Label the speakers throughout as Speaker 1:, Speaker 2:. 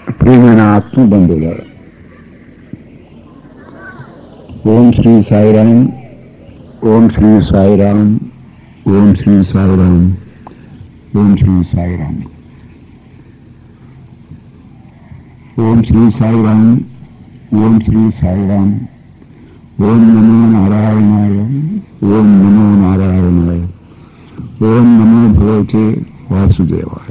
Speaker 1: ప్రియమైన ఆత్మ బంధువులారా ఓం శ్రీ సాయిరామ్ ఓం శ్రీ సాయిరామ్ ఓం శ్రీ సాయిరామ్ ఓం శ్రీ సాయిరామ్ ఓం శ్రీ సాయిరామ్ ఓం శ్రీ సాయిరామ్ ఓం నమో నారాయణాయ ఓం నమో నారాయణాయ ఓం నమో భగవతే వాసుదేవాయ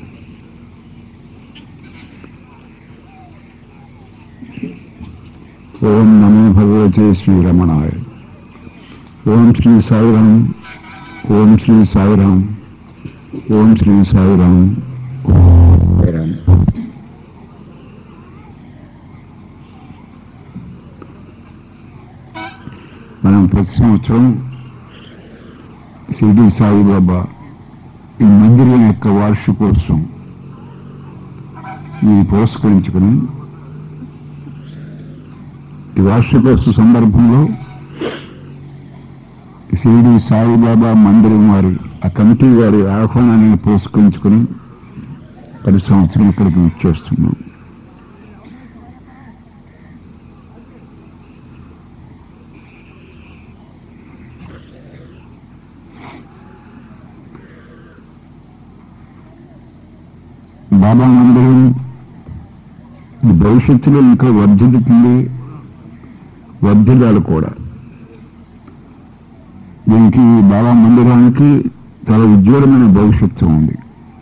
Speaker 1: ఓం నమో భగవతే శ్రీరమణాయ ఓం శ్రీ సాయిరామ్ ఓం శ్రీ సాయిరామ్ ఓం శ్రీ సాయిరామ్ ఓం సాయిరామ్ మనం ప్రతి సంవత్సరం షిరిడి సాయిబాబా ఈ మందిరం యొక్క వార్షికోత్సవం ఇది పురస్కరించుకుని ఈ వార్షికోత్సవ సందర్భంలో షిరిడి సాయిబాబా మందిరం వారి ఆ కమిటీ వారి ఆహ్వానాన్ని పురస్కరించుకుని పది సంవత్సరం ఇక్కడికి ఇచ్చేస్తున్నాం బాబా మందిరం ఈ భవిష్యత్తులో ఇంకా వర్ధిల్లుతుంది వర్ధిల్లాలు కూడా దీనికి ఈ బాబా మందిరానికి చాలా ఉజ్వలమైన భవిష్యత్తు ఉంది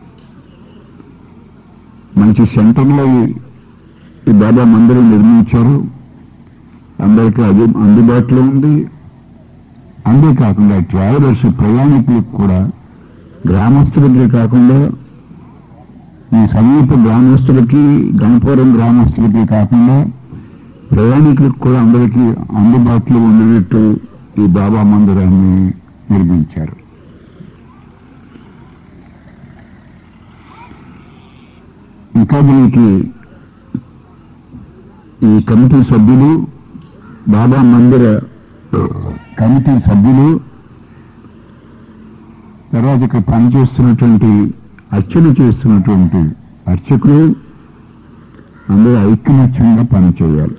Speaker 1: మంచి సెంటర్లో ఈ- ఈ బాబా మందిరం నిర్మించారు అందరికీ అది అందుబాటులో ఉంది అంతేకాకుండా ట్రావెలర్స్ ప్రయాణికులకు కూడా గ్రామస్తులకే కాకుండా ఈ సమీప గ్రామస్తులకి గణపురం గ్రామస్తులకి కాకుండా ప్రయాణికులకు కూడా అందరికీ అందుబాటులో ఉండేటట్టు ఈ బాబా మందిరాన్ని నిర్మించారు ఇంకా దీనికి ఈ కమిటీ సభ్యులు బాబా మందిర కమిటీ సభ్యులు తర్వాత ఇక్కడ పనిచేస్తున్నటువంటి అర్చన చేస్తున్నటువంటి అర్చకులు అందరూ ఐక్యమత్యంగా పనిచేయాలి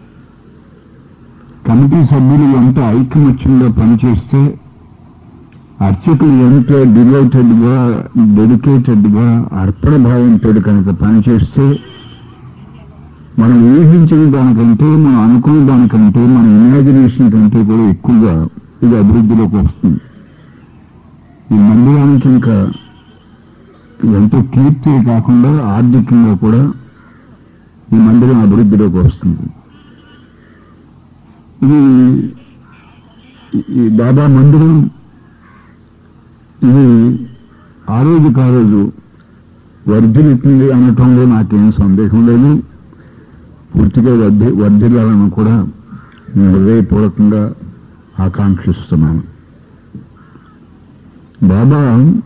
Speaker 1: కమిటీ సభ్యులు ఎంత ఐక్యమత్యంగా పనిచేస్తే అర్చకులు ఎంత డివైటెడ్ గా డెడికేటెడ్ గా అర్పణ భావంతో కనుక పనిచేస్తే మనం ఊహించిన దానికంటే మనం అనుకున్న దానికంటే మన ఇమాజినేషన్ కంటే కూడా ఎక్కువగా ఇది అభివృద్ధిలోకి వస్తుంది ఈ మందిరానికి ఇంకా ఎంతో కీర్తి కాకుండా ఆర్థికంగా కూడా ఈ మందిరం అభివృద్ధిలోకి వస్తుంది ఇది ఈ బాబా మందిరం ఇది ఆ రోజుకి ఆ రోజు వర్ధిల్లుతుంది అనటంలో నాకేం సందేహం లేదు పూర్తిగా వర్ధి వర్ధిల్లాలని కూడా నేను హృదయపూర్వకంగా ఆకాంక్షిస్తున్నాను బాబా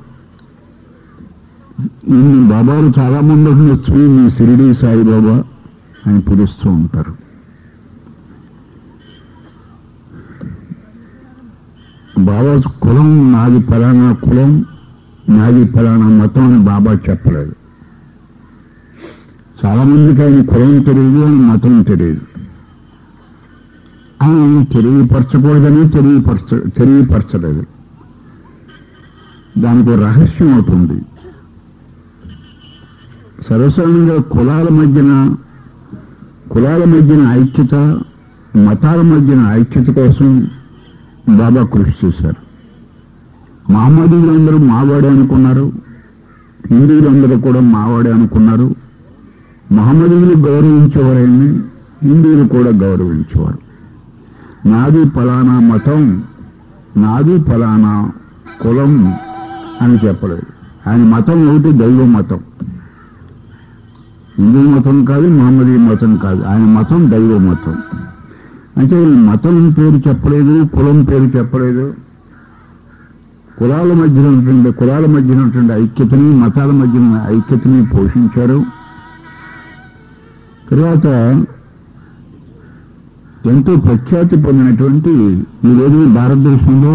Speaker 1: ఈ బాబాలు చాలా మంది వచ్చి మీ సిరిడి సాయిబాబా అని పిలుస్తూ ఉంటారు బాబా కులం నాది ఫలానా కులం నాది ఫలానా మతం అని బాబా చెప్పలేదు చాలా మందికి ఆయన కులం తెలియదు ఆయన మతం తెలియదు ఆయన తెలియపరచకూడదని తెలియపరచ తెలియపరచలేదు దానికి ఒక రహస్యం అవుతుంది సర్వసాధారణంగా కులాల మధ్యన కులాల మధ్యన ఐక్యత మతాల మధ్యన ఐక్యత కోసం బాబా కృషి చేశారు మహమ్మదీయులందరూ మావాడే అనుకున్నారు హిందువులందరూ కూడా మావాడే అనుకున్నారు మహమ్మదీయులు గౌరవించేవారని హిందువులు కూడా గౌరవించేవారు నాది ఫలానా మతం నాది ఫలానా కులం అని చెప్పలేదు ఆయన మతం ఒకటి దైవ మతం హిందూ మతం కాదు మహమ్మదీ మతం కాదు ఆయన మతం దైవ మతం అంటే ఈ మతం పేరు చెప్పలేదు కులం పేరు చెప్పలేదు కులాల మధ్యన ఉన్నటువంటి కులాల మధ్యన ఉన్నటువంటి ఐక్యతని మతాల మధ్యన ఐక్యతని పోషించారు తర్వాత ఎంతో ప్రఖ్యాతి పొందినటువంటి ఈ రోజు భారతదేశంలో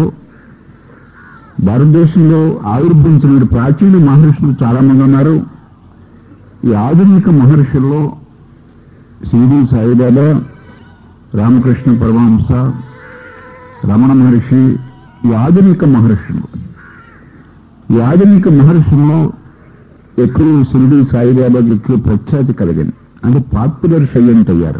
Speaker 1: భారతదేశంలో ఆవిర్భవించిన ప్రాచీన మహర్షులు చాలా మంది ఉన్నారు ఈ ఆధునిక మహర్షుల్లో షిరిడి సాయిబాబా రామకృష్ణ పరమహంస రమణ మహర్షి ఈ ఆధునిక మహర్షులు ఈ ఆధునిక మహర్షుల్లో ఎక్కువ షిరిడి సాయిబాబాకి ఎక్కువ ప్రఖ్యాతి కలిగింది అంటే పాపులర్ సైలెంట్ అయ్యారు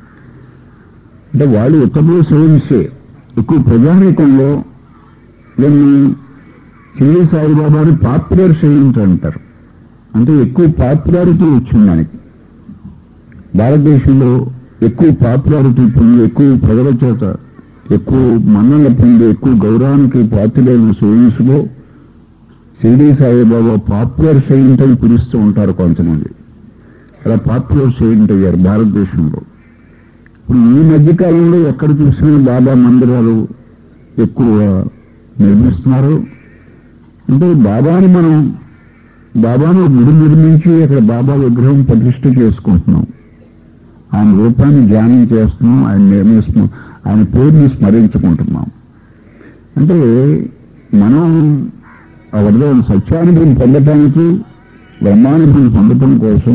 Speaker 1: అంటే వాళ్ళు ఉత్తమ సేవించే ఎక్కువ ప్రజానీకంలో దీన్ని షిరిడి సాయిబాబాని పాపులర్ సైలెంట్ అంటారు అంటే ఎక్కువ పాపులారిటీ వచ్చింది దానికి భారతదేశంలో ఎక్కువ పాపులారిటీ పొంది ఎక్కువ ప్రజల చేత ఎక్కువ మన్నల పొంది ఎక్కువ గౌరవానికి పాత్రులైన సోయిన్స్లో షిరిడి సాయిబాబా పాపులర్ సెయింట్ అని పిలుస్తూ ఉంటారు కొంతమంది అలా పాపులర్ సెయింట్ అయ్యారు భారతదేశంలో ఇప్పుడు ఈ మధ్య కాలంలో ఎక్కడ చూసినా బాబా మందిరాలు ఎక్కువ నిర్మిస్తున్నారు అంటే బాబాని మనం బాబాను గుడి నిర్మించి అక్కడ బాబా విగ్రహం ప్రతిష్ఠ చేసుకుంటున్నాం ఆయన రూపాన్ని ధ్యానం చేస్తున్నాం ఆయన నిర్మిస్తున్నాం ఆయన పేరుని స్మరించుకుంటున్నాం అంటే మనం ఆ వరద సత్యానుభవం పొందటానికి బ్రహ్మానుభవం పొందటం కోసం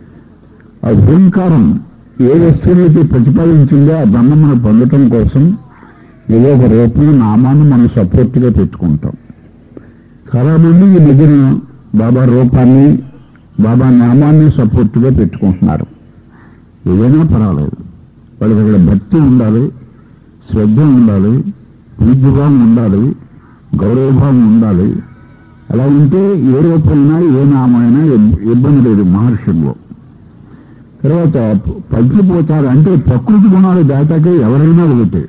Speaker 1: ఆ ఓంకారం ఏ వస్తువునైతే ప్రతిపాదించిందో ఆ బ్రహ్మను పొందటం కోసం ఏదో ఒక రూపంలో నామాన్ని మనం సపోర్ట్గా పెట్టుకుంటాం చాలా మంది ఈ మధ్యన బాబా రూపాన్ని బాబా నామాన్ని సపోర్ట్గా పెట్టుకుంటున్నారు ఏదైనా పర్వాలేదు వాళ్ళకి అక్కడ భక్తి ఉండాలి శ్రద్ధ ఉండాలి పూజ్యభావం ఉండాలి గౌరవభావం ఉండాలి అలా ఉంటే ఏ రూపమైనా ఏ నామైనా ఇబ్- ఇబ్బంది లేదు మహర్షుల్లో తర్వాత పగిలిపోతారు అంటే ప్రకృతి గుణాలు దాటాకే ఎవరైనా ఒకటే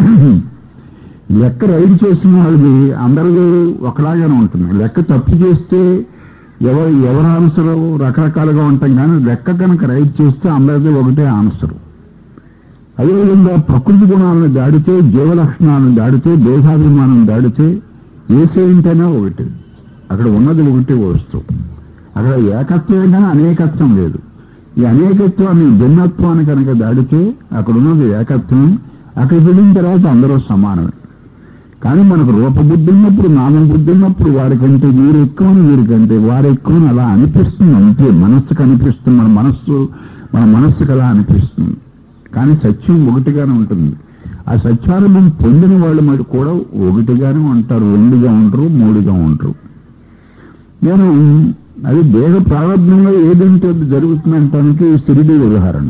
Speaker 1: లెక్క రైడ్ చేసిన వాళ్ళది అందరిది ఒకలాగానే ఉంటుంది లెక్క తప్పు చేస్తే ఎవరు ఎవరి ఆన్సర్ రకరకాలుగా ఉంటాం కానీ లెక్క కనుక రైడ్ చేస్తే అందరిది ఒకటే ఆన్సర్ అదేవిధంగా ప్రకృతి గుణాలను దాడితే జీవలక్షణాలను దాడితే దేశాభిమానం దాడితే ఏ సేయింటైనా ఒకటి అక్కడ ఉన్నది ఒకటి వస్తువు అక్కడ ఏకత్వం కానీ అనేకత్వం లేదు ఈ అనేకత్వాన్ని భిన్నత్వాన్ని కనుక దాడితే అక్కడ ఉన్నది ఏకత్వం అక్కడికి వెళ్ళిన తర్వాత అందరూ సమానమే కానీ మనకు రూపబుద్ధి ఉన్నప్పుడు నామ బుద్ధి ఉన్నప్పుడు వారికంటే వీరు ఎక్కువని వీరికంటే వారు ఎక్కువని అలా అనిపిస్తుంది అంతే మనస్సుకు అనిపిస్తుంది మన మనస్సు మన మనస్సుకు అలా అనిపిస్తుంది కానీ సత్యం ఒకటిగానే ఉంటుంది ఆ సత్యానుభవం పొందిన వాళ్ళు మరి కూడా ఒకటిగానే ఉంటారు రెండుగా ఉంటారు మూడుగా ఉంటారు నేను అది దేహ ప్రారంభంలో ఏదంటే అది జరుగుతుందంటానికి సిరిడి ఉదాహరణ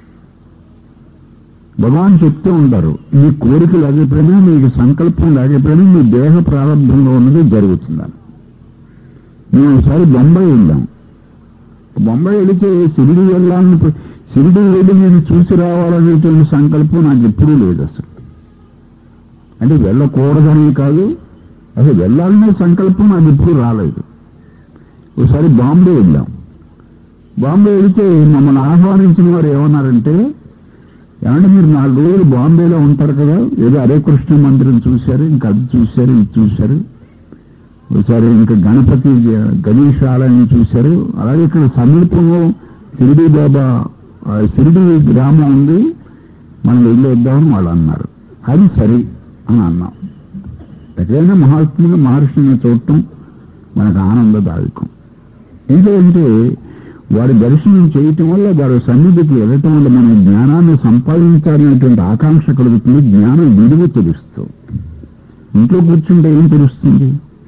Speaker 1: భగవాన్ చెప్తూ ఉంటారు మీ కోరిక లేకపోయినా మీకు సంకల్పం లేకపోయినా మీ దేహ ప్రారంభంలో ఉన్నది జరుగుతుందని మేము ఒకసారి బొంబాయి వెళ్ళాం బొంబాయి వెళితే సిరిడి వెళ్ళాలని ప్ర- సిరిడి వెళ్ళి నేను చూసి రావాలనేటువంటి సంకల్పం నాకు ఎప్పుడూ లేదు అసలు అంటే వెళ్ళకూడదని కాదు అసలు వెళ్ళాలనే సంకల్పం నాకు ఎప్పుడూ రాలేదు ఒకసారి బాంబే వెళ్ళాం బాంబే వెళితే మమ్మల్ని ఆహ్వానించిన వారు ఏమన్నారంటే ఏమంటే మీరు నాలుగు రోజులు బాంబేలో ఉంటారు కదా ఏదో హరే కృష్ణ మందిరం చూశారు ఇంకా అది చూశారు ఇది చూశారు ఒకసారి ఇంకా గణపతి జ- గణేష్ ఆలయం చూశారు అలాగే ఇక్కడ సమీపంలో షిరిడి బాబా ఆ షిరిడి గ్రామం ఉంది మనం వెళ్ళొద్దామని వాళ్ళు అన్నారు అది సరే అని అన్నాం ఎక్కడైనా మహాత్ములు మహర్షిని చూడటం మనకు ఆనందదాయకం ఏంటంటే వారి దర్శనం చేయటం వల్ల వారి సన్నిధికి వెళ్ళటం వల్ల మన జ్ఞానాన్ని సంపాదించాలనేటువంటి ఆకాంక్ష కలుగుతుంది జ్ఞానం విలువ తెలుస్తుంది ఇంట్లో కూర్చుంటే ఏం తెలుస్తుంది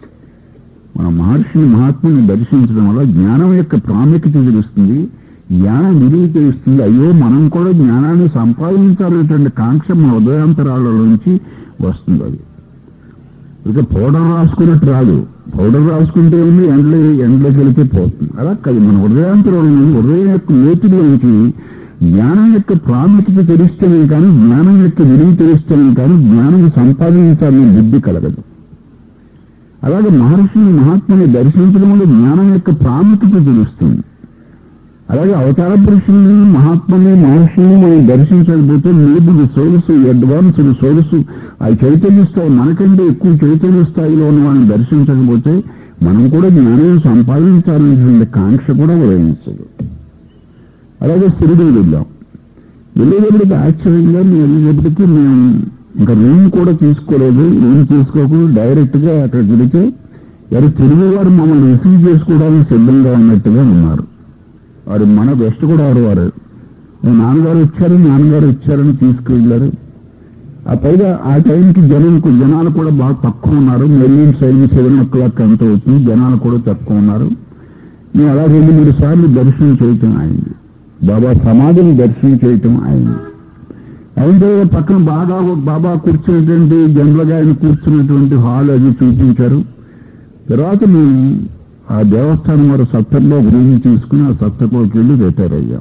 Speaker 1: మన మహర్షిని మహాత్ముని దర్శించడం వల్ల జ్ఞానం యొక్క ప్రాముఖ్యత తెలుస్తుంది జ్ఞానం విలువ తెలుస్తుంది అయ్యో మనం కూడా జ్ఞానాన్ని సంపాదించాలనేటువంటి కాంక్ష మన ఉదయాంతరాల నుంచి వస్తుంది అది ఇక పౌడర్ రాసుకున్నట్టు రాదు పౌడర్ రాసుకుంటే ఉంది ఎండలో ఎండలోకి వెళితే పోతుంది అలా కాదు మన హృదయాంతరం హృదయం యొక్క లోతులోంచి జ్ఞానం యొక్క ప్రాముఖ్యత తెలుస్తేనే కానీ జ్ఞానం యొక్క విలువ తెలుస్తేనే కానీ జ్ఞానం సంపాదించాలనే బుద్ధి కలగదు అలాగే మహర్షిని మహాత్ముని దర్శించడం వల్ల జ్ఞానం యొక్క ప్రాముఖ్యత తెలుస్తుంది అలాగే అవతార పురుషుల్ని మహాత్ముని మహర్షిని మనం దర్శించకపోతే మేబీ సోర్సు అడ్వాన్స్డ్ సోర్సు ఆ చైతన్య స్థాయి మనకంటే ఎక్కువ చైతన్య స్థాయిలో ఉన్న వాళ్ళని దర్శించకపోతే మనం కూడా జ్ఞానం సంపాదించాలనేటువంటి కాంక్ష కూడా ఉదయించదు అలాగే సిరిడి వెళ్ళాం వెళ్ళేటప్పటికి ఆశ్చర్యంగా మేము వెళ్ళేటప్పటికి మేము ఇంకా రూమ్ కూడా తీసుకోలేదు రూమ్ తీసుకోకుండా డైరెక్ట్ గా అక్కడికి వెళితే ఎవరు తెలుగు వారు మమ్మల్ని రిసీవ్ చేసుకోవడానికి సిద్ధంగా ఉన్నట్టుగా ఉన్నారు వారు మన వెస్ట్ కూడా వారు వారు నాన్నగారు వచ్చారు నాన్నగారు వచ్చారని తీసుకువెళ్ళారు ఆ పైగా ఆ టైంకి జనం జనాలు కూడా బాగా తక్కువ ఉన్నారు మెల్లిన్ సైన్ సెవెన్ ఓ క్లాక్ ఎంత అవుతుంది జనాలు కూడా తక్కువ ఉన్నారు మేము అలా రెండు మూడు సార్లు దర్శనం చేయటం అయింది బాబా సమాధిని దర్శనం చేయటం అయింది అయిన తర్వాత పక్కన బాగా బాబా కూర్చున్నటువంటి జనరల్గా ఆయన కూర్చున్నటువంటి హాల్ అది చూపించారు తర్వాత మేము ఆ దేవస్థానం వారు సత్తర్లో గురించి తీసుకుని ఆ సత్తర్లోకి వెళ్ళి రిటైర్ అయ్యాం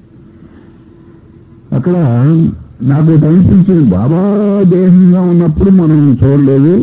Speaker 1: అక్కడ నాకు ఒకటి అనిపించింది బాబా దేహంగా ఉన్నప్పుడు మనం చూడలేదు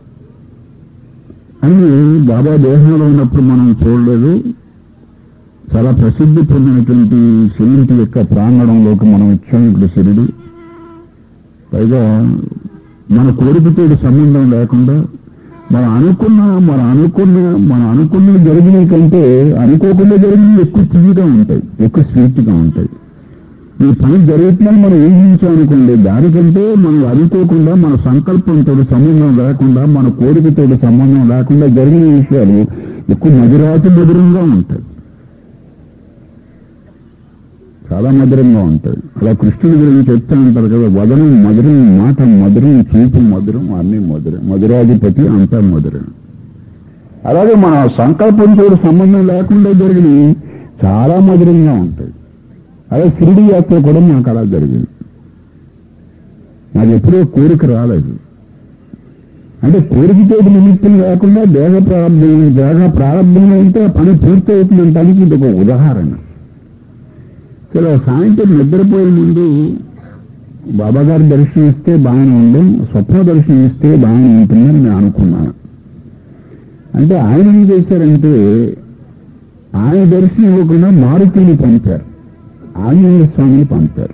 Speaker 1: అని బాబా దేహంలో ఉన్నప్పుడు మనం చూడలేదు చాలా ప్రసిద్ధి పొందినటువంటి శివుడి యొక్క ప్రాంగణంలోకి మనం వచ్చాం ఇప్పుడు శిరుడు పైగా మన కోరికతో సంబంధం లేకుండా మనం అనుకున్న మనం అనుకున్న మనం అనుకున్న జరిగిన కంటే అనుకోకుండా జరిగినవి ఎక్కువ తీయగా ఉంటాయి ఎక్కువ స్వీట్గా ఉంటాయి ఈ పని జరుగుతుందని మనం ఊహించామనుకోండి దానికంటే మనం అనుకోకుండా మన సంకల్పంతో సంబంధం లేకుండా మన కోరికతో సంబంధం లేకుండా జరిగిన విషయాలు ఎక్కువ మధురాతి మధురంగా ఉంటాయి చాలా మధురంగా ఉంటాయి అలా కృష్ణుడి గురించి చెప్తా ఉంటారు కదా వదనం మధురం మాట మధురం చూపు మధురం అన్ని మధురం మధురాధిపతి అంతా మధురం అలాగే మన సంకల్పంతో సంబంధం లేకుండా జరిగినవి చాలా మధురంగా ఉంటాయి అదే షిరిడి యాత్ర కూడా నాకు అలా జరిగింది నాకు ఎప్పుడూ కోరిక రాలేదు అంటే కోరికతో నిమిత్తం లేకుండా దేహ ప్రారంభం దేహ ప్రారంభంలో ఉంటే ఆ పని పూర్తి అవుతుందంటానికి ఇది ఒక ఉదాహరణ సరే సాయంత్రం నిద్రపోయే ముందు బాబాగారి దర్శనం ఇస్తే బాగానే ఉండం స్వప్న దర్శనం ఇస్తే బాగానే ఉంటుందని నేను అనుకున్నాను అంటే ఆయన ఏం చేశారంటే ఆయన దర్శనం ఇవ్వకుండా మారుతిని పంపారు ఆంజనేయ స్వామిని పంపారు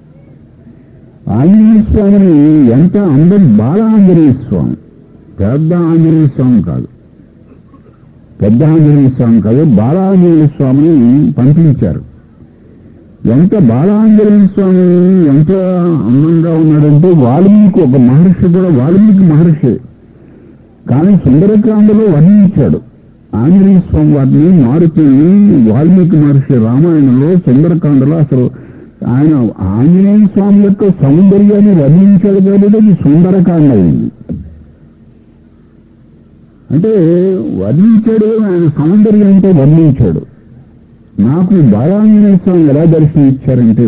Speaker 1: ఆంజనేయ స్వామిని ఎంత అందరి బాల ఆంజనేయ స్వామి పెద్ద ఆంజనేయ స్వామి కాదు పెద్ద ఆంజనేయ స్వామి కాదు బాల ఆంజనేయ స్వామిని పంపించారు ఎంత బాలాంజనేయ స్వామి ఎంత అందంగా ఉన్నాడంటే వాల్మీకి ఒక మహర్షి కూడా వాల్మీకి మహర్షి కానీ సుందరకాండలో వర్ణించాడు ఆంజనేయ స్వామి వారిని మారుతిని వాల్మీకి మహర్షి రామాయణంలో సుందరకాండలో అసలు ఆయన ఆంజనేయ స్వామి యొక్క సౌందర్యాన్ని వర్ణించాడు కాబట్టి అది సుందరకాండ అయింది అంటే వర్ణించాడు ఆయన సౌందర్యంతో వర్ణించాడు నాకు బాలాంజనేయ స్వామి ఎలా దర్శనం ఇచ్చారంటే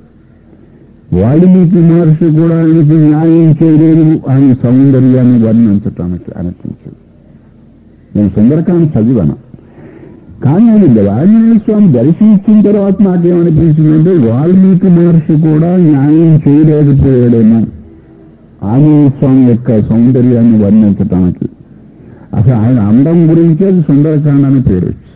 Speaker 1: వాల్మీకి మహర్షి కూడా ఆయనకి న్యాయం చేయలేదు ఆయన సౌందర్యాన్ని వర్ణించటానికి అనిపించింది నేను సుందరకాండ చదివాను కానీ నేను ఆంజనేయ స్వామి దర్శించిన తర్వాత నాకేమనిపించిందంటే వాల్మీకి మహర్షి కూడా న్యాయం చేయలేకపోయాడేమో ఆంజనేయ స్వామి యొక్క సౌందర్యాన్ని వర్ణించటానికి అసలు ఆయన అందం గురించి అది సుందరకాండ అని పేరు వచ్చింది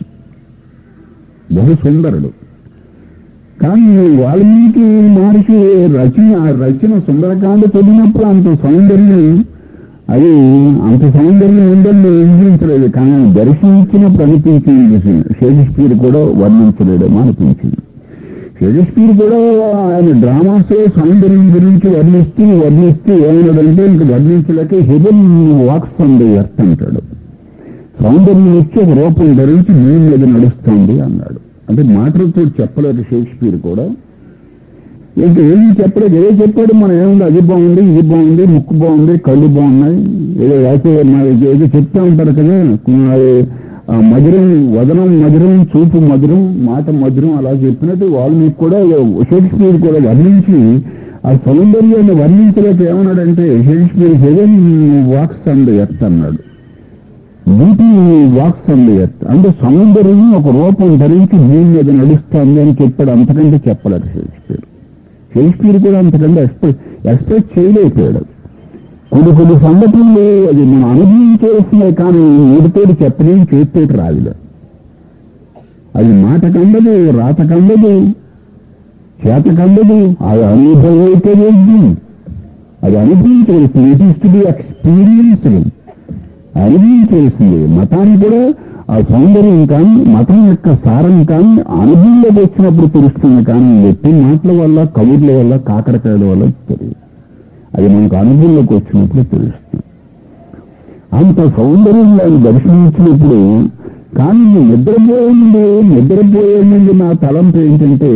Speaker 1: బహు సుందరుడు కానీ వాల్మీకి మహర్షి రచన ఆ రచన సుందరకాండ చదివినప్పుడు అంత సౌందర్యం అది అంత సౌందర్యం ఉందని ఊహించలేదు కానీ ఆయన దర్శించినప్పుడు అనిపించింది షేక్స్పియర్ కూడా వర్ణించలేడేమో అనిపించింది షేక్స్పియర్ కూడా ఆయన డ్రామాస్ సౌందర్యం గురించి వర్ణిస్తూ వర్ణిస్తూ ఏమన్నాడంటే ఇంక వర్ణించలేక హెవెన్ వాక్స్ అంది ఎర్త్ అంటాడు సౌందర్యం వచ్చి ఒక రూపం ధరించి భూమి మీద నడుస్తుంది అన్నాడు అంటే మాటలతో చెప్పలేదు షేక్స్పియర్ కూడా ఇంక ఏం చెప్పలేదు ఏదో చెప్పాడు మనం ఏముంది అది బాగుంది ఇది బాగుంది ముక్కు బాగుంది కళ్ళు బాగున్నాయి ఏదో లేకపోతే ఏదో చెప్తా ఉంటారు కదా అది ఆ మధురం వదనం మధురం చూపు మధురం మాట మధురం అలా చెప్పినట్టు వాల్మీకి కూడా షేక్స్పియర్ కూడా వర్ణించి ఆ సౌందర్యాన్ని వర్ణించలేక ఏమన్నాడంటే Shakespeare heaven walks and earth అన్నాడు బ్యూటీ వాక్స్ అండ్ ఎర్త్ అంటే సౌందర్యం ఒక రూపం ధరించి భూమి మీద నడుస్తుంది అని చెప్పాడు అంతకంటే చెప్పలేడు షేక్స్పియర్ షేక్స్పియర్ కూడా అంతకంటే ఎక్స్ప్రెస్ ఎక్స్ప్రెస్ చేయలేకపోయాడు కొన్ని కొన్ని సంఘటనలు అది మనం అనుభవించేస్తున్నాయి కానీ మూడితోటి చెప్పలేం చేతితోటి రాదులే అది మాట కందదు రాత కందదు చేత కందదు అది అనుభవం అయితే వేద్యం అది అనుభవించవలసింది it is to be experienced అనుభవించవలసింది మతాన్ని కూడా ఆ సౌందర్యం కానీ మతం యొక్క సారం కానీ అనుభవంలోకి వచ్చినప్పుడు తెలుస్తుంది కానీ వ్యక్తి మాటల వల్ల కబుర్ల వల్ల కాకరకాయల వల్ల తెలియదు అది మనకు అనుభవంలోకి వచ్చినప్పుడు తెలుస్తుంది అంత సౌందర్యం ఆయన దర్శించినప్పుడు కానీ ఈ నిద్రపోయే ముందు నిద్రపోయే ముందు నా తలంపు ఏంటంటే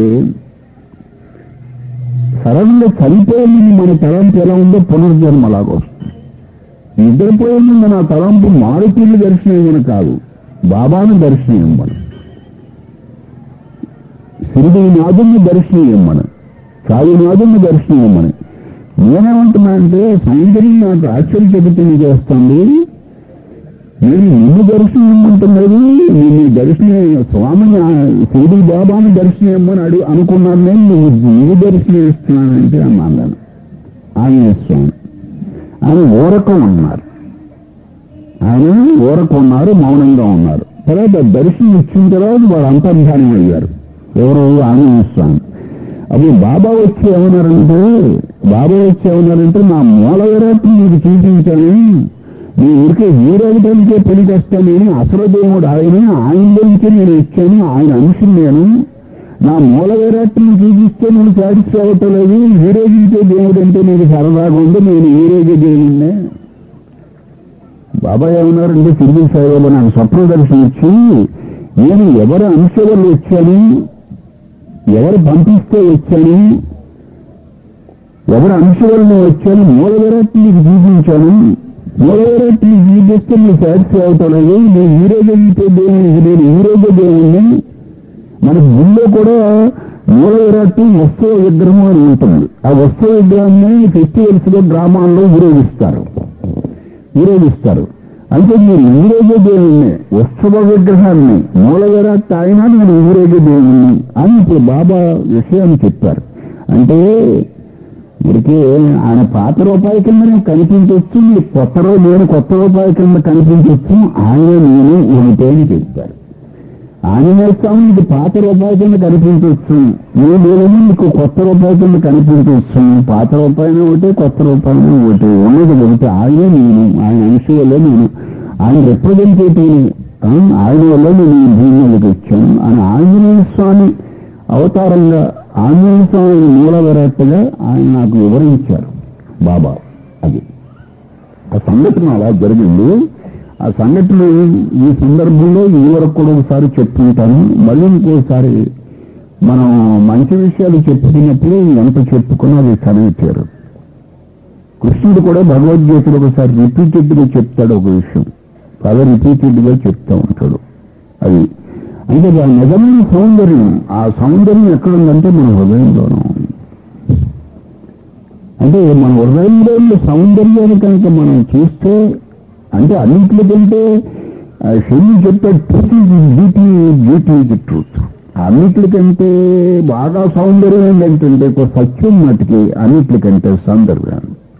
Speaker 1: సడన్గా చనిపోయే ముందు మన తలంపు ఎలా ఉందో పునర్జన్మ లాగా వస్తుంది నిద్రపోయే ముందు నా తలంపు మారుతుల్లి దర్శనం ఏమని కాదు బాబాను దర్శనం ఇవ్వమని శిరుడి నాదుని దర్శనం ఇవ్వమని సాయినాథుని దర్శనం ఇవ్వమని నేనేమంటున్నా అంటే సౌందర్యం నాకు ఆశ్చర్యచకితం చేస్తుంది నేను నిన్ను దర్శనం ఇమ్మంటున్నది నేను దర్శనం స్వామిని శివుడి బాబాని దర్శనం ఇమ్మని అడుగు అనుకున్నాను నేను నువ్వు నువ్వు దర్శనం ఇస్తున్నానంటే అన్నాను నేను ఆంజనేయ స్వామి ఆయన ఊరకం ఉన్నారు ఆయన ఊరకం ఉన్నారు మౌనంగా ఉన్నారు తర్వాత దర్శనం ఇచ్చిన తర్వాత వాడు అంతర్ధానం అయ్యారు ఎవరు ఆంజనేయ స్వామి అప్పుడు బాబా వచ్చి ఏమన్నారంటే బాబా వచ్చి ఏమన్నారంటే నా మూల విరాట్ని నీకు చూపించాను నీ ఊరికే హీరోటానికే పెళ్లి చేస్తానని అసలు దేవుడు ఆయన ఆయనలోంచి నేను ఇచ్చాను ఆయన అంశం నేను నా మూల విరాట్ని చూపిస్తే నేను సాటిస్ఫై అవ్వటలేదు హీరోజించే దేవుడు అంటే నీకు సరదాగా ఉంది నేను హీరోజే దేవుడినే బాబా ఏమన్నారంటే తిరిగి సాయిబాబా నాకు స్వప్న దర్శనం ఇచ్చి నేను ఎవరి అంశ వల్ల వచ్చాను ఎవరు పంపిస్తే వచ్చాను ఎవరి అంశ వల్ల వచ్చాను మూల విరాట్ నీకు చూపించాను మూల విరాట్ నీకు చూపిస్తే నీకు సాటిస్ఫై అవుతలేదు నేను హీరోగా అయితే దేవుని నేను హీరోగా దేవుణ్ణి మన గుళ్ళో కూడా మూల విరాట్ వస్తువ విగ్రహం అని ఉంటుంది ఆ వస్తువ విగ్రహాన్ని ఫెస్టివల్స్ లో గ్రామాల్లో ఊరేగిస్తారు ఊరేగిస్తారు అంటే మీరు ఊరేగే దేవుణ్ణి ఉత్సవ విగ్రహాన్ని మూల విరాట్ ఆయన నేను ఊరేగే దేవుణ్ణి అని ఇప్పుడు బాబా విషయాన్ని చెప్పారు అంటే ఇదికే ఆయన పాత రూపాయి కింద నేను కనిపించవచ్చు మీరు కొత్త రూ నేను కొత్త రూపాయి కింద కనిపించవచ్చు ఆయన నేను ఒకటే అని చెప్పారు ఆంజనేయ స్వామి ఇది పాత రూపాయి కింద కనిపించవచ్చు నేను లేదని మీకు కొత్త రూపాయి కింద కనిపించవచ్చు పాత రూపాయిని ఒకటి కొత్త రూపాయిని ఒకటి ఉన్నది ఒకటి ఆయనే నేను ఆయన అంశంలో నేను ఆయన రిప్రజెంటేటివ్ ఆయన వల్ల నేను ఈ భూమి మీదకి వచ్చాను అని ఆంజనేయ స్వామి అవతారంగా ఆంజనేయ స్వామి మూల విరాట్టుగా ఆయన నాకు వివరించారు బాబా అది ఆ సంఘటన అలా జరిగింది ఆ సంఘటన ఈ సందర్భంలో ఈ వరకు కూడా ఒకసారి చెప్పుకుంటాను మళ్ళీ ఇంకోసారి మనం మంచి విషయాలు చెప్పుకున్నప్పుడు ఎంత చెప్పుకున్నా అది చదివించారు కృష్ణుడు కూడా భగవద్గీతలో ఒకసారి రిపీటెడ్ గా చెప్తాడు ఒక విషయం చాలా రిపీటెడ్ గా చెప్తా ఉంటాడు అది అంటే ఆ నిజమైన సౌందర్యం ఆ సౌందర్యం ఎక్కడ ఉందంటే మన హృదయంలోనూ ఉంది. అంటే మన హృదయంలో ఉన్న సౌందర్యాన్ని కనుక మనం చూస్తే అంటే అన్నింటికంటే షెల్లి చెప్పాడు truth is beauty beauty is truth అన్నిటికంటే బాగా సౌందర్యం ఏంటంటే ఒక సత్యం మటుకి అన్నిటికంటే సౌందర్యం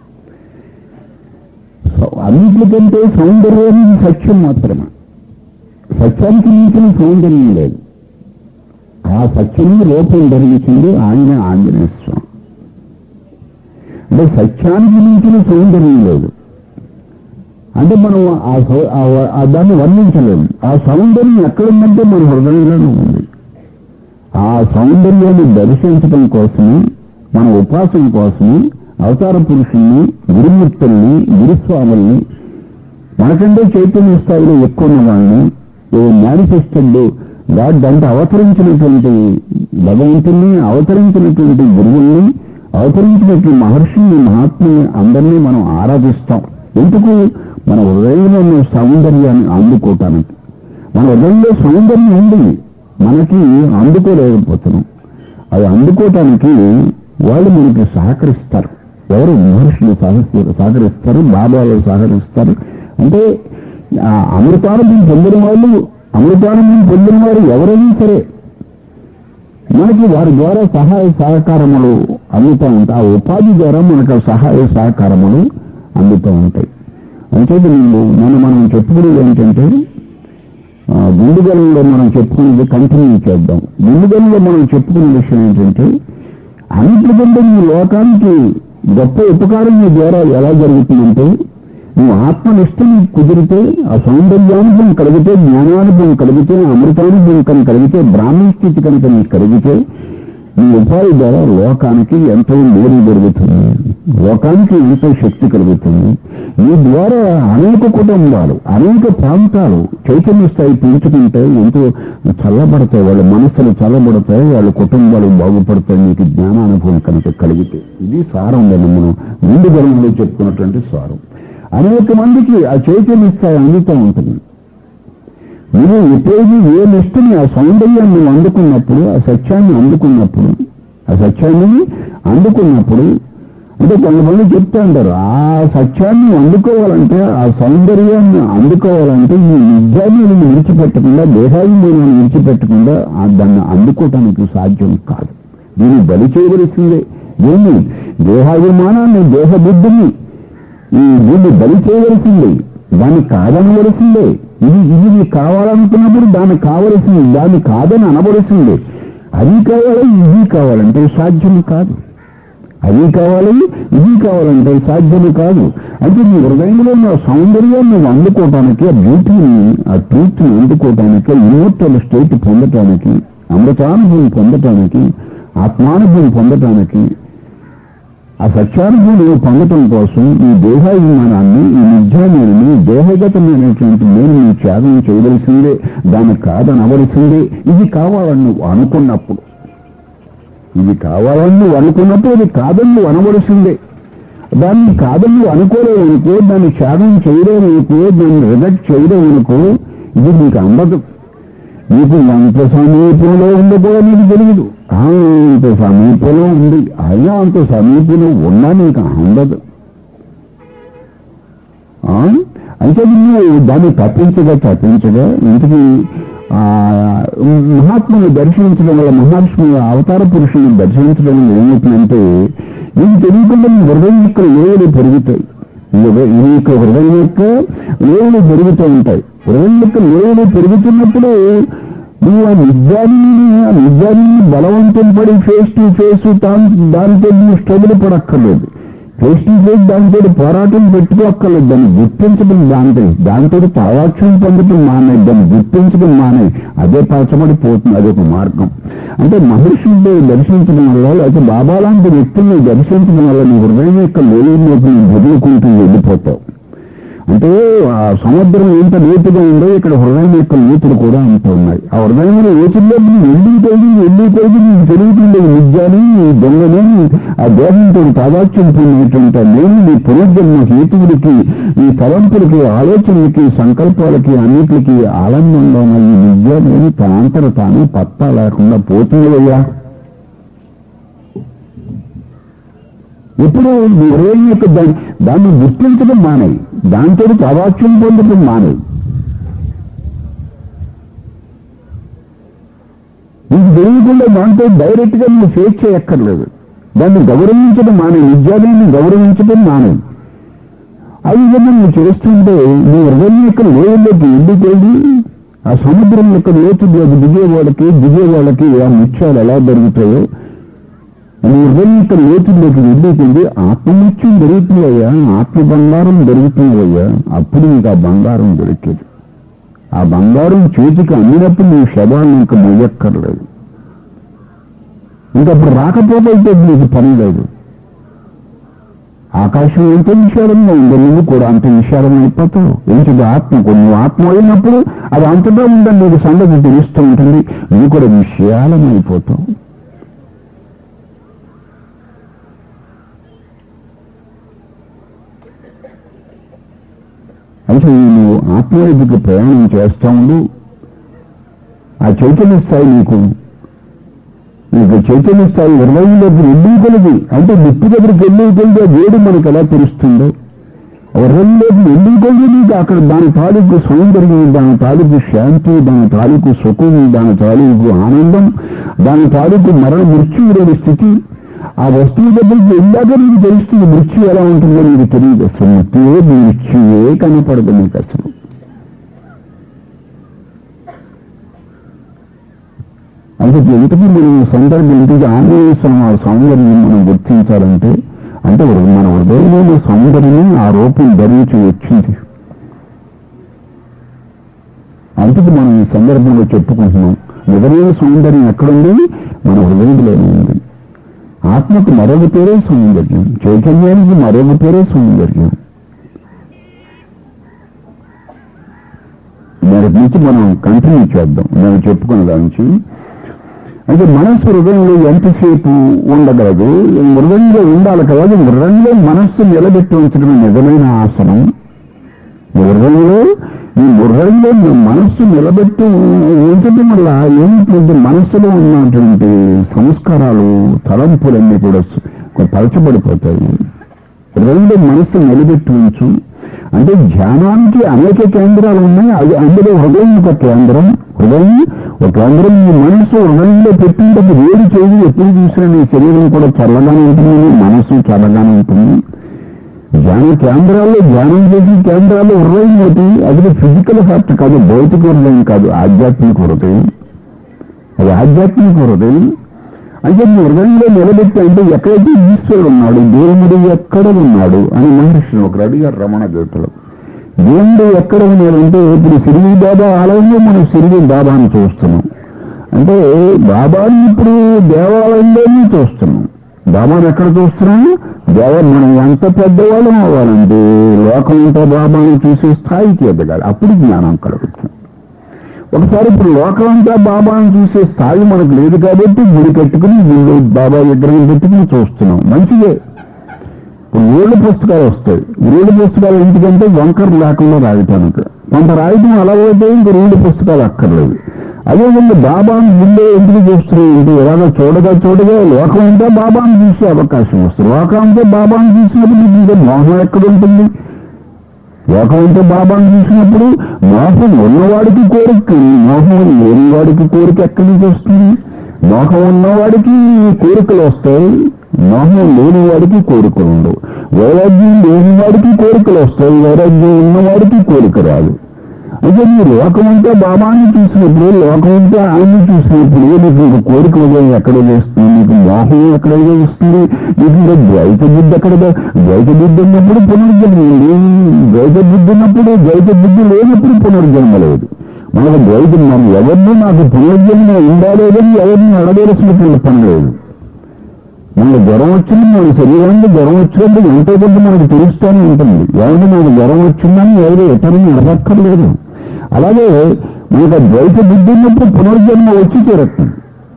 Speaker 1: సో అన్నిటికంటే సౌందర్యం సత్యం మాత్రమే సత్యానికి మించిన సౌందర్యం లేదు ఆ సత్యమే రూపం ధరించింది ఆయన ఆంజనేయ స్వామి అంటే సత్యానికి మించిన సౌందర్యం లేదు అంటే మనం ఆ సౌ- ఆ వ- ఆ దాన్ని వర్ణించలేము ఆ సౌందర్యం ఎక్కడుందంటే మన హృదయంలోనే ఉంది ఆ సౌందర్యాన్ని దర్శించడం కోసమే మన ఉపాసన కోసమే అవతార పురుషుల్ని గురుమూర్తుల్ని గురుస్వాముల్ని మనకంటే చైతన్య స్థాయిలో ఎక్కువ ఉన్న వాళ్ళని మేనిఫెస్టెడ్ గాడ్ అంటే అవతరించినటువంటి భగవంతుని అవతరించినటువంటి గురువుల్ని అవతరించినటువంటి మహర్షుల్ని మహాత్ముల్ని అందరినీ మనం ఆరాధిస్తాం ఎందుకు మన హృదయంలో ఉన్న సౌందర్యాన్ని అందుకోవటానికి మన హృదయంలో సౌందర్యం ఉంది మనకి అందుకోలేకపోతున్నాం అది అందుకోవటానికి వాళ్ళు మనకి సహకరిస్తారు ఎవరు మహర్షులు సహకరి సహకరిస్తారు బాబాలు సహకరిస్తారు అంటే ఆ అమృతానందం పొందిన వాళ్ళు అమృతానందం పొందిన వారు ఎవరైనా సరే మనకి వారి ద్వారా సహాయ సహకారములు అందుతూ ఉంటాయి ఆ ఉపాధి ద్వారా మనకు ఆ సహాయ సహకారములు అందుతూ ఉంటాయి అంచేత నేను మనం మనం చెప్పుకునేది ఏంటంటే ఆ, గుండుగలలో మనం చెప్పుకునేది కంటిన్యూ చేద్దాం గుండుగలలో మనం చెప్పుకునే విషయం ఏంటంటే అన్నిటికంటే ఈ లోకానికి గొప్ప ఉపకారం నీ ద్వారా ఎలా జరుగుతుందంటే నువ్వు ఆత్మనిష్ట నీకు కుదిరితే ఆ సౌందర్యానుభవం కలిగితే జ్ఞానానుభవం కలిగితే అమృతానుభవం కనుక కలిగితే బ్రాహ్మణ స్థితి కనుక నీకు కలిగితే నీ ఉపాధి ద్వారా లోకానికి ఎంతో మేలు జరుగుతుంది లోకానికి ఎంతో శక్తి కలుగుతుంది ఈ ద్వారా అనేక కుటుంబాలు అనేక ప్రాంతాలు చైతన్య స్థాయి పెంచుకుంటే ఎంతో చల్లబడతాయి వాళ్ళ మనసులు చల్లబడతాయి వాళ్ళ కుటుంబాలు బాగుపడతాయి మీకు జ్ఞానానుభవం కనుక కలిగితే ఇది సారం నేను మనం ముందు జన్మలో చెప్పుకున్నటువంటి సారం అనేక మందికి ఆ చైతన్య స్థాయి అందుతూ ఉంటుంది నువ్వు ఎప్పుడైతే ఏ నిష్ఠని ఆ సౌందర్యాన్ని నువ్వు అందుకున్నప్పుడు ఆ సత్యాన్ని అందుకున్నప్పుడు ఆ సత్యాన్ని అందుకున్నప్పుడు అంటే కొంతమంది చెప్తా ఉంటారు ఆ సత్యాన్ని అందుకోవాలంటే ఆ సౌందర్యాన్ని అందుకోవాలంటే ఈ నిజాన్ని నువ్వు విడిచిపెట్టకుండా దేహాభిమానాన్ని విడిచిపెట్టకుండా ఆ దాన్ని అందుకోవటానికి సాధ్యం కాదు దీన్ని బలి చేయవలసిందే దీన్ని దేహాభిమానాన్ని దేహబుద్ధిని ఈ దీన్ని బలి చేయవలసిందే దాన్ని కాదనవలసిందే ఇది ఇది నీకు కావాలనుకున్నప్పుడు దాన్ని కావలసింది దాన్ని కాదని అనవలసిందే అది కావాలి ఇది కావాలంటే సాధ్యం కాదు అది కావాలి ఇది కావాలంటే సాధ్యం కాదు అంటే నీ హృదయంలో ఉన్న సౌందర్యాన్ని నువ్వు అందుకోవటానికి ఆ బ్యూటీని ఆ ట్రూత్ని అందుకోవటానికి ఇమోర్టల్ స్టేట్ పొందటానికి అమృతానుభవం పొందటానికి ఆత్మానుభవం పొందటానికి ఆ సత్యానుభవం నువ్వు పొందటం కోసం ఈ దేహాభిమానాన్ని ఈ నిజాన్ని దేహగతమైనటువంటి నేను నీ త్యాగం చేయవలసిందే దాన్ని కాదనవలసిందే ఇది కావాలని నువ్వు అనుకున్నప్పుడు ఇది కావాలని నువ్వు అనుకున్నప్పుడు ఇది కాదని నువ్వు అనవలసిందే దాన్ని కాదని నువ్వు అనుకోలేవనుకో దాన్ని త్యాగం చేయలేవనుకో దాన్ని రిజెక్ట్ చేయలేవనుకో ఇది నీకు అందదు నీకు ఎంత సమీపంలో ఉందో కూడా నీకు తెలియదు ఆ, ఇంత సమీపంలో ఉంది అయినా అంత సమీపంలో ఉన్నా నీకు అందదు ఆ? అంటే నువ్వు దాన్ని తప్పించగా తప్పించగా ఇంటికి ఆ మహాత్ముని దర్శించడం వల్ల మహాత్ముని అవతార పురుషుని దర్శించడం వల్ల ఏమవుతుందంటే నీకు తెలియకుండా నీ హృదయం యొక్క లేవులు పెరుగుతాయి ఈ యొక్క హృదయం యొక్క లేవులు పెరుగుతూ ఉంటాయి హృదయం యొక్క లేవులు పెరుగుతున్నప్పుడు నువ్వు ఆ నిజాన్ని ఆ నిజాన్ని బలవంతం పడి ఫేస్ టు ఫేస్ తాను దానితో నువ్వు స్ట్రగుల్ పడక్కర్లేదు ఫేస్ టు ఫేస్ దానితో పోరాటం పెట్టుకోక్కర్లేదు దాన్ని గుర్తించడం దాంతో దాంతో తావాక్ష్యం పొందడం మానే దాన్ని గుర్తించడం మానే అదే పరచబడి పోతుంది అదొక మార్గం అంటే మహర్షులు దర్శించడం వల్ల లేకపోతే బాబా లాంటి వ్యక్తుల్ని దర్శించడం వల్ల నీ హృదయం యొక్క లోయలోకి నువ్వు వదులుకుంటూ వెళ్ళిపోతావు అంటే ఆ సముద్రం ఎంత లోతుగా ఉందో ఇక్కడ హృదయం యొక్క లోతులు కూడా అంత ఉన్నాయి ఆ హృదయంలో లోతుల్లో నువ్వు వెళ్ళి పోయి వెళ్ళి పోయి నీకు తెలుగుతుంది నిజాన్ని ఈ దొంగని ఆ దేహంతో తాదాత్యం పొందినటువంటి ఆ నేను నీ పునర్జన్మ హేతువులకి ఈ తలంపులకి ఆలోచనలకి సంకల్పాలకి అన్నిటికి ఆనందంగా ఉన్న ఈ నిజాన్ని తనంతర తాను పత్తా లేకుండా పోతుందయ్యా ఎప్పుడు నీ హృదయం యొక్క దాన్ని దాన్ని గుర్తించడం మానే దాంతో తావాక్యం పొందడం మానే నీకు తెలియకుండా దాంతో డైరెక్ట్ గా నువ్వు ఫేస్ చేయక్కర్లేదు దాన్ని గౌరవించడం మానే నిజాన్ని గౌరవించడం మానే అది విధంగా నువ్వు చేస్తుంటే నీ హృదయం యొక్క లోయల్లోకి వెళ్ళిపోయి ఆ సముద్రం యొక్క లోతులోకి దిగే వాళ్ళకి దిగే వాళ్ళకి ఆ ముత్యాలు ఎలా దొరుకుతాయో నీ హృదయం యొక్క లోతుల్లోకి వెళ్ళిపోయింది ఆత్మముత్యం దొరుకుతుందయ్యా ఆత్మ బంగారం దొరుకుతుందయ్యా అప్పుడు నీకు ఆ బంగారం దొరికేది ఆ బంగారం చేతికి అందినప్పుడు నీ శవాన్ని ఇంకా మొయ్యక్కర్లేదు ఇంకప్పుడు రాకపోతే అయితే నీకు పని లేదు ఆకాశం ఎంత విశాలంగా ఉందో నువ్వు కూడా అంత విశాలం అయిపోతావు ఏంటిది ఆత్మ కొన్ని ఆత్మ అయినప్పుడు అది అంతటా ఉందని నీకు సంగతి తెలుస్తూ ఉంటుంది నువ్వు కూడా విశాలం అయిపోతావు అయితే నువ్వు ఆత్మవైపుకి ప్రయాణం చేస్తా ఉండు ఆ చైతన్య స్థాయి నీకు నీకు చైతన్య స్థాయి హృదయంలోకి వెళ్ళి కొలిది అంటే నిప్పు దగ్గరికి వెళ్ళి కొలిది ఆ వేడి మనకు ఎలా తెలుస్తుందో హృదయంలోకి వెళ్ళి కొలిది నీకు అక్కడ దాని తాలూకు సౌందర్యం దాని తాలూకు శాంతి దాని తాలూకు సుఖం దాని తాలూకు ఆనందం దాని తాలూకు మరణ మృత్యువు లేని స్థితి ఆ వస్తువు దగ్గరికి వెళ్ళాక నీకు తెలుస్తుంది మృత్యు ఎలా ఉంటుందో నీకు తెలియదు అసలు మృత్యువే మృత్యువే కనపడదు నీకు అసలు అందుకే ఇంటికి మనం సందర్భం ఇంటికి ఆంజనేయ స్వామి సౌందర్యం మనం గుర్తించాలంటే అంటే మన హృదయంలో సౌందర్యం ఆ రూపం ధరించి వచ్చింది అందుకు మనం ఈ సందర్భంలో చెప్పుకుంటున్నాం నిజమైన సౌందర్యం ఎక్కడుంది మన హృదయంలోనే ఉంది ఆత్మకు మరొక పేరే సౌందర్యం చైతన్యానికి మరొక పేరే సౌందర్యం దాని నుంచి మనం కంటిన్యూ చేద్దాం నేను చెప్పుకున్న దాని నుంచి అయితే మనస్సు హృదయంలో ఎంతసేపు ఉండగలదు హృదయంలో ఉండాలి కదా అది హృదయంలో మనస్సు నిలబెట్టి ఉంచడం నిజమైన ఆసనం హృదయంలో ఈ హృదయంలో మీ మనస్సు నిలబెట్టి ఉంచడం వల్ల ఏమిటంటే మనస్సులో ఉన్నటువంటి సంస్కారాలు తలంపులన్నీ కూడా పలచబడిపోతాయి హృదయంలో మనస్సు నిలబెట్టి ఉంచు అంటే ధ్యానానికి అనేక కేంద్రాలు ఉన్నాయి అది అందులో హృదయం ఒక కేంద్రం హృదయం ఒక కేంద్రం మీ మనస్సు హృదయంలో పెట్టినప్పుడు వేడి చేయి ఎప్పుడు చూసినా నీ శరీరం కూడా చల్లగానే ఉంటుంది నీ మనస్సు చల్లగానే ఉంటుంది ధ్యాన కేంద్రాల్లో ధ్యానం చేసిన కేంద్రాల్లో హృదయం ఒకటి అది ఫిజికల్ హార్ట్ కాదు భౌతిక హృదయం కాదు ఆధ్యాత్మిక హృదయం అది ఆధ్యాత్మిక హృదయం అంటే మీ హృదయంలో నిలబెట్టి అంటే ఎక్కడైతే ఈశ్వరుడు ఉన్నాడు దేవుడు ఎక్కడ ఉన్నాడు అని మహర్షిని ఒకరు అడిగారు రమణ దేవతలు దేవుడు ఎక్కడ ఉన్నాడు అంటే ఇప్పుడు సిరివి బాబా ఆలయంలో మనం సిరివి బాబాని చూస్తున్నాం అంటే బాబాని ఇప్పుడు దేవాలయంలోనే చూస్తున్నాం బాబాని ఎక్కడ చూస్తున్నాం దేవ మనం ఎంత పెద్దవాళ్ళం అవ్వాలంటే లోకం అంతా బాబాని చూసే స్థాయికి ఎదగాలి అప్పుడు జ్ఞానం కలుగుతుంది ఒకసారి ఇప్పుడు లోకం అంతా బాబాను చూసే స్థాయి మనకు లేదు కాబట్టి గుడి కట్టుకుని గుడి బాబా విగ్రహం పెట్టుకుని చూస్తున్నాం మంచిదే ఇప్పుడు ఊళ్ళ పుస్తకాలు వస్తాయి ఊళ్ళ పుస్తకాలు ఎందుకంటే వంకర లేకుండా రాయటానికి కొంత రాయటం అలాగైతే ఇంక రూళ్ళు పుస్తకాలు అక్కర్లేదు అదేవిధంగా బాబాను గుళ్ళే ఎందుకు చూస్తున్నాయి అంటే ఎలాగో చూడగా చూడగా లోకం అంతా బాబాను చూసే అవకాశం వస్తుంది లోకం అంతా బాబాను చూసినప్పుడు మీకు ఇంకా మోహం ఎక్కడ ఉంటుంది లోకం అంటే బాబాను చూసినప్పుడు మోహం ఉన్నవాడికి కోరిక మోహం లేని వాడికి కోరిక ఎక్కడి నుంచి వస్తుంది మోహం ఉన్నవాడికి కోరికలు వస్తాయి మోహం లేని వాడికి కోరికలు ఉండవు వైరాగ్యం లేని వాడికి కోరికలు వస్తాయి వైరాగ్యం ఉన్నవాడికి కోరిక రాదు అయితే మీ లోకం అంతా బాబాని చూసినప్పుడు లోకం అంతా ఆయన్ని చూసినప్పుడు నీకు ఇంక కోరిక ఉదయం ఎక్కడ వేస్తుంది నీకు మోహం ఎక్కడ వేస్తుంది నీకు ఇంకా ద్వైత బుద్ధి ఎక్కడ ద్వైత బుద్ధి ఉన్నప్పుడు పునర్జన్మ ఉంది ద్వైత బుద్ధి ఉన్నప్పుడు ద్వైత బుద్ధి లేనప్పుడు పునర్జన్మ లేదు మనకు ద్వైతం మనం ఎవరిని నాకు పునర్జన్మ ఉందా లేదని ఎవరిని అడగవలసినటువంటి పని లేదు మనకు జ్వరం వచ్చింది మన శరీరానికి జ్వరం వచ్చినప్పుడు ఎంతో కొంత మనకు తెలుస్తూనే ఉంటుంది ఎవరికి మనకు జ్వరం వచ్చిందని ఎవరు ఇతరుని అడగక్కర్లేదు అలాగే మనకు ఆ ద్వైత బుద్ధి ఉన్నప్పుడు పునర్జన్మ వచ్చి తీరుతుంది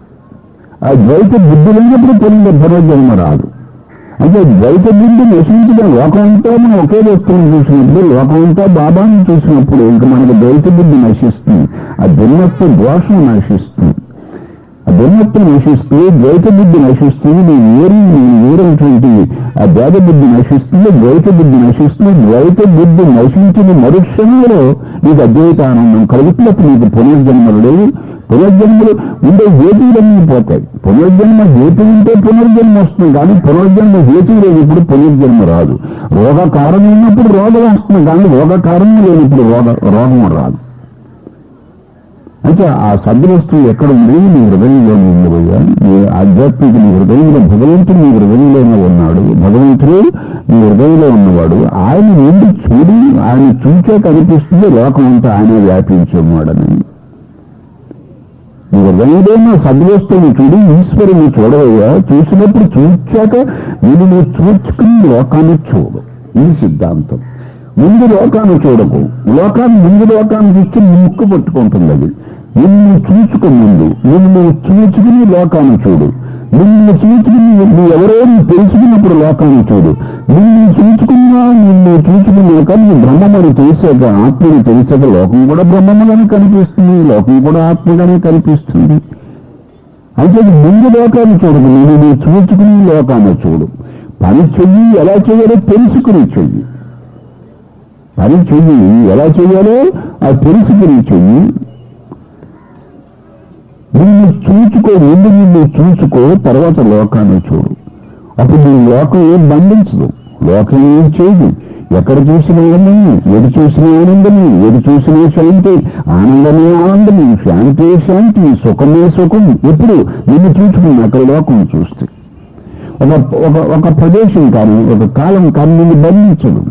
Speaker 1: ఆ ద్వైత బుద్ధి లేనప్పుడు పునర్ పునర్జన్మ రాదు అంటే ద్వైత బుద్ధి నశించిన లోకమంతా మనం ఒకే వస్తువుని చూసినప్పుడు లోకమంతా బాబాని చూసినప్పుడు ఇంకా మనకు ద్వైత బుద్ధి నశిస్తుంది ఆ భిన్నత్వ దోషం నశిస్తుంది ఆ భిన్నత్వం నశిస్తూ ద్వైత బుద్ధి నశిస్తుంది నీ వేరు నేను వేరైనటువంటి ఆ భేద బుద్ధి నశిస్తుంది ద్వైత బుద్ధి నశిస్తుంది ద్వైత బుద్ధి నశించిన మరుక్షణంలో నీకు అద్వైత ఆనందం కలుగుతున్నప్పుడు నీకు పునర్జన్మలు లేవు పునర్జన్మలు ఉండే హేతువులన్నీ పోతాయి పునర్జన్మ హేతు ఉంటే పునర్జన్మ వస్తుంది కానీ పునర్జన్మ హేతు లేనప్పుడు పునర్జన్మ రాదు రోగ కారణం ఉన్నప్పుడు రోగం వస్తుంది కానీ రోగ కారణం లేనప్పుడు రోగ రోగం రాదు అయితే ఆ సద్వస్తువు ఎక్కడ ఉంది నీ హృదయంలో ఉంది పోయా నీ ఆధ్యాత్మిక నీ హృదయంలో భగవంతుడు నీ హృదయంలోనే ఉన్నాడు భగవంతుడు నీ హృదయంలో ఉన్నవాడు ఆయన నుండి చూడి ఆయన చూచే కనిపిస్తుంది లోకం అంతా ఆయనే వ్యాపించేవాడని నీ హృదయంలో ఉన్న సద్వస్తువుని చూడి ఈశ్వరుని చూడవయ్యా చూసినప్పుడు చూచాక నేను నువ్వు చూచుకుని లోకాన్ని చూడు ఈ సిద్ధాంతం ముందు లోకాన్ని చూడకు లోకాన్ని ముందు లోకాన్ని చూస్తే ముక్కు పట్టుకుంటుంది అది నిన్ను చూచుకో ముందు నిన్ను చూచుకుని లోకాన్ని చూడు నిన్ను చూచుకుని నువ్వు ఎవరో నువ్వు తెలుసుకున్నప్పుడు లోకాన్ని చూడు నిన్ను చూచుకున్నా నిన్ను చూచుకున్నాక నీ బ్రహ్మమని తెలిసాక ఆత్మని తెలిసాక లోకం కూడా బ్రహ్మముగానే కనిపిస్తుంది లోకం కూడా ఆత్మగానే కనిపిస్తుంది అయితే ముందు లోకాన్ని చూడదు నేను నువ్వు చూచుకుని లోకాన్ని చూడు పని చెయ్యి ఎలా చేయాలో తెలుసుకుని చెయ్యి పని చెయ్యి ఎలా చేయాలో అది తెలుసుకుని చెయ్యి నిన్ను చూచుకో ముందు నిన్ను చూసుకో తర్వాత లోకాన్ని చూడు అప్పుడు నీ లోకం ఏం బంధించదు లోకం ఏం చేయదు ఎక్కడ చూసినా ఆనందమే ఎటు చూసినా ఆనందమే ఎటు చూసినా శాంతి ఆనందమే ఆనందమే శాంతి శాంతి సుఖమే సుఖం ఎప్పుడు నిన్ను చూసుకుని అక్కడ లోకం చూస్తే ఒక ఒక ఒక ప్రదేశం కానీ ఒక కాలం కానీ నిన్ను బంధించదు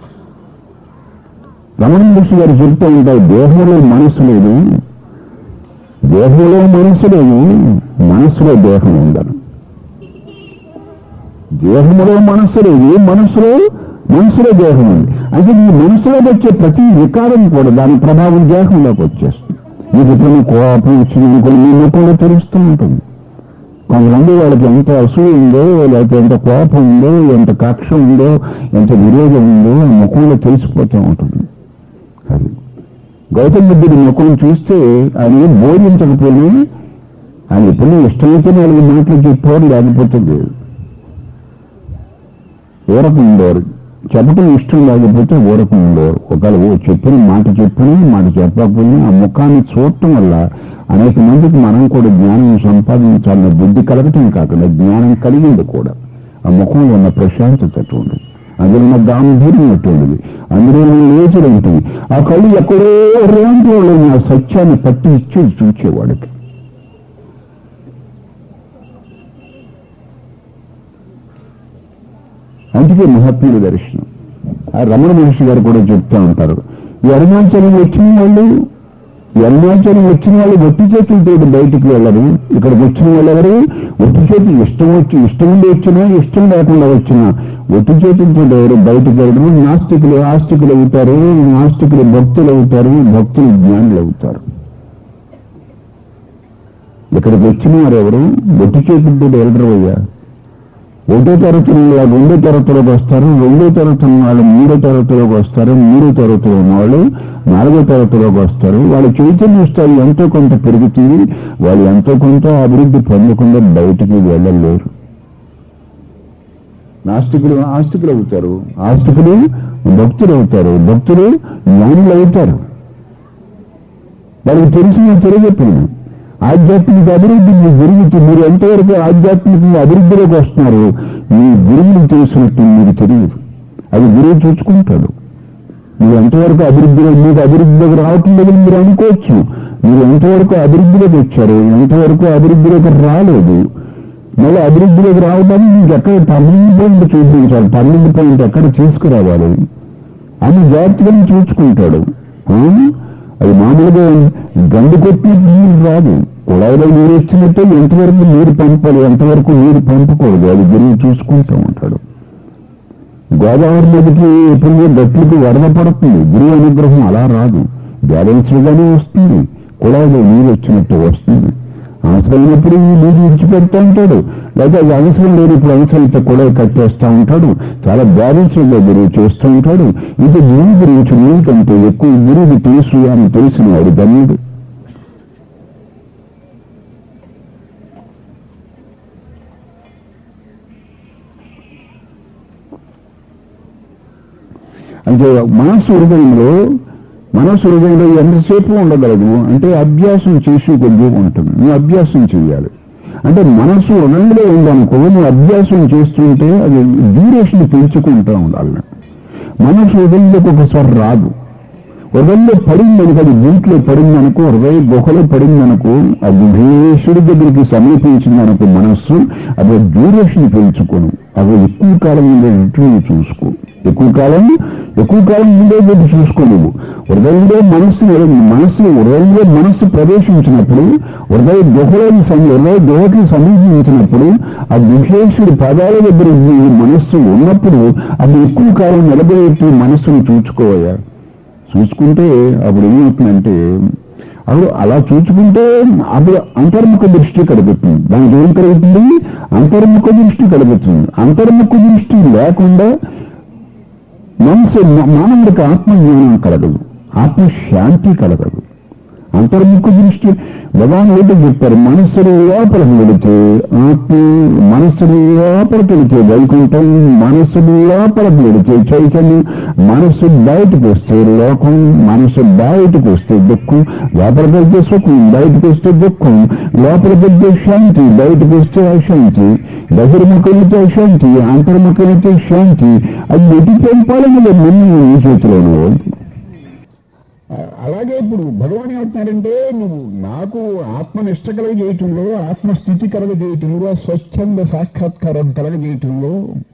Speaker 1: రమణ మహర్షి గారు చెప్తూ ఉంటారు దేహంలో మనసు లేదు దేహంలో మనసు లేదు మనసులో దేహం ఉండదు దేహంలో మనసు లేదు మనసులో మనసులో దేహం ఉంది అంటే నీ మనసులో వచ్చే ప్రతి వికారం కూడా దాని ప్రభావం దేహంలోకి వచ్చేస్తుంది నీకు ఎప్పుడైనా కోపం వచ్చింది అనుకోండి మీ ముఖంలో తెలుస్తూ ఉంటుంది కొంతమంది వాళ్ళకి ఎంత అసూయ ఉందో లేకపోతే ఎంత కోపం ఉందో ఎంత కక్ష ఉందో ఎంత విరోధం ఉందో ఆ ముఖంలో తెలిసిపోతూ ఉంటుంది అది గౌతమ బుద్ధుడి ముఖం చూస్తే ఆయన ఏం బోధించకపోయినా ఆయన ఎప్పుడూ ఇష్టమైతే నాలుగు మాటలు చెప్పేవారు లేకపోతే లేదు ఊరకం ఉండేవారు చెప్పటం ఇష్టం లేకపోతే ఊరకం ఉండేవారు ఒకవేళ ఓ చెప్పిన మాట చెప్పిన మాట చెప్పకపోయినా ఆ ముఖాన్ని చూడటం వల్ల అనేక మందికి మనం కూడా జ్ఞానం సంపాదించాలన్న బుద్ధి కలగటం కాకుండా జ్ఞానం కలిగింది కూడా ఆ ముఖంలో ఉన్న ప్రశాంతత అటువంటిది అందులో ఉన్న గాంభీర్యం అటువంటిది అందులో ఉన్న లేచర్ ఉంటుంది ఆ కళ్ళు ఎక్కడో రేంటి వాళ్ళు ఆ సత్యాన్ని పట్టి ఇచ్చి చూచేవాడికి అందుకే మహాత్ముల దర్శనం ఆ రమణ మహర్షి గారు కూడా చెప్తా ఉంటారు ఈ అరుణాచలం వచ్చిన వాళ్ళు ఈ అరుణాచలం వచ్చిన వాళ్ళు ఒట్టి చేతులతో బయటికి వెళ్ళరు ఇక్కడికి వచ్చిన వాళ్ళు ఎవరు ఒట్టి చేతులు ఇష్టం వచ్చి ఇష్టం ఉండి వచ్చినా ఇష్టం లేకుండా వచ్చినా ఒట్టి చేతులతో ఎవరు బయటికి వెళ్ళరు నాస్తికులు ఆస్తికులు అవుతారు నాస్తికులు భక్తులు అవుతారు భక్తులు జ్ఞానులు అవుతారు ఇక్కడికి వచ్చిన వారు ఎవరు ఒట్టి చేతులతో వెళ్ళరు అయ్యా ఒకటో తరగతి వాళ్ళు రెండో తరగతిలోకి వస్తారు రెండో తరగతి ఉన్న వాళ్ళు మూడో తరగతిలోకి వస్తారు మూడో తరగతిలో ఉన్న వాళ్ళు నాలుగో తరగతిలోకి వస్తారు వాళ్ళ చైతన్య స్థాయి ఎంతో కొంత పెరుగుతుంది వాళ్ళు ఎంతో కొంత అభివృద్ధి పొందకుండా బయటికి వెళ్ళలేరు నాస్తికులు ఆస్తికులు అవుతారు ఆస్తికులు భక్తులు అవుతారు భక్తులు జ్ఞానులు అవుతారు వాళ్ళకి తెలిసిన తెలియజెప్పింది ఆధ్యాత్మిక అభివృద్ధి మీ గురువుకి మీరు ఎంతవరకు ఆధ్యాత్మికంగా అభివృద్ధిలోకి వస్తున్నారు మీ గురువుని తెలిసినట్టు మీకు తెలియదు అది గురువు చూసుకుంటాడు మీరు ఎంతవరకు అభివృద్ధిలో మీకు అభివృద్ధిలోకి రావటం లేదని మీరు అనుకోవచ్చు మీరు ఎంతవరకు అభివృద్ధిలోకి వచ్చారు ఎంతవరకు అభివృద్ధిలోకి రాలేదు మళ్ళీ అభివృద్ధిలోకి రావడానికి మీకు ఎక్కడ టర్నింగ్ పాయింట్ చూపించాలి టర్నింగ్ పాయింట్ ఎక్కడ తీసుకురావాలి అని జాగ్రత్తగా చూసుకుంటాడు ఆ? అది మామూలుగా గండు కొట్టి నీరు రాదు కుళాయిలో నీరు వచ్చినట్టే ఎంతవరకు నీరు పంపాలి ఎంతవరకు నీరు పంపకూడదు అది గురువు చూసుకుంటూ ఉంటాడు గోదావరి నదికి ఎప్పుడు గట్లకి వరద పడుతుంది గురువు అనుగ్రహం అలా రాదు బ్యాలెన్స్డ్ గానే వస్తుంది కుళాయిలో నీరు వచ్చినట్టు వస్తుంది అవసరమైనప్పుడు ఈ నీరు విడిచిపెడతా ఉంటాడు లేదా అది అవసరం లేదు ఇప్పుడు అవసరం అయితే కుళాయి కట్టేస్తా ఉంటాడు చాలా బ్యాలెన్స్డ్ గా గురువు చేస్తూ ఉంటాడు ఇది నీరు గురించి నీకంటే ఎక్కువ గురువుకి తెలుసు అని తెలిసిన వాడు ధన్యుడు అంటే మనస్సు హృదయంలో మనస్సు హృదయంలో ఎంతసేపు ఉండగలదు అంటే అభ్యాసం చేసి కొద్దిగా ఉంటుంది నువ్వు అభ్యాసం చేయాలి అంటే మనస్సు హృదయంలో ఉందనుకో నువ్వు అభ్యాసం చేస్తుంటే అది డ్యూరేషన్ పెంచుకుంటూ ఉండాలి మనస్సు హృదయంలోకి ఒకసారి రాదు హృదయంలో పడిందనుకో అది దీంట్లో పడిందనుకో హృదయ గుహలో పడిందనుకో ఆ గుహేశ్వరుడి దగ్గరికి సమీపించిందనుకో మనస్సు అది డ్యూరేషన్ పెంచుకోను అది ఎక్కువ కాలం ఉండేటట్టు నువ్వు చూసుకో ఎక్కువ కాలం ఎక్కువ కాలం ఉండేటట్టు చూసుకో నువ్వు హృదయంలో మనస్సు మనస్సు హృదయంలో మనస్సు ప్రవేశించినప్పుడు హృదయ గుహలోని సమ- హృదయ గుహకి సమీపించినప్పుడు ఆ గుహేశ్వరుడి పాదాల దగ్గర నీ మనస్సు ఉన్నప్పుడు అది ఎక్కువ కాలం నిలబడేట్టు మనస్సును చూసుకోవయ్యా చూసుకుంటే అప్పుడు ఏమవుతుందంటే అప్పుడు అలా చూసుకుంటే అప్పుడు అంతర్ముఖ దృష్టి కలుగుతుంది దానికి ఏం కలుగుతుంది అంతర్ముఖ దృష్టి కలుగుతుంది అంతర్ముఖ దృష్టి లేకుండా మనసు మానవుడికి ఆత్మజ్ఞానం కలగదు ఆత్మశాంతి కలగదు అంతర్ముఖ దృష్టి భగవాన్ ఏంటో చెప్పారు మనస్సుని లోపలికి వెళితే ఆత్మ మనస్సుని లోపలికి వెళితే వైకుంఠం మనస్సుని లోపలికి వెళితే చైతన్యం మనస్సు బయటకు వస్తే లోకం మనస్సు బయటకు వస్తే దుఃఖం లోపలికి వెళ్తే సుఖం బయటకు వస్తే దుఃఖం లోపలికి వెళ్తే శాంతి బయటకు వస్తే అశాంతి బహిర్ముఖమైతే అశాంతి అంతర్ముఖమైతే శాంతి అది ఎటు పంపాలని నిన్ను ఈ చేతిలోనే ఉంది అలాగే ఇప్పుడు భగవాన్ ఏమంటున్నారంటే నువ్వు నాకు ఆత్మనిష్ట కలగజేయటంలో ఆత్మస్థితి కలగజేయటంలో స్వచ్ఛంద సాక్షాత్కారం కలగజేయటంలో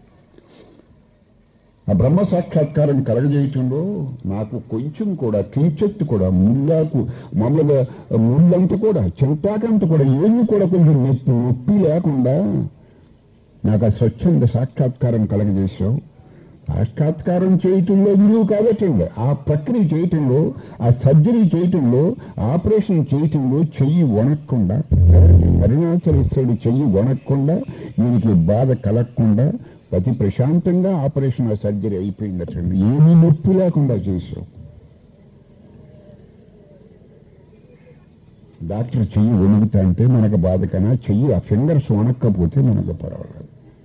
Speaker 1: ఆ బ్రహ్మ సాక్షాత్కారం కలగజేయటంలో నాకు కొంచెం కూడా కించెత్తు కూడా ముళ్ళకు మామూలుగా ముళ్ళంత కూడా చెంటాకంత కూడా ఏమీ కూడా కొంచెం నొప్పి నొప్పి లేకుండా నాకు ఆ స్వచ్ఛంద సాక్షాత్కారం కలగజేసావు సాక్షాత్కారం చేయటంలో విలువ కాబట్టండి ఆ ప్రక్రియ చేయటంలో ఆ సర్జరీ చేయటంలో ఆపరేషన్ చేయటంలో చెయ్యి వణక్కుండా అరుణాచలేశ్వరుడు చెయ్యి వణక్కుండా ఈయనకి బాధ కలగకుండా అతి ప్రశాంతంగా ఆపరేషన్ ఆ సర్జరీ అయిపోయిందటండి ఏమీ నొప్పి లేకుండా చేసావు డాక్టర్ చెయ్యి వణుకుతా అంటే మనకు బాధ కన్నా చెయ్యి ఆ ఫింగర్స్ వణక్కపోతే మనకు పర్వాలేదు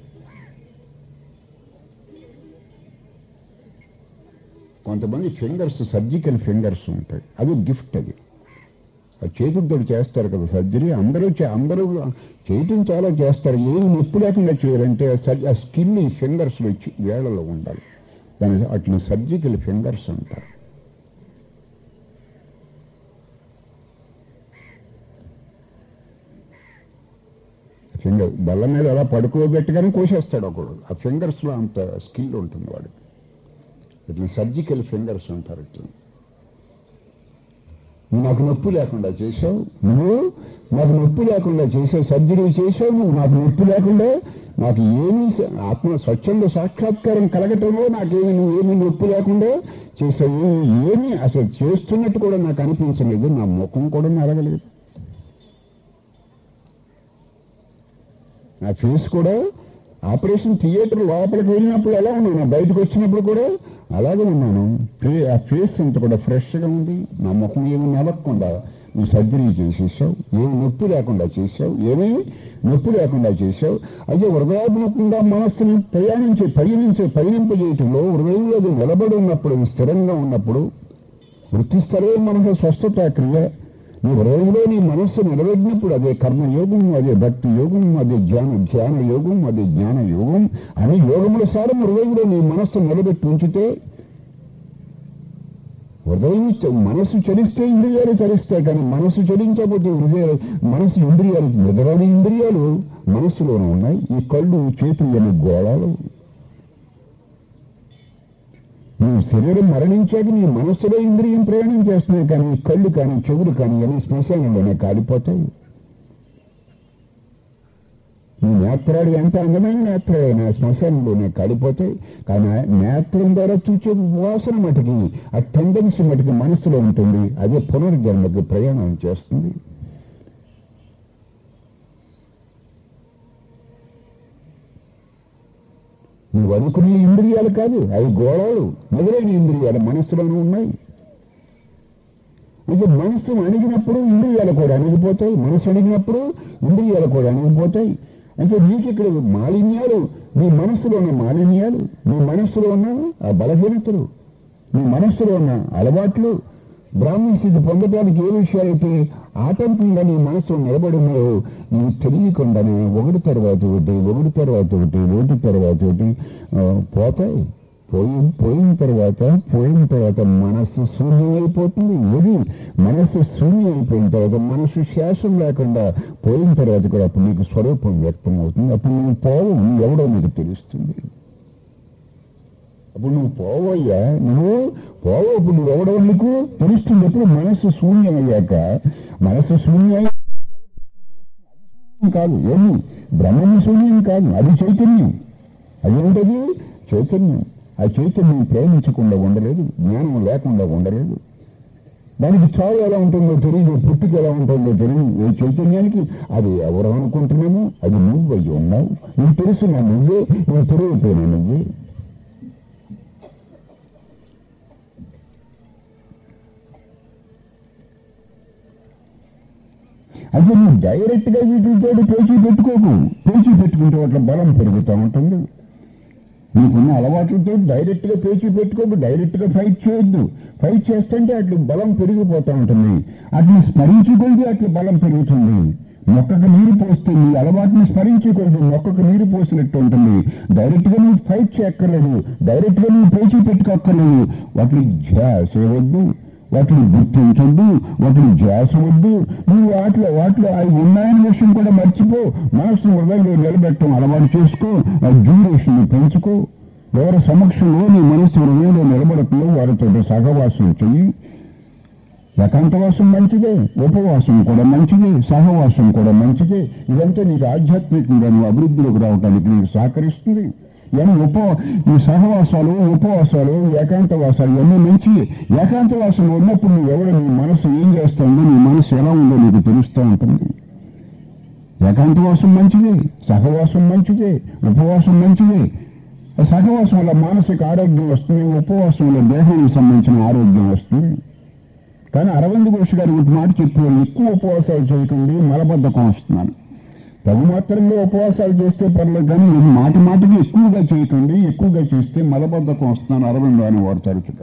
Speaker 1: కొంతమంది ఫింగర్స్ సర్జికల్ ఫింగర్స్ ఉంటాయి అది గిఫ్ట్ అది ఆ చేతులతో చేస్తారు కదా సర్జరీ అందరూ చే- అందరూ చేయటం చాలా చేస్తారు ఏమి నొప్పి లేకుండా చేయాలంటే ఆ సర్జ ఆ స్కిన్ ఈ ఫింగర్స్ వచ్చి వేళలో ఉండాలి దాని అట్లా సర్జికల్ ఫింగర్స్ అంటారు ఫింగర్ బల్ల మీద అలా పడుకోబెట్టగానే కోసేస్తాడు ఒకడు ఆ ఫింగర్స్ లో అంత స్కిల్ ఉంటుంది వాడికి ఇట్లా సర్జికల్ ఫింగర్స్ అంటారు ఇట్లా నువ్వు నాకు నొప్పి లేకుండా చేసావు నువ్వు నాకు నొప్పి లేకుండా చేసావు సర్జరీ చేసావు నువ్వు నాకు నొప్పి లేకుండా నాకు ఏమీ స- ఆత్మ స్వచ్ఛంద సాక్షాత్కారం కలగటంలో నాకేమి నువ్వు ఏమీ నొప్పి లేకుండా చేసావు ఏమీ- ఏమీ అసలు చేస్తున్నట్టు కూడా నాకు అనిపించలేదు నా ముఖం కూడా నలగలేదు నా ఫేస్ కూడా ఆపరేషన్ థియేటర్ లోపలికి వెళ్ళినప్పుడు ఎలా ఉన్నాను బయటకు వచ్చినప్పుడు కూడా అలాగే ఉన్నాను ఫే- ఆ ఫేస్ అంత కూడా ఫ్రెష్గా ఉంది నా ముఖం ఏమి నలగకుండా నువ్వు సర్జరీ చేసేసావు ఏమి నొప్పి లేకుండా చేసావు ఏమీ నొప్పి లేకుండా చేసావు అయితే హృదయాత్మకంగా మనస్సుని ప్రయాణించే పయనించే పయనింపజేయటంలో హృదయంలో అది నిలబడి ఉన్నప్పుడు అది స్థిరంగా ఉన్నప్పుడు వృత్తిస్థలే మనకు స్వస్థత క్రియ నీ హృదయంలో నీ మనస్సు నిలబడినప్పుడు అదే కర్మయోగం అదే భక్తి యోగం అదే ధ్యాన ధ్యాన యోగం అదే జ్ఞాన యోగం అని యోగముల సారం హృదయంలో నీ మనస్సు నిలబెట్టి ఉంచితే హృదయం చ- మనస్సు చలిస్తే ఇంద్రియాలు చలిస్తాయి కానీ మనస్సు చలించకపోతే హృదయాలు మనస్సు ఇంద్రియాలు నిద్రని ఇంద్రియాలు మనస్సులోనే ఉన్నాయి ఈ కళ్ళు చేతులు అనే గోళాలు నీ శరీరం మరణించాక నీ మనస్సులో ఇంద్రియం ప్రయాణం చేస్తున్నాయి కానీ ఈ కళ్ళు కానీ చెవులు కానీ అన్ని శ్మశానంలోనే కాలిపోతాయి నీ నేత్రాలు ఎంత అందమైన నేత్రాలైనా శ్మశానంలోనే కాలిపోతాయి కానీ ఆ నేత్రం ద్వారా చూసే వాసన మటుకి ఆ టెండెన్సీ మటుకి మనసులో ఉంటుంది అదే పునర్జన్మకి ప్రయాణం చేస్తుంది నువ్వు అనుకునే ఇంద్రియాలు కాదు అవి గోళాలు మొదలైన ఇంద్రియాలు మనస్సులోనే ఉన్నాయి ఇక మనస్సు అణిగినప్పుడు ఇంద్రియాలు కూడా అణిగిపోతాయి మనసు అణిగినప్పుడు ఇంద్రియాలు కూడా అణిగిపోతాయి అంటే నీకు ఇక్కడ మాలిన్యాలు నీ మనస్సులో ఉన్న మాలిన్యాలు నీ మనస్సులో ఉన్న ఆ బలహీనతలు నీ మనస్సులో ఉన్న అలవాట్లు బ్రాహ్మణ స్థితి పొందడానికి ఏ విషయాలైతే ఆటంకంగా నీ మనస్సు నిలబడి ఉన్నాయో నీకు తెలియకుండానే ఒకటి తర్వాత ఒకటి ఒకటి తర్వాత ఒకటి ఒకటి తర్వాత ఒకటి ఆ, పోతాయి పోయి పోయిన తర్వాత పోయిన తర్వాత మనస్సు శూన్యం అయిపోతుంది ఇది మనస్సు శూన్యం అయిపోయిన తర్వాత మనస్సు శేషం లేకుండా పోయిన తర్వాత కూడా అప్పుడు నీకు స్వరూపం వ్యక్తం అవుతుంది అప్పుడు నువ్వు పోవు నువ్వు ఎవడో నీకు తెలుస్తుంది అప్పుడు నువ్వు పోవయ్యా నువ్వు పోవు అప్పుడు నువ్వు ఎవడో నీకు తెలుస్తుంది ఎప్పుడు మనస్సు శూన్యం అయ్యాక మనస్సు శూన్యం అయ్యాక కాదు ఏమి బ్రహ్మము శూన్యం కాదు అది చైతన్యం అది ఏంటది చైతన్యం ఆ చైతన్యం ప్రేమించకుండా ఉండలేదు జ్ఞానం లేకుండా ఉండలేదు దానికి చావు ఎలా ఉంటుందో తెలియదు పుట్టుక ఎలా ఉంటుందో తెలియదు ఏ చైతన్యానికి అది ఎవరు అనుకుంటున్నామో అది నువ్వు అయ్యి ఉన్నావు నీకు తెలుసు నా నువ్వే నేను తెలియపోయినా నువ్వే అంటే నువ్వు డైరెక్ట్ గా వీటితో పేచీ పెట్టుకోకు పేచీ పెట్టుకుంటే వాటి బలం పెరుగుతూ ఉంటుంది నీకున్న అలవాట్లతో డైరెక్ట్ గా పేచీ పెట్టుకోకు డైరెక్ట్ గా ఫైట్ చేయొద్దు ఫైట్ చేస్తుంటే అట్లా బలం పెరిగిపోతూ ఉంటుంది అట్లా స్మరించుకుంటే అట్లా బలం పెరుగుతుంది మొక్కకు నీరు పోస్తే నీ అలవాటుని స్మరించుకోవద్దు మొక్కకు నీరు పోసినట్టు ఉంటుంది డైరెక్ట్ గా నువ్వు ఫైట్ చేయక్కర్లేదు డైరెక్ట్ గా నువ్వు పేచీ పెట్టుకోక్కర్లేదు వాటిని ధ్యాస వద్దు వాటిని గుర్తించొద్దు వాటిని ధ్యాస వద్దు నువ్వు వాటిలో వాటిలో అవి ఉన్నాయని విషయం కూడా మర్చిపో మనసు హృదయంలో నిలబెట్టడం అలవాటు చేసుకో ఆ డ్యూరేషన్ పెంచుకో ఎవరి సమక్షంలో నీ మనసు హృదయంలో నిలబడుతుందో వారితో సహవాసం చెయ్యి ఏకాంతవాసం మంచిదే ఉపవాసం కూడా మంచిదే సహవాసం కూడా మంచిదే ఇదంతా నీకు ఆధ్యాత్మికంగా నువ్వు అభివృద్ధిలోకి రావడానికి నీకు సహకరిస్తుంది ఇవన్నీ ఉప ఈ సహవాసాలు ఉపవాసాలు ఏకాంతవాసాలు ఇవన్నీ మంచి ఏకాంతవాసంలో ఉన్నప్పుడు నువ్వు ఎవరు నీ మనసు ఏం చేస్తుందో నీ మనసు ఎలా ఉందో నీకు తెలుస్తూ ఉంటుంది ఏకాంతవాసం మంచిదే సహవాసం మంచిదే ఉపవాసం మంచిదే ఆ సహవాసం వల్ల మానసిక ఆరోగ్యం వస్తుంది ఉపవాసం వల్ల దేహానికి సంబంధించిన ఆరోగ్యం వస్తుంది కానీ అరవింద్ ఘోష్ గారు ఒక మాట చెప్పారు ఎక్కువ ఉపవాసాలు చేయకండి మలబద్ధకం వస్తున్నాను తగు మాత్రంలో ఉపవాసాలు చేస్తే పర్లేదు కానీ మీరు మాటి మాటికి ఎక్కువగా చేయకండి ఎక్కువగా చేస్తే మలబద్ధకం వస్తున్నాను అరవింద్ అని వాడతారు చుట్ట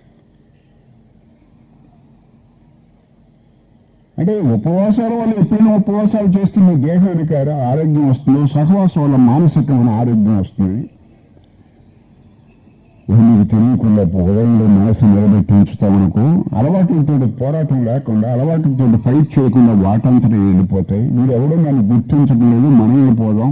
Speaker 1: అంటే ఉపవాసాల వల్ల ఎప్పుడైనా ఉపవాసాలు చేస్తే మీ దేహానికి ఆరో- ఆరోగ్యం వస్తుంది సహవాసం వల్ల మానసికమైన ఆరోగ్యం వస్తుంది ఇది మీకు తెలియకుండా ఉదయంలో మనసు నిలబెట్టి ఉంచుతామనుకో అలవాట్లతో పోరాటం లేకుండా అలవాట్లతో ఫైట్ చేయకుండా వాటంతటా వెళ్ళిపోతాయి మీరు ఎవడో నన్ను గుర్తించడం లేదు మనం వెళ్ళిపోదాం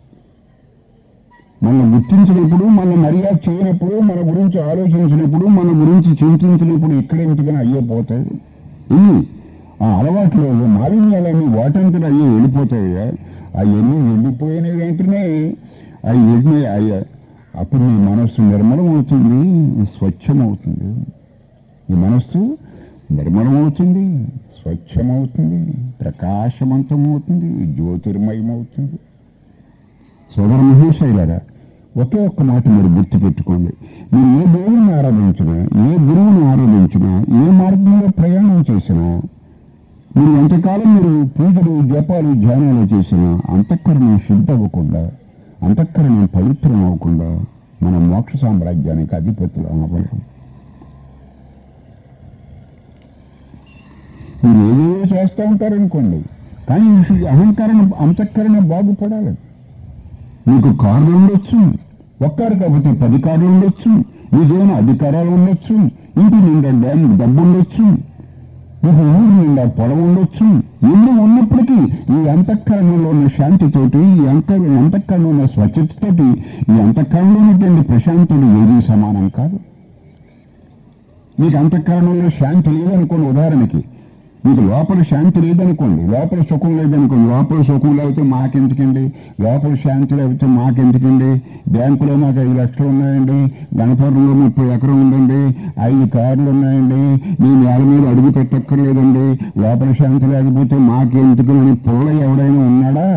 Speaker 1: మనం గుర్తించినప్పుడు మన మర్యాద చేయనప్పుడు మన గురించి ఆలోచించినప్పుడు మన గురించి చింతించినప్పుడు ఇక్కడ ఇంటికైనా అయ్యే పోతాయి ఇవి ఆ అలవాట్లు మాలిన్యాలన్నీ వాటంతటా అయ్యే వెళ్ళిపోతాయి అవన్నీ వెళ్ళిపోయిన వెంటనే అవి వెళ్ళి అయ్యా అప్పుడు నీ మనస్సు నిర్మలం అవుతుంది స్వచ్ఛమవుతుంది ఈ మనస్సు నిర్మలమవుతుంది స్వచ్ఛమవుతుంది ప్రకాశవంతమవుతుంది జ్యోతిర్మయమవుతుంది సోదర మహేశైలరా ఒకే ఒక్క మాట మీరు గుర్తుపెట్టుకోండి మీరు ఏ దేవుడిని ఆరాధించినా ఏ గురువుని ఆరాధించినా ఏ మార్గంలో ప్రయాణం చేసినా మీరు ఎంతకాలం మీరు పూజలు జపాలు ధ్యానాలు చేసినా అంతఃకరణం శుద్ధ అవ్వకుండా అంతఃకరణం పవిత్రం అవ్వకుండా మన మోక్ష సామ్రాజ్యానికి అధిపతులు అవ్వలేం మీరు ఏదేదో చేస్తూ ఉంటారనుకోండి కానీ ఈ అహంకరణ అంతఃకరణ బాగుపడాలి మీకు కార్లు ఉండొచ్చు ఒక్కరు కాకపోతే పది కార్లు ఉండొచ్చు మీకేమైనా అధికారాలు ఉండొచ్చు ఇంటి నిండా డ్యామ్ డబ్బు ఉండొచ్చు మీకు ఊరు నిండా పొలం ఉండొచ్చు ఎన్నో ఉన్నప్పటికీ ఈ అంతఃకరణలో ఉన్న శాంతితోటి ఈ అంత అంతఃకరణలో ఉన్న స్వచ్ఛతతోటి ఈ అంతఃకరణలో ఉన్నటువంటి ప్రశాంతుడు ఏదీ సమానం కాదు మీకు అంతఃకరణంలో శాంతి లేదనుకోండి ఉదాహరణకి మీకు లోపల శాంతి లేదనుకోండి లోపల సుఖం లేదనుకోండి లోపల సుఖం లేకపోతే మాకెందుకండి లోపల శాంతి లేకపోతే మాకెందుకండి బ్యాంకులో మాకు ఐదు లక్షలు ఉన్నాయండి గణపురంలో ముప్పై ఎకరం ఉందండి ఐదు కార్లు ఉన్నాయండి మీ నేల మీద అడుగు పెట్టక్కర్లేదండి లోపల శాంతి లేకపోతే మాకెందుకు అని పుల్ల ఎవడైనా ఉన్నాడా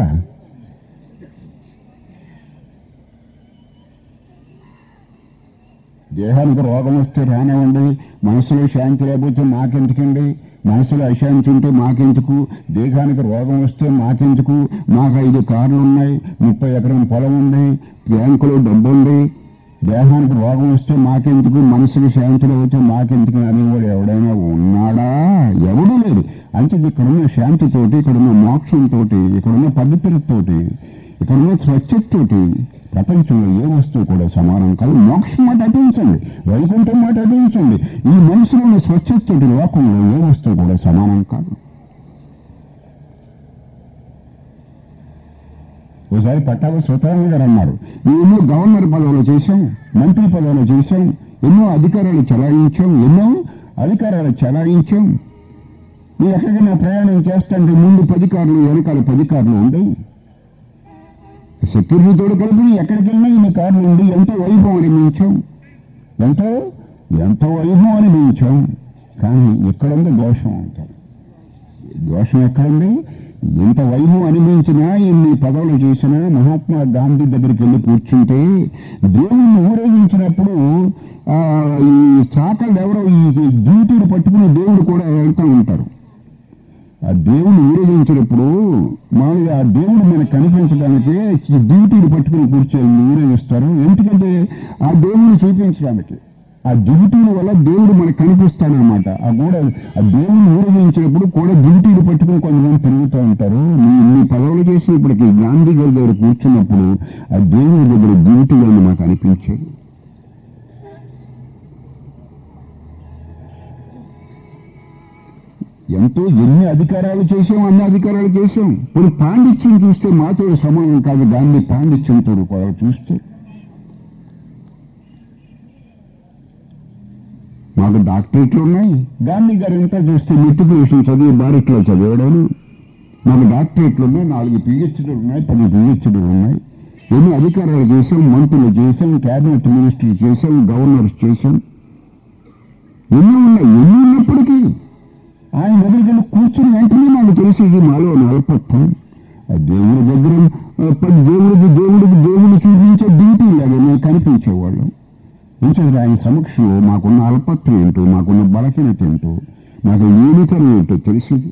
Speaker 1: దేహానికి రోగం వస్తే రానివ్వండి మనసులో శాంతి లేకపోతే మాకెందుకండి మనసులో అశాంతి ఉంటే మాకెందుకు దేహానికి రోగం వస్తే మాకెందుకు మాకు ఐదు కార్లు ఉన్నాయి ముప్పై ఎకరం పొలం ఉంది బ్యాంకులో డబ్బు ఉంది దేహానికి రోగం వస్తే మాకెందుకు మనసుకి శాంతి లేకపోతే మాకెందుకు అనేవాడు ఎవడైనా ఉన్నాడా ఎవడూ లేదు అంటే ఇక్కడున్న శాంతితోటి ఇక్కడున్న మోక్షంతో ఇక్కడున్న పద్ధతులతోటి ఇక్కడున్న స్వచ్ఛతతోటి ప్రపంచంలో ఏ వస్తువు కూడా సమానం కాదు మోక్షం మాట అటించండి వైకుంఠం మాట అటించండి ఈ మనసులో ఉన్న స్వచ్ఛతతోటి లోకంలో ఏ వస్తువు కూడా సమానం కాదు ఒకసారి పట్టాభి సుతరామ గారు అన్నారు మేము ఎన్నో గవర్నర్ పదవులు చేశాం మంత్రి పదవులు చేశాం ఎన్నో అధికారాలు చెలాయించాం ఎన్నో అధికారాలు చెలాయించాం మీరు ఎక్కడికైనా ప్రయాణం చేస్తుంటే ముందు పది కార్లు వెనకాల పది కార్లు ఉండవు సెక్యూరిటీతో కలిపి ఎక్కడికి వెళ్ళినా ఇన్ని కార్లు ఉండి ఎంతో వైభవం అనిపించాం ఎంతో ఎంతో వైభవం అనిపించాం కానీ ఇక్కడుంది దోషం అంటారు దోషం ఎక్కడుంది ఇంత వైభవం అనిపించినా ఇన్ని పదవులు చేసినా మహాత్మా గాంధీ దగ్గరికి వెళ్ళి కూర్చుంటే దేవుణ్ణి ఊరేగించినప్పుడు ఆ, ఈ చాకళ్ళు ఎవరో ఈ డ్యూటీని పట్టుకుని దేవుడు కూడా వెళ్తూ ఉంటారు ఆ దేవుని ఊరేగించినప్పుడు మామూలుగా ఆ దేవుడు మనకు కనిపించడానికి ఈ డ్యూటీని పట్టుకుని కూర్చొని ఊరేగిస్తారు ఎందుకంటే ఆ దేవుని చూపించడానికి ఆ డ్యూటీల వల్ల దేవుడు మనకు కనిపిస్తాడనమాట ఆ కూడా ఆ దేవుని ఊరేగించినప్పుడు కూడా డ్యూటీలు పట్టుకుని కొంతమంది తిరుగుతూ ఉంటారు నీ నీ పదవులు చేసినప్పటికీ గాంధీ గారి దగ్గర కూర్చున్నప్పుడు ఆ దేవుని దగ్గర డ్యూటీలు మాకు అనిపించేది ఎంతో ఎన్ని అధికారాలు చేసాం అన్ని అధికారాలు చేసాం ఇప్పుడు పాండిత్యం చూస్తే మాతో సమానం కాదు గాంధీ పాండిత్యంతో కూడా చూస్తే మాకు డాక్టరేట్లు ఉన్నాయి గాంధీ గారు ఇంకా చూస్తే మెట్రికులేషన్ చదివి బారిట్లో చదివాడాను మాకు డాక్టరేట్లు ఉన్నాయి నాలుగు పిహెచ్డీలు ఉన్నాయి పది పిహెచ్డీలు ఉన్నాయి ఎన్ని అధికారాలు చేశాం మంత్రులు చేశాం క్యాబినెట్ మినిస్టర్ చేశాం గవర్నర్స్ చేశాం ఎన్ని ఉన్నాయి ఎన్ని ఉన్నప్పటికీ ఆయన దగ్గరికి వెళ్ళి కూర్చుని వెంటనే నాకు తెలిసేది మాలో నలపత్తం ఆ దేవుడి దగ్గర ఆ, పది దేవుడికి దేవుడికి దేవుడు చూపించే డ్యూటీ లాగా మేము కనిపించేవాళ్ళం ఉంచారు ఆయన సమక్షంలో మాకున్న అల్పత్వం ఏంటో మాకున్న బలహీనత ఏంటో మాకు న్యూనతనం ఏంటో తెలిసేది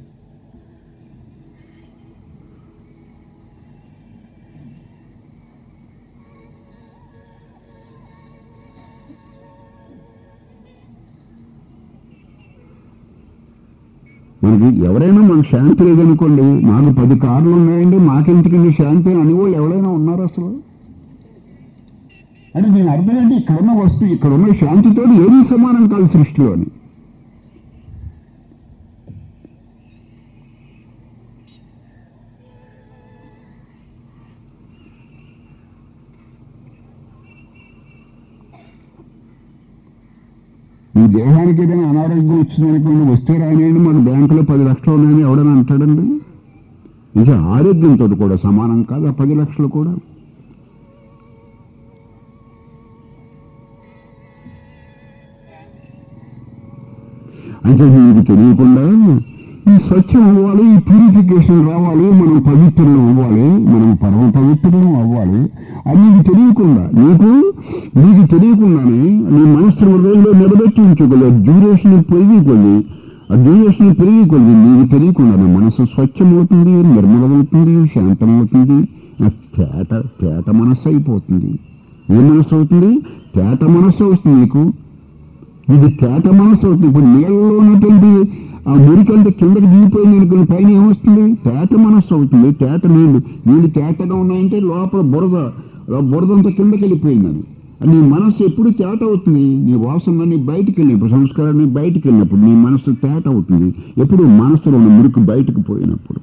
Speaker 1: మనకి ఎవరైనా మనకు శాంతి లేదనుకోండి మాకు పది కార్లు ఉన్నాయండి మాకెందుకండి శాంతి అని వాళ్ళు ఎవరైనా ఉన్నారు అసలు అంటే దీని అర్థం ఏంటి ఇక్కడ ఉన్న వస్తువు ఇక్కడ ఉన్న శాంతితో ఏమీ సమానం కాదు సృష్టిలోని ఈ దేహానికి ఏదైనా అనారోగ్యం వచ్చిందనుకోండి వస్తే రాయనండి మాకు బ్యాంకులో పది లక్షలు ఉన్నాయని ఎవడని అంటాడండి నిజం ఆరోగ్యంతో కూడా సమానం కాదు ఆ పది లక్షలు కూడా అంటే మీకు తెలియకుండా ఈ స్వచ్ఛం అవ్వాలి ఈ ప్యూరిఫికేషన్ రావాలి మనం పవిత్రులు అవ్వాలి మనం పరమ పవిత్రులు అవ్వాలి అది నీకు తెలియకుండా నీకు నీకు తెలియకుండానే నీ మనస్సు హృదయంలో నిలబెట్టి ఉంచుకోలేదు డ్యూరేషన్ పెరిగి కొద్ది ఆ డ్యూరేషన్ పెరిగి కొద్ది నీకు తెలియకుండానే మనసు స్వచ్ఛమవుతుంది నిర్మలమవుతుంది శాంతమవుతుంది ఆ తేట తేట మనస్సు అయిపోతుంది ఏ మనస్సు అవుతుంది తేట మనస్సు అవుతుంది నీకు ఇది తేట మనసు అవుతుంది ఇప్పుడు నీళ్ళలో ఉన్నటువంటి ఆ మురికంతా కిందకి దిగిపోయింది అనుకుని పైన ఏమొస్తుంది తేట మనస్సు అవుతుంది తేట నీళ్లు నీళ్ళు తేటగా ఉన్నాయంటే లోపల బురద ఆ బురదంతా కిందకి వెళ్ళిపోయిందని నీ మనస్సు ఎప్పుడు తేట అవుతుంది నీ వాసనని బయటికి వెళ్ళినప్పుడు సంస్కారాన్ని బయటికి వెళ్ళినప్పుడు నీ మనస్సు తేట అవుతుంది ఎప్పుడు మనసులో ఉన్న మురికి బయటకు పోయినప్పుడు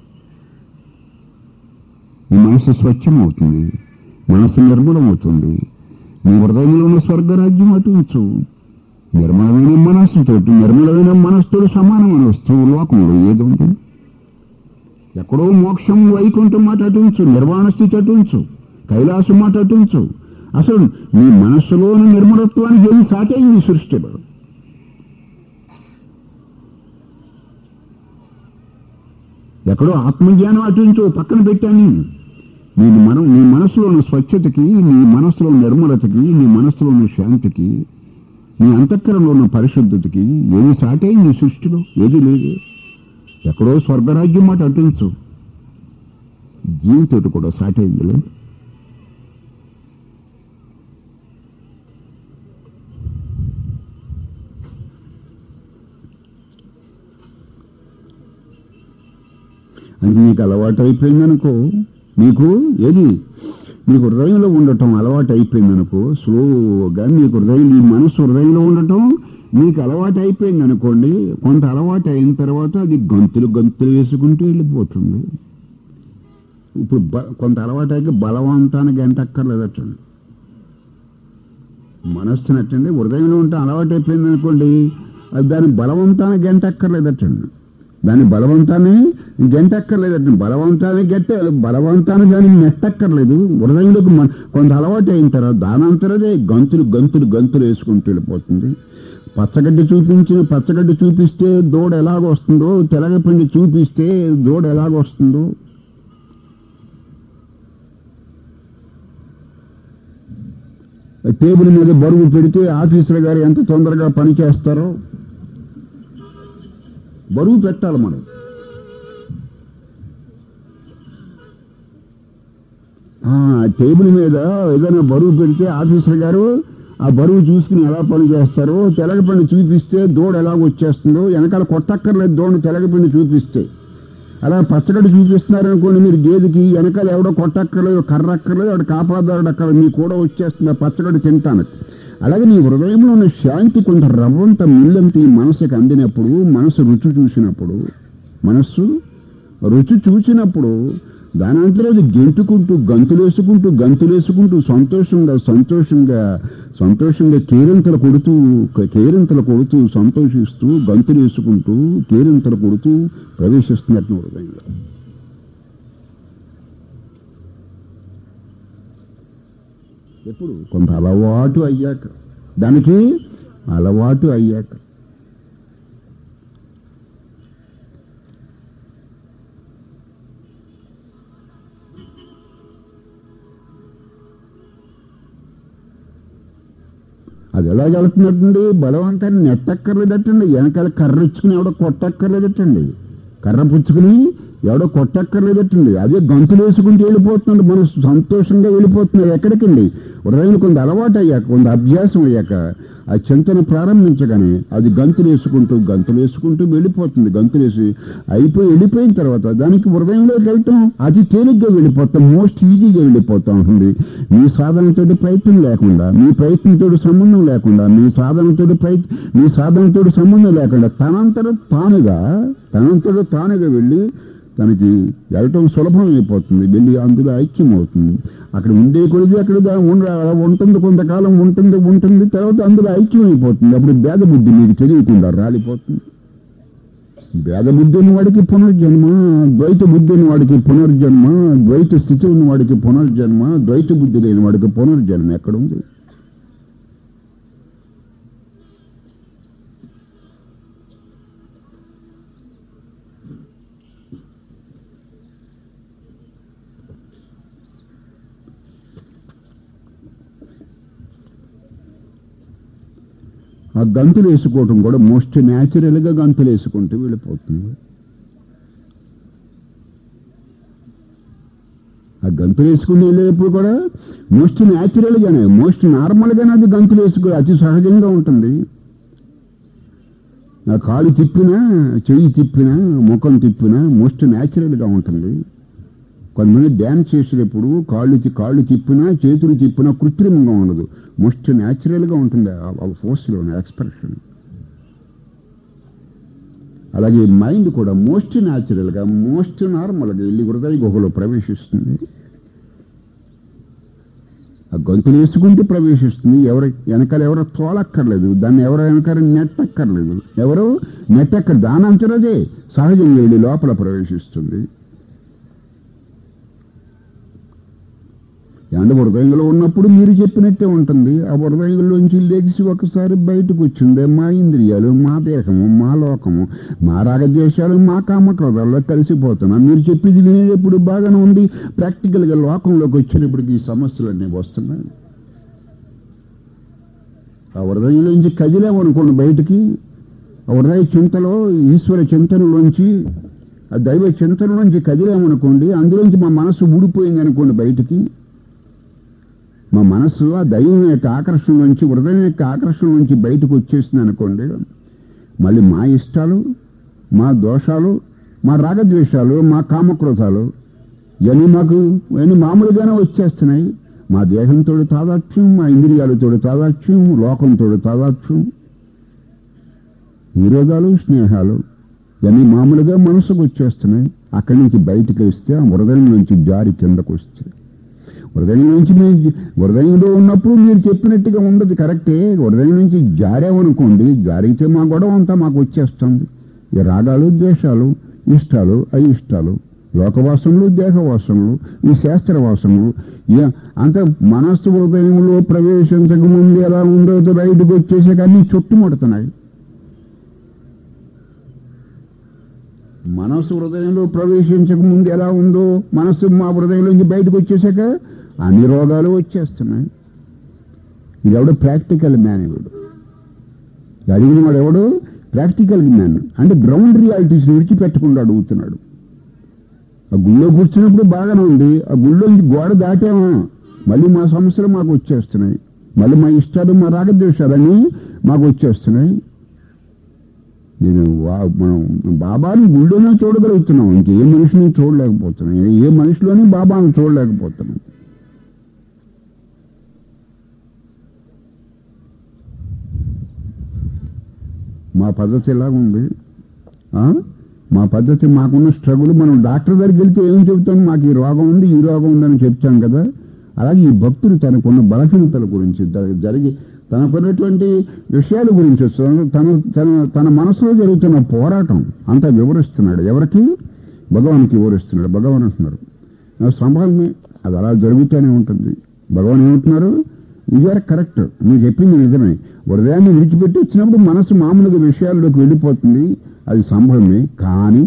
Speaker 1: నీ మనసు స్వచ్ఛం అవుతుంది మనసు నిర్మలం అవుతుంది నీ హృదయంలో ఉన్న స్వర్గరాజ్యం అటుంచు నిర్మలమైన మనస్సుతో నిర్మలమైన మనస్సుతో సమానమైన వస్తువు లోకంలో ఏది ఉంది ఎక్కడో మోక్షం వైకుంఠం మాట అటుంచు నిర్వాణ స్థితి అటుంచు కైలాసం మాట అటుంచు అసలు నీ మనస్సులోని నిర్మలత్వానికి ఏది సాటైంది సృష్టిలో ఎక్కడో ఆత్మజ్ఞానం అటుంచు పక్కన పెట్టాను నీ మనం నీ మనసులో ఉన్న స్వచ్ఛతకి నీ మనసులో ఉన్న నిర్మలతకి నీ మనసులో ఉన్న శాంతికి నీ అంతఃకరంలో ఉన్న పరిశుద్ధతకి ఏది సాటైంది ఈ సృష్టిలో ఏది లేదు ఎక్కడో స్వర్గరాజ్యం మాట అటుంచు జీవితోటి కూడా సాటైంది లేదు అది నీకు అలవాటు అయిపోయిందనుకో నీకు ఏది నీకు హృదయంలో ఉండటం అలవాటు అయిపోయిందనుకో స్లోగా నీకు హృదయం నీ మనసు హృదయంలో ఉండటం నీకు అలవాటు అయిపోయింది అనుకోండి కొంత అలవాటు అయిన తర్వాత అది గంతులు గంతులు వేసుకుంటూ వెళ్ళిపోతుంది ఇప్పుడు బ- కొంత అలవాటు అయితే బలవంతానికి ఎంత అక్కర్లేదటండి మనస్సునట్టండి హృదయంలో ఉంటే అలవాటు అయిపోయింది అనుకోండి అది దాని బలవంతానికి గంట అక్కర్లేదటండి దాని బలవంతాన్ని గంటక్కర్లేదట బలవంతాన్ని గట్ట బలవంతాన్ని దాన్ని నెట్టక్కర్లేదు హృదయంలోకి మన- కొంత అలవాటు అయిన తర్వాత దానంతరదే గంతులు గంతులు గంతులు వేసుకుంటూ వెళ్ళిపోతుంది పచ్చగడ్డి చూపించిన పచ్చగడ్డి చూపిస్తే దూడ ఎలాగ వస్తుందో తెలగపిండి చూపిస్తే దూడ ఎలాగ వస్తుందో టేబుల్ మీద బరువు పెడితే ఆఫీసర్ గారు ఎంత తొందరగా పని చేస్తారో బరువు పెట్టాలి మనం ఆ, టేబుల్ మీద ఏదైనా బరువు పెడితే ఆఫీసర్ గారు ఆ బరువు చూసుకుని ఎలా పని చేస్తారో తెలగపిండి చూపిస్తే దూడ ఎలాగ వచ్చేస్తుందో వెనకాల కొట్టక్కర్లేదు దూడ తెలగపిండి చూపిస్తే అలా పచ్చగడ్డి చూపిస్తున్నారు అనుకోండి మీరు గేదెకి వెనకాల ఎవడో కొట్టక్కర్లేదు కర్ర అక్కర్లేదు వాడు కాపాదాడు అక్కడ మీ కూడా వచ్చేస్తుంది ఆ పచ్చగడ్డి తింటానికి అలాగే నీ హృదయంలో ఉన్న శాంతి కొంత రవ్వంత మిల్లంత ఈ మనసుకి అందినప్పుడు మనసు రుచి చూసినప్పుడు మనస్సు రుచి చూసినప్పుడు దాని అంతలో అది గెంటుకుంటూ గంతులేసుకుంటూ గంతులేసుకుంటూ సంతోషంగా సంతోషంగా సంతోషంగా కేరింతలు కొడుతూ కేరింతలు కొడుతూ సంతోషిస్తూ గంతులేసుకుంటూ కేరింతలు కొడుతూ ప్రవేశిస్తున్నట్టు హృదయంలో ఎప్పుడు కొంత అలవాటు అయ్యాక దానికి అలవాటు అయ్యాక అది ఎలా వెళ్తున్నట్టండి బలవంతాన్ని నెట్టక్కర్లేదట్టండి వెనకాల కర్ర ఇచ్చుకుని ఎవడో కొట్టక్కర్లేదట్టండి కర్ర పుచ్చుకుని ఎవడో కొట్టక్కర్లేదట్టండి అదే గంతులు వేసుకుంటూ వెళ్ళిపోతున్నాడు మనసు సంతోషంగా వెళ్ళిపోతున్నాడు ఎక్కడికండి ఉదయం కొంత అలవాటు అయ్యాక కొంత అభ్యాసం అయ్యాక ఆ చింతన ప్రారంభించగానే అది గంతులు వేసుకుంటూ గంతులు వేసుకుంటూ వెళ్ళిపోతుంది గంతులు వేసి అయిపోయి వెళ్ళిపోయిన తర్వాత దానికి హృదయంలోకి వెళ్ళటం అతి తేలిగ్గా వెళ్ళిపోతాం మోస్ట్ ఈజీగా వెళ్ళిపోతా ఉంటుంది మీ సాధనతో ప్రయత్నం లేకుండా మీ ప్రయత్నంతో సంబంధం లేకుండా మీ సాధనతో ప్రయత్ మీ సాధనతో సంబంధం లేకుండా తనంతట తానుగా తనంతట తానుగా వెళ్ళి తనకి వెళ్ళటం సులభం అయిపోతుంది వెళ్ళి అందులో ఐక్యం అవుతుంది అక్కడ ఉండే కొలిది అక్కడ దా- ఉండ- ఉంటుంది కొంతకాలం ఉంటుంది ఉంటుంది తర్వాత అందులో ఐక్యం అయిపోతుంది అప్పుడు భేద బుద్ధి మీకు తెలియకుండా రాలిపోతుంది భేద బుద్ధి ఉన్న వాడికి పునర్జన్మ ద్వైత బుద్ధి ఉన్న వాడికి పునర్జన్మ ద్వైత స్థితి ఉన్న వాడికి పునర్జన్మ ద్వైత బుద్ధి లేని వాడికి పునర్జన్మ ఎక్కడుంది ఆ గంతులు వేసుకోవటం కూడా మోస్ట్ న్యాచురల్గా గంతులు వేసుకుంటూ వెళ్ళిపోతుంది ఆ గంతులు వేసుకుని వెళ్ళేటప్పుడు కూడా మోస్ట్ న్యాచురల్గానే మోస్ట్ నార్మల్గానే అది గంతులు వేసుకో అతి సహజంగా ఉంటుంది ఆ కాలు తిప్పినా చెయ్యి తిప్పినా ముఖం తిప్పినా మోస్ట్ న్యాచురల్గా ఉంటుంది కొంతమంది డ్యాన్స్ చేసేటప్పుడు కాళ్ళు తి- కాళ్ళు తిప్పినా చేతులు తిప్పినా కృత్రిమంగా ఉండదు మోస్ట్ న్యాచురల్గా ఉంటుంది ఆ- ఆ ఫోర్స్లో ఎక్స్ప్రెషన్ అలాగే మైండ్ కూడా మోస్ట్ న్యాచురల్గా మోస్ట్ నార్మల్గా వెళ్ళి హృదయ గుహలో ప్రవేశిస్తుంది ఆ గొంతులు వేసుకుంటూ ప్రవేశిస్తుంది ఎవరు వెనకాల ఎవరో తోలక్కర్లేదు దాన్ని ఎవరో వెనకాల నెట్టక్కర్లేదు ఎవరు నెట్టక్కర్ దాని అంతరదే సహజంగా వెళ్ళి లోపల ప్రవేశిస్తుంది ఎండ హృదయంలో ఉన్నప్పుడు మీరు చెప్పినట్టే ఉంటుంది ఆ హృదయంలోంచి లెగిసి ఒకసారి బయటకు వచ్చింది మా ఇంద్రియాలు మా దేహము మా లోకము మా రాగద్వేషాలు మా కామక్రోధాల్లో కలిసిపోతున్నాం మీరు చెప్పింది వినేటప్పుడు బాగానే ఉంది ప్రాక్టికల్గా లోకంలోకి వచ్చినప్పటికి ఈ సమస్యలన్నీ వస్తున్నాయి ఆ హృదయంలోంచి కదిలేమనుకోండి బయటికి ఆ హృదయ చింతలో ఈశ్వర చింతనలోంచి ఆ దైవ చింతనలోంచి కదిలేమనుకోండి అందులోంచి మా మనసు ఊడిపోయింది అనుకోండి బయటికి మా మనస్సు ఆ దైవం యొక్క ఆకర్షణ నుంచి హృదయం యొక్క ఆకర్షణ నుంచి బయటకు వచ్చేసింది అనుకోండి మళ్ళీ మా ఇష్టాలు మా దోషాలు మా రాగద్వేషాలు మా కామక్రోధాలు ఇవన్నీ మాకు ఇవన్నీ మామూలుగానే వచ్చేస్తున్నాయి మా దేహంతో తాదాత్యం మా ఇంద్రియాలతో తాదాత్యం లోకంతో తాదాత్యం విరోధాలు స్నేహాలు ఇవన్నీ మామూలుగా మనసుకు వచ్చేస్తున్నాయి అక్కడి నుంచి బయటికి వస్తే ఆ హృదయం నుంచి జారి కిందకు వస్తే హృదయం నుంచి మీరు హృదయంలో ఉన్నప్పుడు మీరు చెప్పినట్టుగా ఉండదు కరెక్టే హృదయం నుంచి జారామనుకోండి జారితే మా గొడవ అంతా మాకు వచ్చేస్తుంది ఈ రాగాలు ద్వేషాలు ఇష్టాలు అయిష్టాలు లోకవాసములు దేహవాసములు ఈ శాస్త్రవాసములు ఇక అంత మనస్సు హృదయంలో ప్రవేశించక ముందు ఎలా ఉందో బయటకు వచ్చేసాక అన్ని చుట్టుముడుతున్నాయి మనస్సు హృదయంలో ప్రవేశించక ముందు ఎలా ఉందో మనస్సు మా హృదయంలోంచి బయటకు వచ్చేసాక అన్ని రోగాలు వచ్చేస్తున్నాయి ఇది ఎవడు ప్రాక్టికల్ మ్యాన్ ఇవిడు అడిగిన వాడు ఎవడు ప్రాక్టికల్ మ్యాన్ అంటే గ్రౌండ్ రియాలిటీస్ విడిచిపెట్టకుండా అడుగుతున్నాడు ఆ గుళ్ళో కూర్చున్నప్పుడు బాగానే ఉంది ఆ గుళ్ళోంచి గోడ దాటామా మళ్ళీ మా సమస్యలు మాకు వచ్చేస్తున్నాయి మళ్ళీ మా ఇష్టాలు మా రాగద్వేషాలన్నీ మాకు వచ్చేస్తున్నాయి నేను వా- మనం బాబాని గుళ్ళోనే చూడగలుగుతున్నాం ఇంకే మనిషిని చూడలేకపోతున్నాం ఏ- ఏ మనిషిలోని బాబాను చూడలేకపోతున్నాం మా పద్ధతి ఎలా ఉంది ఆ? మా పద్ధతి మాకున్న స్ట్రగుల్ మనం డాక్టర్ దగ్గరికి వెళ్తే ఏం చెబుతాం మాకు ఈ రోగం ఉంది ఈ రోగం ఉందని చెప్తాం కదా అలాగే ఈ భక్తుడు తనకున్న బలహీనతల గురించి ద- జరిగి తనకున్నటువంటి విషయాల గురించి తన తన- తన తన మనసులో జరుగుతున్న పోరాటం అంతా వివరిస్తున్నాడు ఎవరికి భగవానికి వివరిస్తున్నాడు భగవాన్ అంటున్నారు నా సంభావమే అది అలా జరుగుతూనే ఉంటుంది భగవాన్ ఏమంటున్నారు ఇదివరకు కరెక్ట్ నువ్వు చెప్పింది నిజమే హృదయాన్ని విడిచిపెట్టి వచ్చినప్పుడు మనసు మామూలుగా విషయాల్లోకి వెళ్ళిపోతుంది అది సంభవమే కానీ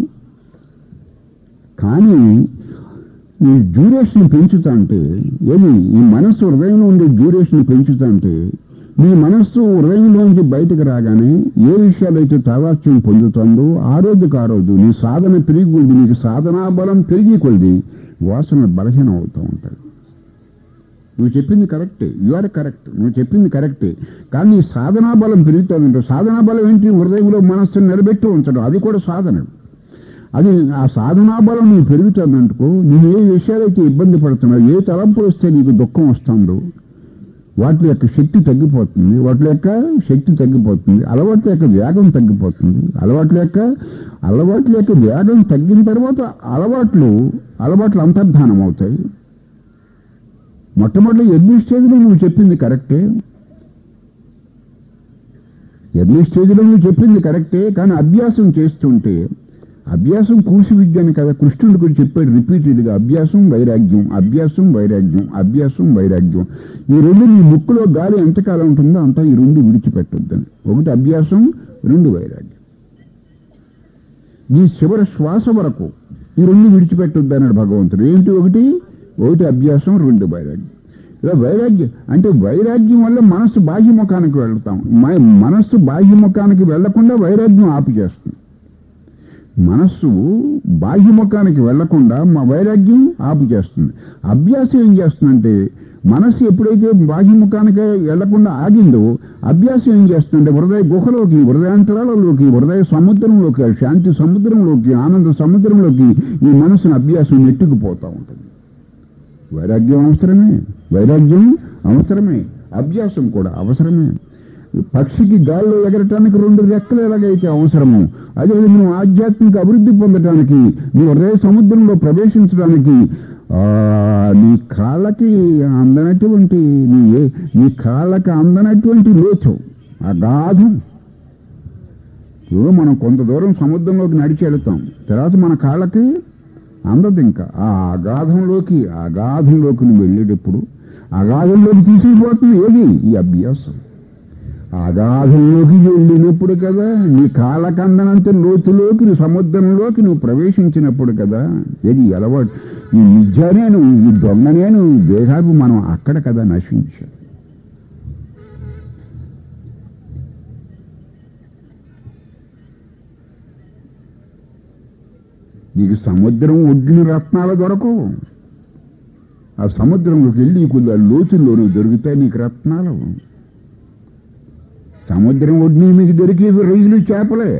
Speaker 1: కానీ ఈ డ్యూరేషన్ పెంచుతా అంటే ఏది ఈ మనస్సు హృదయంలో ఉండే డ్యూరేషన్ పెంచుతా అంటే నీ మనస్సు హృదయంలోంచి బయటకు రాగానే ఏ విషయాలైతే తావాక్యం పొందుతుందో ఆ రోజుకు ఆ రోజు నీ సాధన పెరిగి కొద్ది నీకు సాధనా బలం పెరిగి కొద్ది వాసన బలహీనం అవుతూ ఉంటాయి నువ్వు చెప్పింది కరెక్టే యు ఆర్ కరెక్ట్ నువ్వు చెప్పింది కరెక్టే కానీ నీ సాధనా బలం పెరుగుతుందంటే సాధనా బలం ఏంటి హృదయంలో మనస్సును నిలబెట్టి ఉంచడం అది కూడా సాధన అది ఆ సాధనా బలం నీకు పెరుగుతుందంటుకో నేను ఏ విషయాలైతే ఇబ్బంది పడుతున్నావు ఏ తలంపు వస్తే నీకు దుఃఖం వస్తుందో వాటి యొక్క శక్తి తగ్గిపోతుంది వాటి యొక్క శక్తి తగ్గిపోతుంది అలవాట్ల యొక్క వేగం తగ్గిపోతుంది అలవాట్ల యొక్క అలవాట్ల యొక్క వేగం తగ్గిన తర్వాత అలవాట్లు అలవాట్లు అంతర్ధానం అవుతాయి మొట్టమొదటి ఎన్ని స్టేజ్లో నువ్వు చెప్పింది కరెక్టే ఎన్ని స్టేజ్లో నువ్వు చెప్పింది కరెక్టే కానీ అభ్యాసం చేస్తుంటే అభ్యాసం కూసి విద్య అని కదా కృష్ణుడు కూడా చెప్పాడు రిపీటెడ్గా అభ్యాసం వైరాగ్యం అభ్యాసం వైరాగ్యం అభ్యాసం వైరాగ్యం ఈ రెండు నీ ముక్కులో గాలి ఎంతకాలం ఉంటుందో అంత ఈ రెండు విడిచిపెట్టొద్దని ఒకటి అభ్యాసం రెండు వైరాగ్యం నీ చివరి శ్వాస వరకు ఈ రెండు విడిచిపెట్టొద్దు అన్నాడు భగవంతుడు ఏంటి ఒకటి ఒకటి అభ్యాసం రెండు వైరాగ్యం ఇలా వైరాగ్యం అంటే వైరాగ్యం వల్ల మనస్సు బాహ్యముఖానికి వెళ్తాం మ- మనస్సు బాహ్యముఖానికి వెళ్లకుండా వైరాగ్యం ఆపు చేస్తుంది మనస్సు బాహ్యముఖానికి వెళ్లకుండా మా వైరాగ్యం ఆపు చేస్తుంది అభ్యాసం ఏం చేస్తుందంటే మనస్సు ఎప్పుడైతే బాహ్యముఖానికి వెళ్లకుండా ఆగిందో అభ్యాసం ఏం చేస్తుందంటే హృదయ గుహలోకి హృదయాంతరాలలోకి హృదయ సముద్రంలోకి శాంతి సముద్రంలోకి ఆనంద సముద్రంలోకి ఈ మనసును అభ్యాసం నెట్టుకుపోతూ ఉంటుంది వైరాగ్యం అవసరమే వైరాగ్యం అవసరమే అభ్యాసం కూడా అవసరమే పక్షికి గాల్లో ఎగరటానికి రెండు రెక్కలు ఎలాగైతే అవసరము అదే నువ్వు ఆధ్యాత్మిక అభివృద్ధి పొందటానికి నీ హృదయ సముద్రంలో ప్రవేశించడానికి ఆ, నీ కాళ్ళకి అందనటువంటి నీ ఏ- నీ కాళ్ళకి అందనటువంటి లోతు అగాధం ఇప్పుడు మనం కొంత దూరం సముద్రంలోకి నడిచి వెళతాం తర్వాత మన కాళ్ళకి అందదు ఇంకా ఆ అగాధంలోకి ఆ అగాధంలోకి నువ్వు వెళ్ళేటప్పుడు అగాధంలోకి తీసుకుపోతుంది ఏది ఈ అభ్యాసం ఆ అగాధంలోకి వెళ్ళినప్పుడు కదా నీ కాళ్ళకందనంత లోతులోకి నువ్వు సముద్రంలోకి నువ్వు ప్రవేశించినప్పుడు కదా ఏది అలవాటు ఈ నిజానేను ఈ దొంగనేను ఈ దేహాభి మనం అక్కడ కదా నశించాం నీకు సముద్రం ఒడ్డున రత్నాలు దొరకవు ఆ సముద్రంలోకి వెళ్ళి కొద్ది లోతుల్లోనూ దొరుకుతాయి నీకు రత్నాలు సముద్రం ఒడ్డుని మీకు దొరికేవి రొయ్యలు చేపలే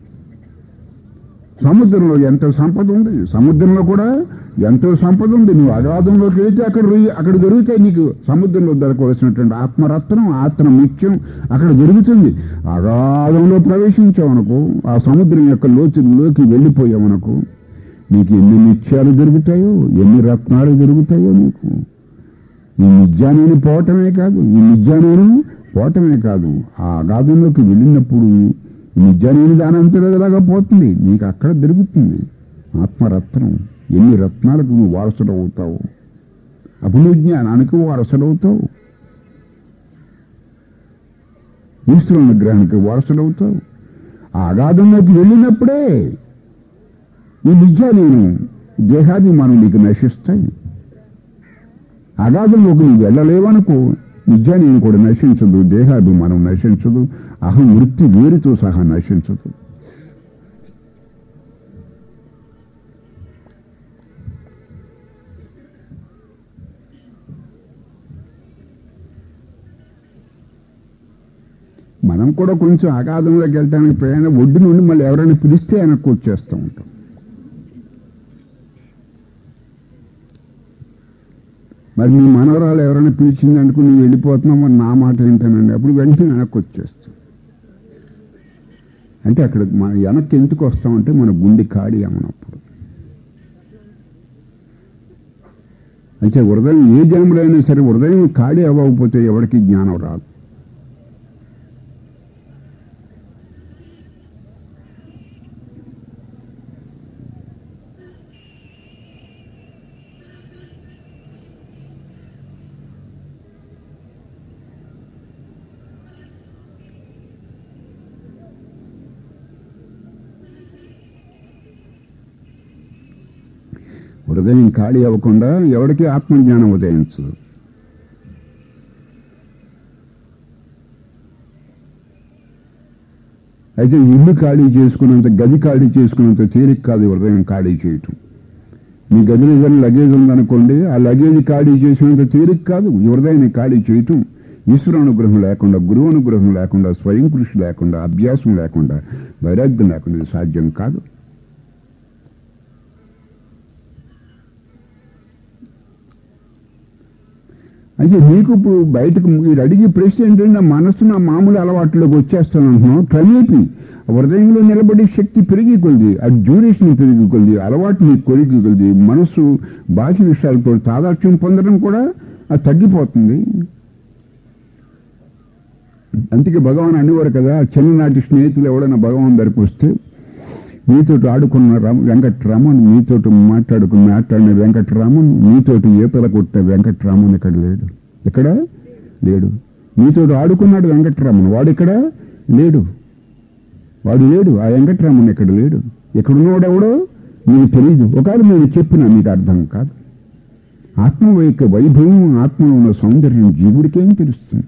Speaker 1: సముద్రంలో ఎంత సంపద ఉంది సముద్రంలో కూడా ఎంతో సంపద ఉంది నువ్వు అగాధంలోకి వెళితే అక్కడ రొయ్యి అక్కడ దొరుకుతాయి నీకు సముద్రంలో దొరకవలసినటువంటి ఆత్మరత్నం ఆత్మ ముఖ్యం అక్కడ దొరుకుతుంది అగాధంలో ప్రవేశించావనుకో ఆ సముద్రం యొక్క లోతుల్లోకి వెళ్ళిపోయావనుకో నీకు ఎన్ని నిత్యాలు దొరుకుతాయో ఎన్ని రత్నాలు దొరుకుతాయో నీకు ఈ నిత్యానేని పోవటమే కాదు ఈ నిత్యానేను పోవటమే కాదు ఆ అగాధంలోకి వెళ్ళినప్పుడు ఈ నిత్యానేని దానంతలాగా పోతుంది నీకు అక్కడ దొరుకుతుంది ఆత్మరత్నం ఎన్ని రత్నాలకు నువ్వు వారసుడు అవుతావు అప్పుడు నువ్వు జ్ఞానానికి వారసుడవుతావు ఈశ్వరుని అనుగ్రహానికి వారసుడవుతావు ఆ అగాధంలోకి వెళ్ళినప్పుడే ఈ విద్య నేను దేహాభిమానం నీకు నశిస్తాయి అగాధంలోకి నువ్వు వెళ్ళలేవనుకో విద్య నేను కూడా నశించదు దేహాభిమానం నశించదు అహం వృత్తి వేరుతో సహా నశించదు మనం కూడా కొంచెం అగాధంలోకి వెళ్ళడానికి ప్రయాణం ఒడ్డు నుండి మళ్ళీ ఎవరైనా పిలిస్తే వెనక్కి వచ్చేస్తూ ఉంటాం మరి మీ మనవరాలు ఎవరైనా పిలిచింది అనుకుని నువ్వు వెళ్ళిపోతున్నావు మరి నా మాట ఏంటనండి అప్పుడు వెంటనే వెనక్కి వచ్చేస్తాం అంటే అక్కడ మన వెనక్కి ఎందుకు వస్తామంటే మన గుండె ఖాళీ అమ్మనప్పుడు అయితే హృదయం ఏ జన్మలో అయినా సరే హృదయం ఖాళీ అవ్వకపోతే ఎవరికి జ్ఞానం రాదు హృదయం ఖాళీ అవ్వకుండా ఎవరికి ఆత్మజ్ఞానం ఉదయించదు అయితే ఇల్లు ఖాళీ చేసుకున్నంత గది ఖాళీ చేసుకున్నంత తేలిక కాదు హృదయం ఖాళీ చేయటం మీ గదిలో ఏదైనా లగేజ్ ఉందనుకోండి ఆ లగేజ్ ఖాళీ చేసినంత తేలిక కాదు ఈ హృదయాన్ని ఖాళీ చేయటం ఈశ్వరానుగ్రహం లేకుండా గురువు అనుగ్రహం లేకుండా స్వయం కృషి లేకుండా అభ్యాసం లేకుండా వైరాగ్యం లేకుండా ఇది సాధ్యం కాదు అయితే నీకు ఇప్పుడు బయటకు మీరు అడిగే ప్రశ్న ఏంటంటే నా మనసు నా మామూలు అలవాట్లోకి వచ్చేస్తాను అంటున్నావు క్రమేపి హృదయంలో నిలబడే శక్తి పెరిగి కొలిది ఆ డ్యూరేషన్ పెరిగి కొలిది అలవాటుని కొరిగి కొలిది మనసు బాహ్య విషయాలతో తాదాత్మ్యం పొందడం కూడా అది తగ్గిపోతుంది అందుకే భగవాన్ అనేవారు కదా చిన్ననాటి స్నేహితులు ఎవడైనా భగవాన్ దగ్గరికి వస్తే మీతోటి ఆడుకున్న రమ వెంకట్రామన్ మీతోటి మాట్లాడుకున్న మాట్లాడిన వెంకట్రామన్ మీతోటి ఈతల కొట్టిన వెంకట్రామన్ ఇక్కడ లేడు ఇక్కడ లేడు మీతోటి ఆడుకున్నాడు వెంకట్రామన్ వాడు ఇక్కడ లేడు వాడు లేడు ఆ వెంకట్రామన్ ఇక్కడ లేడు ఎక్కడున్నవాడెవడో మీకు తెలియదు ఒకవేళ నేను చెప్పినా మీకు అర్థం కాదు ఆత్మ యొక్క వైభవం ఆత్మలో ఉన్న సౌందర్యం జీవుడికేం తెలుస్తుంది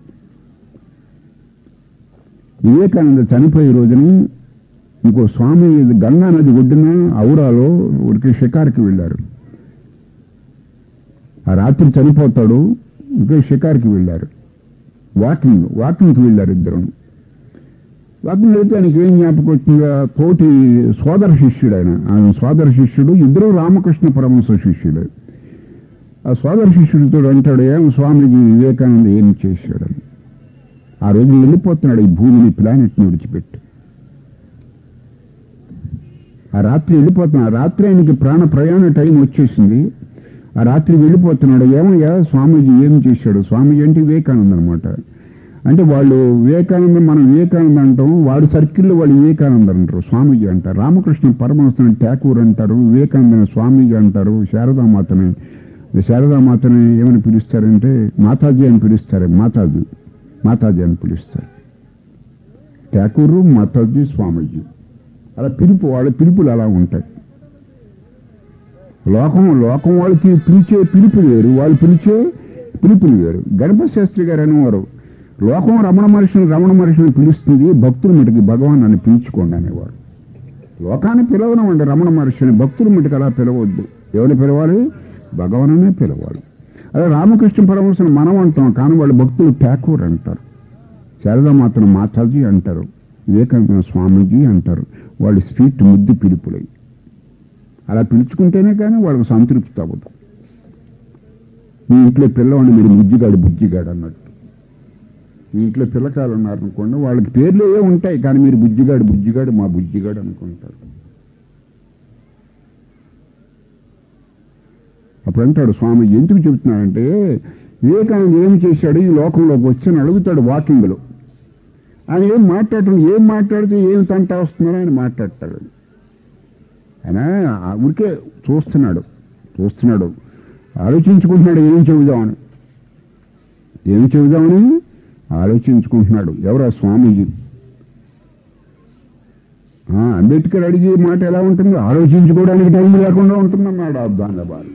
Speaker 1: వివేకానంద చనిపోయే రోజున ఇంకో స్వామి గంగా నది ఒడ్డున ఔరాలో ఊరికి షికార్కి వెళ్ళారు ఆ రాత్రి చనిపోతాడు ఇంకో షికార్కి వెళ్ళారు వాకింగ్ వాకింగ్కి వెళ్ళారు ఇద్దరు వాకింగ్ వెళ్తే ఆయనకి ఏం జ్ఞాపకం వచ్చిందా తోటి సోదర శిష్యుడు ఆయన ఆయన సోదర శిష్యుడు ఇద్దరు రామకృష్ణ పరమహంస శిష్యుడు ఆ సోదర శిష్యుడితో అంటాడు ఏం స్వామిజీ వివేకానంద ఏం చేశాడని ఆ రోజు వెళ్ళిపోతున్నాడు ఈ భూమిని ప్లానెట్ని విడిచిపెట్టి ఆ రాత్రి వెళ్ళిపోతున్నాడు ఆ రాత్రి ఆయనకి ప్రాణ ప్రయాణ టైం వచ్చేసింది ఆ రాత్రి వెళ్ళిపోతున్నాడు ఏమయ్యా స్వామీజీ ఏం చేశాడు స్వామీజీ అంటే వివేకానంద అనమాట అంటే వాళ్ళు వివేకానంద మనం వివేకానంద అంటాం వాడి సర్కిల్లో వాళ్ళు వివేకానంద అంటారు స్వామీజీ అంటారు రామకృష్ణ పరమహంసని ఠాకూర్ అంటారు వివేకానందని స్వామీజీ అంటారు శారదామాతని శారదామాతని ఏమని పిలుస్తారంటే మాతాజీ అని పిలుస్తారు మాతాజీ మాతాజీ అని పిలుస్తారు ఠాకూరు మాతాజీ స్వామీజీ అలా పిలుపు వాళ్ళ పిలుపులు అలా ఉంటాయి లోకం లోకం వాళ్ళు తీ- పిలిచే పిలుపులు వేరు వాళ్ళు పిలిచే పిలుపులు వేరు గణపశాస్త్రి గారు అనేవారు లోకం రమణ మహర్షిని రమణ మహర్షిని పిలుస్తుంది భక్తుల మటుకి భగవాన్ అని పిలుచుకోండి అనేవాడు లోకాన్ని పిలవడం అంటే రమణ మహర్షిని భక్తుల మటుకు అలా పిలవద్దు ఎవరిని పిలవాలి భగవాననే పిలవాలి అదే రామకృష్ణ పరమహంసను మనం అంటాం కానీ వాళ్ళ భక్తులు ఠాకూర్ అంటారు శారదామాతను మాతాజీ అంటారు వివేకానంద స్వామీజీ అంటారు వాళ్ళు స్వీట్ ముద్దు పిలుపులై అలా పిలుచుకుంటేనే కానీ వాళ్ళకి సంతృప్తి అవ్వదు మీ ఇంట్లో పిల్లవాడిని మీరు బుజ్జిగాడు బుజ్జిగాడు అన్నట్టు మీ ఇంట్లో పిల్లకాయలు ఉన్నారనుకోండి వాళ్ళకి పేర్లు ఏ ఉంటాయి కానీ మీరు బుజ్జిగాడు బుజ్జిగాడు మా బుజ్జిగాడు అనుకుంటారు అప్పుడు అంటాడు స్వామి ఎందుకు చెబుతున్నాడంటే వివేకానంద ఏం చేశాడు ఈ లోకంలోకి వచ్చి అని అడుగుతాడు వాకింగ్లో ఆయన ఏం మాట్లాడటం ఏం మాట్లాడితే ఏం తంట వస్తుందని ఆయన మాట్లాడతాడు ఆయన ఆ ఊరికే చూస్తున్నాడు చూస్తున్నాడు ఆలోచించుకుంటున్నాడు ఏం చెబుదామని ఏం చెబుదామని ఆలోచించుకుంటున్నాడు ఎవరా స్వామీజీ ఆ, అంబేద్కర్ అడిగే మాట ఎలా ఉంటుందో ఆలోచించుకోవడానికి టైం లేకుండా ఉంటుందన్నాడు అబ్దాన్ బాల్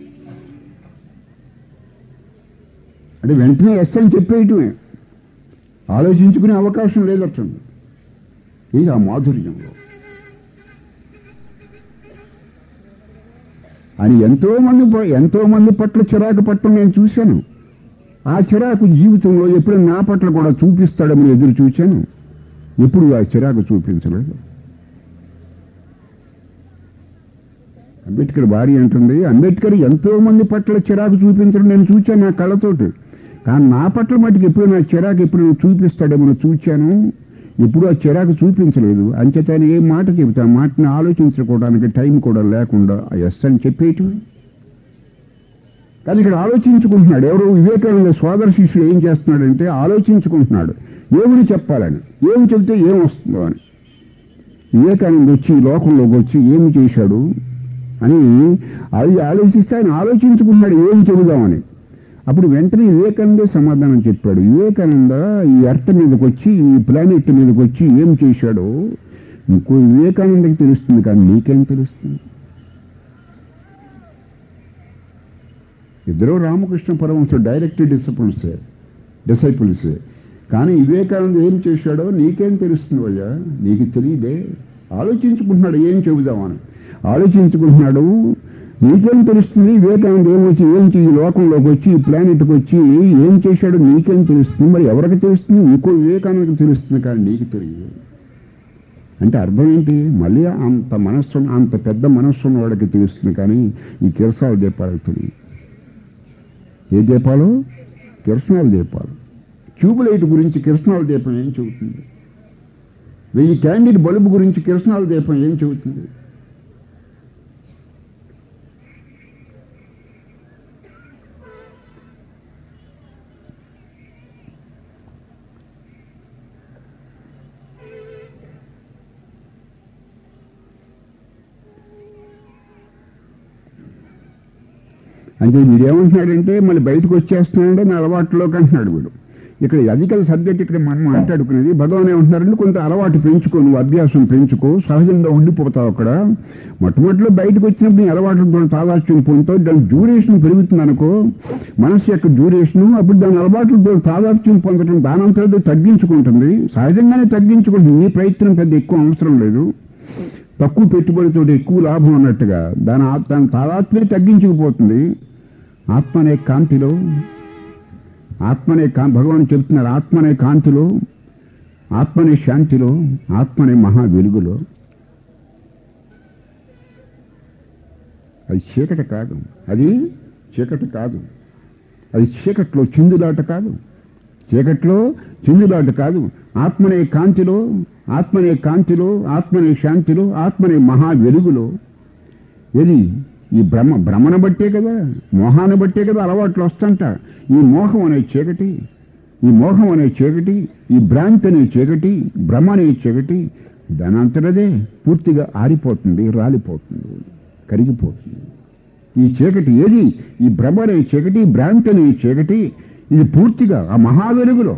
Speaker 1: అంటే వెంటనే ఎస్ అని చెప్పేయటమే ఆలోచించుకునే అవకాశం లేదట్టండి ఇది ఆ మాధుర్యంలో అని ఎంతో మంది ప- ఎంతో మంది పట్ల చిరాకు పట్టడం నేను చూశాను ఆ చిరాకు జీవితంలో ఎప్పుడు నా పట్ల కూడా చూపిస్తాడని ఎదురు చూశాను ఎప్పుడు ఆ చిరాకు చూపించలేదు అంబేద్కర్ భార్య అంటుంది అంబేద్కర్ ఎంతో మంది పట్ల చిరాకు చూపించడం నేను చూశాను నా కళ్ళతోటి కానీ నా పట్ల మటుకు ఎప్పుడు నా చిరాకు ఎప్పుడు నేను చూపిస్తాడేమో చూశాను ఎప్పుడు ఆ చిరాకు చూపించలేదు అంచేత ఆయన ఏ మాట చెబుతా ఆ మాటని ఆలోచించుకోవడానికి టైం కూడా లేకుండా ఎస్ అని చెప్పేయటం కానీ ఇక్కడ ఆలోచించుకుంటున్నాడు ఎవరు వివేకానంద సోదర శిష్యుడు ఏం చేస్తున్నాడంటే ఆలోచించుకుంటున్నాడు ఏమిటి చెప్పాలని ఏమి చెబితే ఏం వస్తుందో అని వివేకానంద వచ్చి ఈ లోకంలోకి వచ్చి ఏమి చేశాడు అని అది ఆలోచిస్తే ఆయన ఆలోచించుకుంటున్నాడు ఏం చెబుదామని అప్పుడు వెంటనే వివేకానందే సమాధానం చెప్పాడు వివేకానంద ఈ ఎర్త్ మీదకి వచ్చి ఈ ప్లానెట్ మీదకి వచ్చి ఏం చేశాడో ఇంకో వివేకానందకి తెలుస్తుంది కానీ నీకేం తెలుస్తుంది ఇద్దరు రామకృష్ణ పరమహంస డైరెక్ట్ డిసిపుల్సే డిసైపుల్సే కానీ వివేకానంద ఏం చేశాడో నీకేం తెలుస్తుంది అయ్యా నీకు తెలియదే ఆలోచించుకుంటున్నాడు ఏం చెబుదామని ఆలోచించుకుంటున్నాడు నీకేం తెలుస్తుంది వివేకానంద ఏమొచ్చి ఏం ఈ లోకంలోకి వచ్చి ఈ ప్లానెట్కి వచ్చి ఏం చేశాడో నీకేం తెలుస్తుంది మరి ఎవరికి తెలుస్తుంది నీకు వివేకానందకి తెలుస్తుంది కానీ నీకు తెలియదు అంటే అర్థం ఏంటి మళ్ళీ అంత మనస్సు అంత పెద్ద మనస్సు ఉన్న వాడికి తెలుస్తుంది కానీ ఈ కిరసాల దీపాలకు తెలియదు ఏ దీపాలు కిరసనాల దీపాలు ట్యూబ్ లైట్ గురించి కిరసనాల దీపం ఏం చెబుతుంది వెయ్యి క్యాండిల్ బల్బు గురించి కిరసనాల దీపం ఏం చెబుతుంది అంటే వీడు ఏమంటున్నాడంటే మళ్ళీ బయటకు వచ్చేస్తున్నాడు నా అలవాటులోకి అంటున్నాడు వీడు ఇక్కడ అది కదా సబ్జెక్ట్ ఇక్కడ మనం మాట్లాడుకునేది భగవాన్ ఏమంటున్నారంటే కొంత అలవాటు పెంచుకో నువ్వు అభ్యాసం పెంచుకో సహజంగా ఉండిపోతావు అక్కడ మొట్టమొదటిలో బయటకు వచ్చినప్పుడు నీ అలవాట్లతో తాదాత్యం పొందుతావు దాని డ్యూరేషన్ పెరుగుతుంది అనుకో మనసు యొక్క డ్యూరేషను అప్పుడు దాని అలవాట్లతో తాదాత్యం పొందడం దానంతరం తగ్గించుకుంటుంది సహజంగానే తగ్గించుకుంటుంది నీ ప్రయత్నం పెద్ద ఎక్కువ అవసరం లేదు తక్కువ పెట్టుబడితో ఎక్కువ లాభం అన్నట్టుగా దాని ఆ- దాని తాదాత్మ్యం తగ్గించుకుపోతుంది ఆత్మ అనే కాంతిలో ఆత్మనే కా భగవాన్ చెప్తున్నారు ఆత్మనే కాంతిలో ఆత్మనే శాంతిలో ఆత్మనే మహా వెలుగులో అది చీకటి కాదు అది చీకటి కాదు అది చీకట్లో చిందులాట కాదు చీకట్లో చిందులాట కాదు ఆత్మనే కాంతిలో ఆత్మనే కాంతిలో ఆత్మనే శాంతిలో ఆత్మనే మహా వెలుగులో ఏది ఈ భ్రమ భ్రమను బట్టే కదా మోహాన్ని బట్టే కదా అలవాట్లు వస్తుంట ఈ మోహం అనే చీకటి ఈ మోహం అనే చీకటి ఈ భ్రాంతి అనే చీకటి భ్రమ అనే చీకటి దానంతటదే పూర్తిగా ఆరిపోతుంది రాలిపోతుంది కరిగిపోతుంది ఈ చీకటి ఏది ఈ భ్రమ అనే చీకటి భ్రాంతి అనే చీకటి ఇది పూర్తిగా ఆ మహా వెలుగులో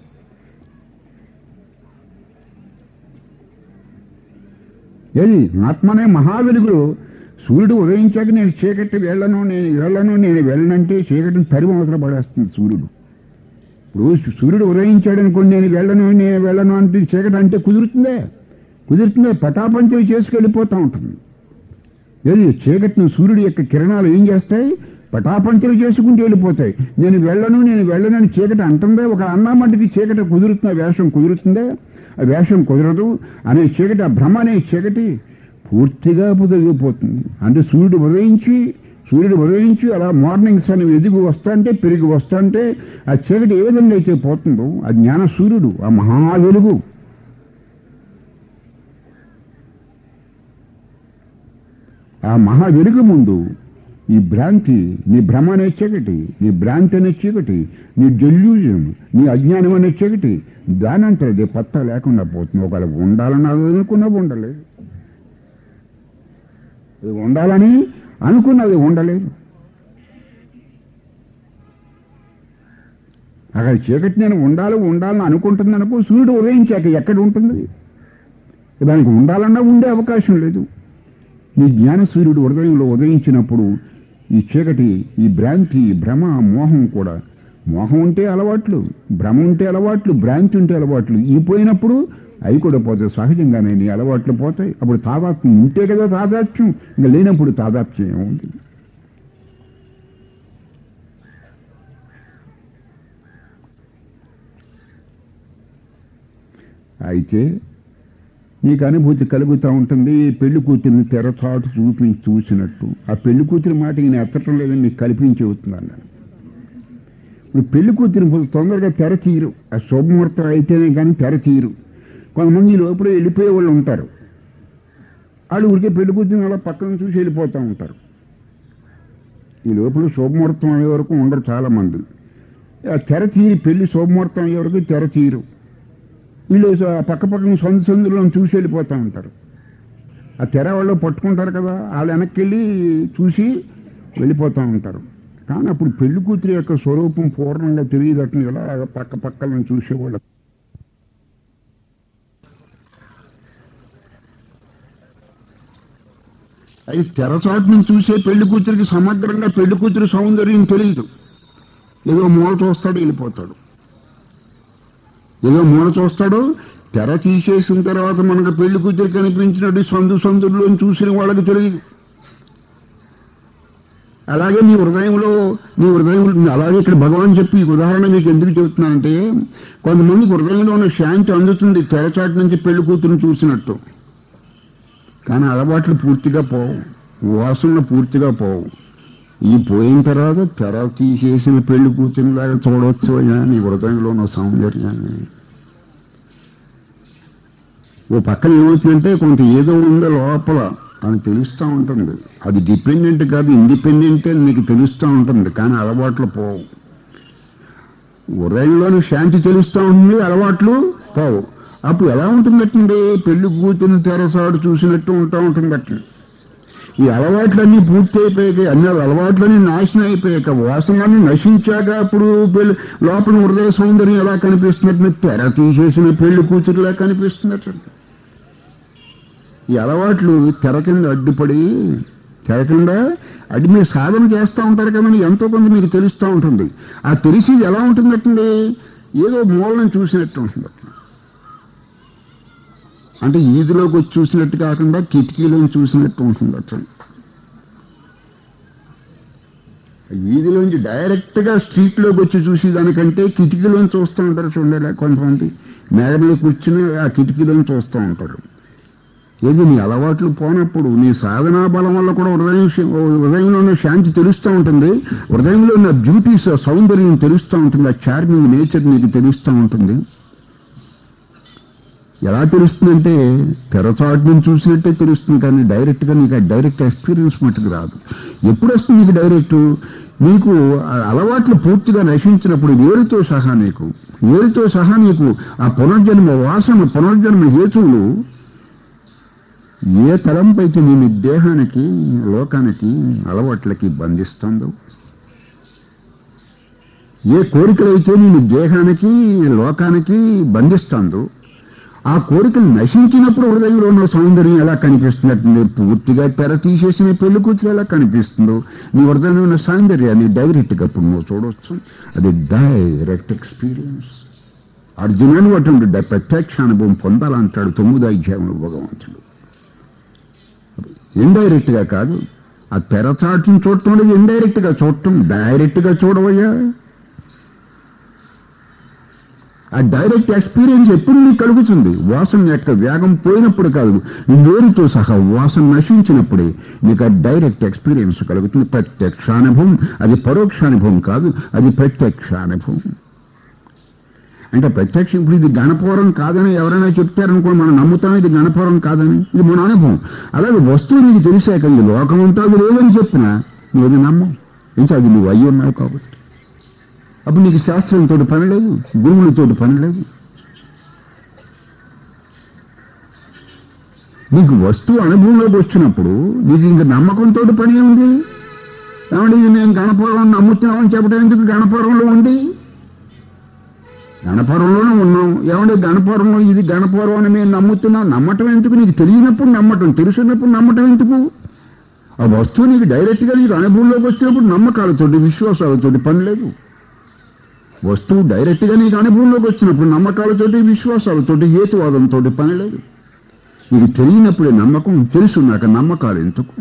Speaker 1: ఏది ఆత్మనే మహా వెలుగులో సూర్యుడు ఉదయించాక నేను చీకటి వెళ్ళను నేను వెళ్ళను నేను వెళ్ళనంటే చీకటిని తరిమి అవతల పడేస్తుంది సూర్యుడు ఇప్పుడు సూర్యుడు ఉదయించాడు అనుకోండి నేను వెళ్ళను నేను వెళ్ళను అంటే చీకటి అంటే కుదురుతుందే కుదురుతుందే పటాపంచలు చేసుకెళ్ళిపోతూ ఉంటుంది ఏది చీకటిని సూర్యుడి యొక్క కిరణాలు ఏం చేస్తాయి పటాపంచలు చేసుకుంటూ వెళ్ళిపోతాయి నేను వెళ్ళను నేను వెళ్ళను అని చీకటి అంటుందే ఒక అన్నామంటికి చీకటి కుదురుతుంది ఆ వేషం కుదురుతుందే ఆ వేషం కుదరదు అనే చీకటి ఆ భ్రమ అనే చీకటి పూర్తిగా పుదగిపోతుంది అంటే సూర్యుడు ఉదయించి సూర్యుడు ఉదయించి అలా మార్నింగ్ సన్ ఎదిగి వస్తాంటే పెరిగి వస్తాంటే ఆ చీకటి ఏ విధంగా అయితే పోతుందో ఆ జ్ఞాన సూర్యుడు ఆ మహా వెలుగు ఆ మహా వెలుగు ముందు ఈ భ్రాంతి నీ భ్రమ అనే చీకటి నీ భ్రాంతి అనే చీకటి నీ డెల్యూజన్ నీ అజ్ఞానం అనే చీకటి దానంతరది పత్త లేకుండా పోతుంది ఒకవేళ ఉండాలని అది అనుకున్నా ఉండలేదు ఇది ఉండాలని అనుకున్నది ఉండలేదు అక్కడ చీకటి నేను ఉండాలి ఉండాలని అనుకుంటుంది అనుకో సూర్యుడు ఉదయించాక ఎక్కడ ఉంటుంది దానికి ఉండాలన్నా ఉండే అవకాశం లేదు నీ జ్ఞాన సూర్యుడు హృదయంలో ఉదయించినప్పుడు ఈ చీకటి ఈ భ్రాంతి ఈ భ్రమ మోహం కూడా మోహం ఉంటే అలవాట్లు భ్రమ ఉంటే అలవాట్లు భ్రాంతి ఉంటే అలవాట్లు ఈ పోయినప్పుడు అవి కూడా పోతాయి సహజంగానే నీ అలవాట్లు పోతాయి అప్పుడు తాదాత్మ్యం ఉంటే కదా తాదాత్మ్యం ఇంకా లేనప్పుడు తాదాత్మ్యం ఏముంది అయితే నీకు అనుభూతి కలుగుతూ ఉంటుంది పెళ్లి కూతురిని తెరచాటు చూపించి చూసినట్టు ఆ పెళ్లి కూతురి మాట నేను ఎత్తటం లేదని నీకు కల్పించి అవుతుంది అన్నాను ఇప్పుడు పెళ్లి కూతురిని కొంచెం తొందరగా తెర తీయరు ఆ శుభముహూర్తం అయితేనే కానీ తెర తీయరు కొంతమంది ఈ లోపల వెళ్ళిపోయే వాళ్ళు ఉంటారు వాళ్ళు ఊరికే పెళ్లి కూతురిని అలా పక్కన చూసి వెళ్ళిపోతూ ఉంటారు ఈ లోపల శుభముహూర్తం అయ్యే వరకు ఉండరు చాలామంది ఆ తెర తీరి పెళ్లి శుభముహూర్తం అయ్యే వరకు తెర తీయరు వీళ్ళు ఆ పక్క పక్కన సందు సందులో చూసి వెళ్ళిపోతూ ఉంటారు ఆ తెర వాళ్ళు పట్టుకుంటారు కదా వాళ్ళు వెనక్కి వెళ్ళి చూసి వెళ్ళిపోతూ ఉంటారు కానీ అప్పుడు పెళ్లి కూతురి యొక్క స్వరూపం పూర్ణంగా తెలియదట్టు ఇలా పక్క పక్కలను చూసేవాళ్ళు అది తెరచాటు నుంచి చూసే పెళ్లి కూతురికి సమగ్రంగా పెళ్లి కూతురు సౌందర్యం తెలియదు ఏదో మూల చూస్తాడు వెళ్ళిపోతాడు ఏదో మూల చూస్తాడు తెర తీసేసిన తర్వాత మనకు పెళ్లి కూతురు కనిపించినట్టు సందు సందుల్లో చూసిన వాళ్ళకి తెలియదు అలాగే నీ హృదయంలో నీ హృదయంలో అలాగే ఇక్కడ భగవాన్ చెప్పి ఈ ఉదాహరణ మీకు ఎందుకు చెబుతున్నానంటే కొంతమందికి హృదయంలో ఉన్న శాంతి అందుతుంది తెరచాటు నుంచి పెళ్లి కూతురుని చూసినట్టు కానీ అలవాట్లు పూర్తిగా పోవు వాసనలు పూర్తిగా పోవు ఈ పోయిన తర్వాత తెర తీసేసిన పెళ్లి కూతురులాగా చూడవచ్చు అయ్యా నీ హృదయంలో ఉన్న సౌందర్యాన్ని ఓ పక్కన ఏమవుతుందంటే కొంత ఏదో ఉందో లోపల అని తెలుస్తూ ఉంటుంది అది డిపెండెంట్ కాదు ఇండిపెండెంట్ అని నీకు తెలుస్తూ ఉంటుంది కానీ అలవాట్లు పోవు ఉదయంలోని శాంతి తెలుస్తూ ఉంటుంది అలవాట్లు పోవు అప్పుడు ఎలా ఉంటుందటండి పెళ్లి కూతురు తెరసాడు చూసినట్టు ఉంటా ఉంటుంది ఈ అలవాట్లన్నీ పూర్తి అయిపోయాక అన్ని అలవాట్లన్నీ నాశనం అయిపోయాక వాసనలన్నీ నశించాక అప్పుడు పెళ్లి లోపల హృదయ సౌందర్యం ఎలా కనిపిస్తున్నట్టు తెర తీసేసిన పెళ్లి కూతురులా కనిపిస్తున్నట్టు ఈ అలవాట్లు తెర కింద అడ్డుపడి తెర కింద అడ్డు మీరు సాధన చేస్తూ ఉంటారు కదండి ఎంతో కొంత మీకు తెలుస్తూ ఉంటుంది ఆ తెలిసి ఎలా ఉంటుందటండి ఏదో మూలను చూసినట్టు ఉంటుంది అంటే ఈదిలోకి వచ్చి చూసినట్టు కాకుండా కిటికీలోని చూసినట్టు ఉంటుంది అట్లా వీధిలోంచి డైరెక్ట్గా స్ట్రీట్లోకి వచ్చి చూసేదానికంటే కిటికీలోని చూస్తూ ఉంటారు చూడండి కొంతమంది మేడ మీద కూర్చుని ఆ కిటికీలోని చూస్తూ ఉంటారు ఏది నీ అలవాట్లు పోనప్పుడు నీ సాధనా బలం వల్ల కూడా హృదయం శ- హృదయంలో ఉన్న శాంతి తెలుస్తూ ఉంటుంది హృదయంలో ఉన్న బ్యూటీస్ ఆ సౌందర్యం తెలుస్తూ ఉంటుంది ఆ చార్మింగ్ నేచర్ నీకు తెలుస్తూ ఉంటుంది ఎలా తెలుస్తుందంటే తెరచాటు నుంచి చూసినట్టే తెలుస్తుంది కానీ డైరెక్ట్గా నీకు ఆ డైరెక్ట్ ఎక్స్పీరియన్స్ మట్టుకు రాదు ఎప్పుడు వస్తుంది నీకు డైరెక్ట్ నీకు ఆ అలవాట్లు పూర్తిగా నశించినప్పుడు వేరుతో సహా నీకు వేరుతో సహా నీకు ఆ పునర్జన్మ వాసన పునర్జన్మ హేతువులు ఏ తలంపైతే నేను దేహానికి లోకానికి అలవాట్లకి బంధిస్తుందో ఏ కోరికలైతే నేను దేహానికి లోకానికి బంధిస్తుందో ఆ కోరికలు నశించినప్పుడు హృదయంలో ఉన్న సౌందర్యం ఎలా కనిపిస్తున్నట్టు పూర్తిగా తెర తీసేసిన పెళ్లి కూతురు ఎలా కనిపిస్తుందో నీ హృదయంలో ఉన్న సౌందర్యాన్ని డైరెక్ట్గా ఇప్పుడు నువ్వు చూడవచ్చు అది డైరెక్ట్ ఎక్స్పీరియన్స్ అర్జునాన్ని అటువంటి డ- ప్రత్యక్ష అనుభవం పొందాలంటాడు తొమ్మిదో అధ్యాయంలో భగవంతుడు ఇండైరెక్ట్గా కాదు ఆ తెరచాటును చూడటం అనేది ఇండైరెక్ట్గా చూడటం డైరెక్ట్గా చూడవయ్యా ఆ డైరెక్ట్ ఎక్స్పీరియన్స్ ఎప్పుడు నీకు కలుగుతుంది వాసన యొక్క వేగం పోయినప్పుడు కాదు నోరుతో సహా వాసన నశించినప్పుడే నీకు ఆ డైరెక్ట్ ఎక్స్పీరియన్స్ కలుగుతుంది ప్రత్యక్షానుభవం అది పరోక్షానుభవం కాదు అది ప్రత్యక్షానుభవం అంటే ప్రత్యక్ష ఇప్పుడు ఇది గణపూరం కాదని ఎవరైనా చెప్తారనుకో మనం నమ్ముతాం ఇది గణపూరం కాదని ఇది మన అనుభవం అలాగే వస్తువు నీకు తెలిసాక ఈ లోకం అంతా అది లేదని చెప్పినా నువ్వు అది నమ్మం ఇంకా అది నువ్వు అయ్యి ఉన్నావు కాబట్టి అప్పుడు నీకు శాస్త్రంతో పని లేదు గురువులతో పని లేదు నీకు వస్తువు అనుభవంలోకి వచ్చినప్పుడు నీకు ఇంక నమ్మకంతో పని ఉంది ఏమంటే ఇది నేను గణపురం నమ్ముతున్నామని చెప్పడం ఎందుకు గణపురంలో ఉండి గణపురంలోనే ఉన్నాం ఏమంటే గణపురంలో ఇది గణపురం అని మేము నమ్ముతున్నాం నమ్మటం ఎందుకు నీకు తెలియనప్పుడు నమ్మటం తెలిసినప్పుడు నమ్మటం ఎందుకు ఆ వస్తువు నీకు డైరెక్ట్గా నీకు అనుభవంలోకి వచ్చినప్పుడు నమ్మకాలతోటి విశ్వాసాలతోటి పని లేదు వస్తువు డైరెక్ట్గా నీకు అనుభవంలోకి వచ్చినప్పుడు నమ్మకాలతోటి విశ్వాసాలతోటి హేతువాదంతో పని లేదు నీకు తెలియనప్పుడే నమ్మకం తెలుసున్నాక నమ్మకాలు ఎందుకు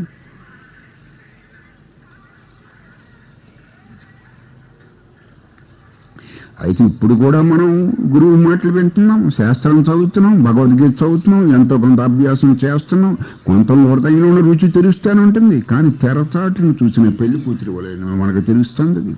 Speaker 1: అయితే ఇప్పుడు కూడా మనం గురువు మాటలు వింటున్నాం శాస్త్రం చదువుతున్నాం భగవద్గీత చదువుతున్నాం ఎంతో కొంత అభ్యాసం చేస్తున్నాం కొంత హృదయంలో ఉన్న రుచి తెలుస్తూనే ఉంటుంది కానీ తెరచాటును చూసిన పెళ్లి కూతురు వలె మనకు తెలుస్తుంది అది.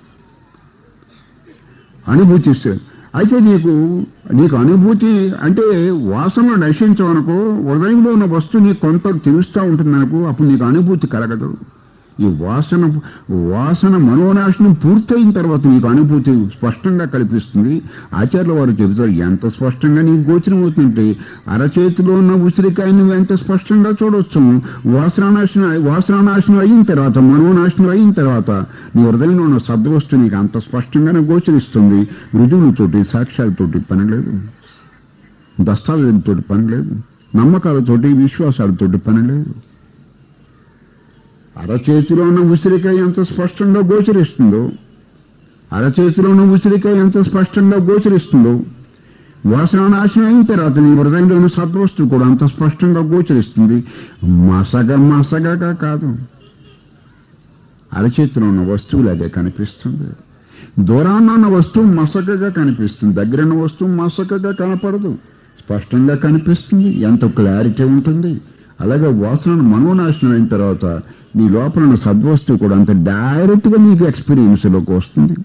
Speaker 1: అనుభూతి ఇస్తుంది అయితే నీకు నీకు అనుభూతి అంటే వాసనలు నశించవనుకో హృదయంలో ఉన్న వస్తువు నీకు కొంత తెలుస్తూ ఉంటుంది నాకు అప్పుడు నీకు అనుభూతి కలగదు ఈ వాసన వాసన మనోనాశనం పూర్తయిన తర్వాత నీకు అనుభూతి స్పష్టంగా కల్పిస్తుంది ఆచార్యుల వారు చెబుతారు ఎంత స్పష్టంగా నీకు గోచరం అవుతుంటే అరచేతిలో ఉన్న ఉసిరికాయ నువ్వు ఎంత స్పష్టంగా చూడవచ్చు వాసనానాశనం వాసనానాశనం అయిన తర్వాత మనోనాశనం అయిన తర్వాత నీ హృదయంలో ఉన్న సద్వస్తు నీకు అంత స్పష్టంగానే గోచరిస్తుంది రుజువులతోటి సాక్ష్యాలతోటి పని లేదు దస్తావేజులతోటి పని లేదు నమ్మకాలతోటి విశ్వాసాలతోటి పని లేదు అరచేతిలో ఉన్న ఉసిరికాయ ఎంత స్పష్టంగా గోచరిస్తుందో అరచేతిలో ఉన్న ఉసిరికాయ ఎంత స్పష్టంగా గోచరిస్తుందో వాసన నాశనం అయిన తర్వాత నీ హృదయంలో ఉన్న సద్వస్తువు కూడా అంత స్పష్టంగా గోచరిస్తుంది మసగ మసగగా కాదు అరచేతిలో ఉన్న వస్తువులాగే కనిపిస్తుంది దూరాన్న ఉన్న వస్తువు మసకగా కనిపిస్తుంది దగ్గర ఉన్న వస్తువు మసకగా కనపడదు స్పష్టంగా కనిపిస్తుంది ఎంత క్లారిటీ ఉంటుంది అలాగే వాసనను మనోనాశనం అయిన తర్వాత నీ లోపల ఉన్న సద్వస్తువు కూడా అంత డైరెక్ట్గా నీకు ఎక్స్పీరియన్స్లోకి వస్తుంది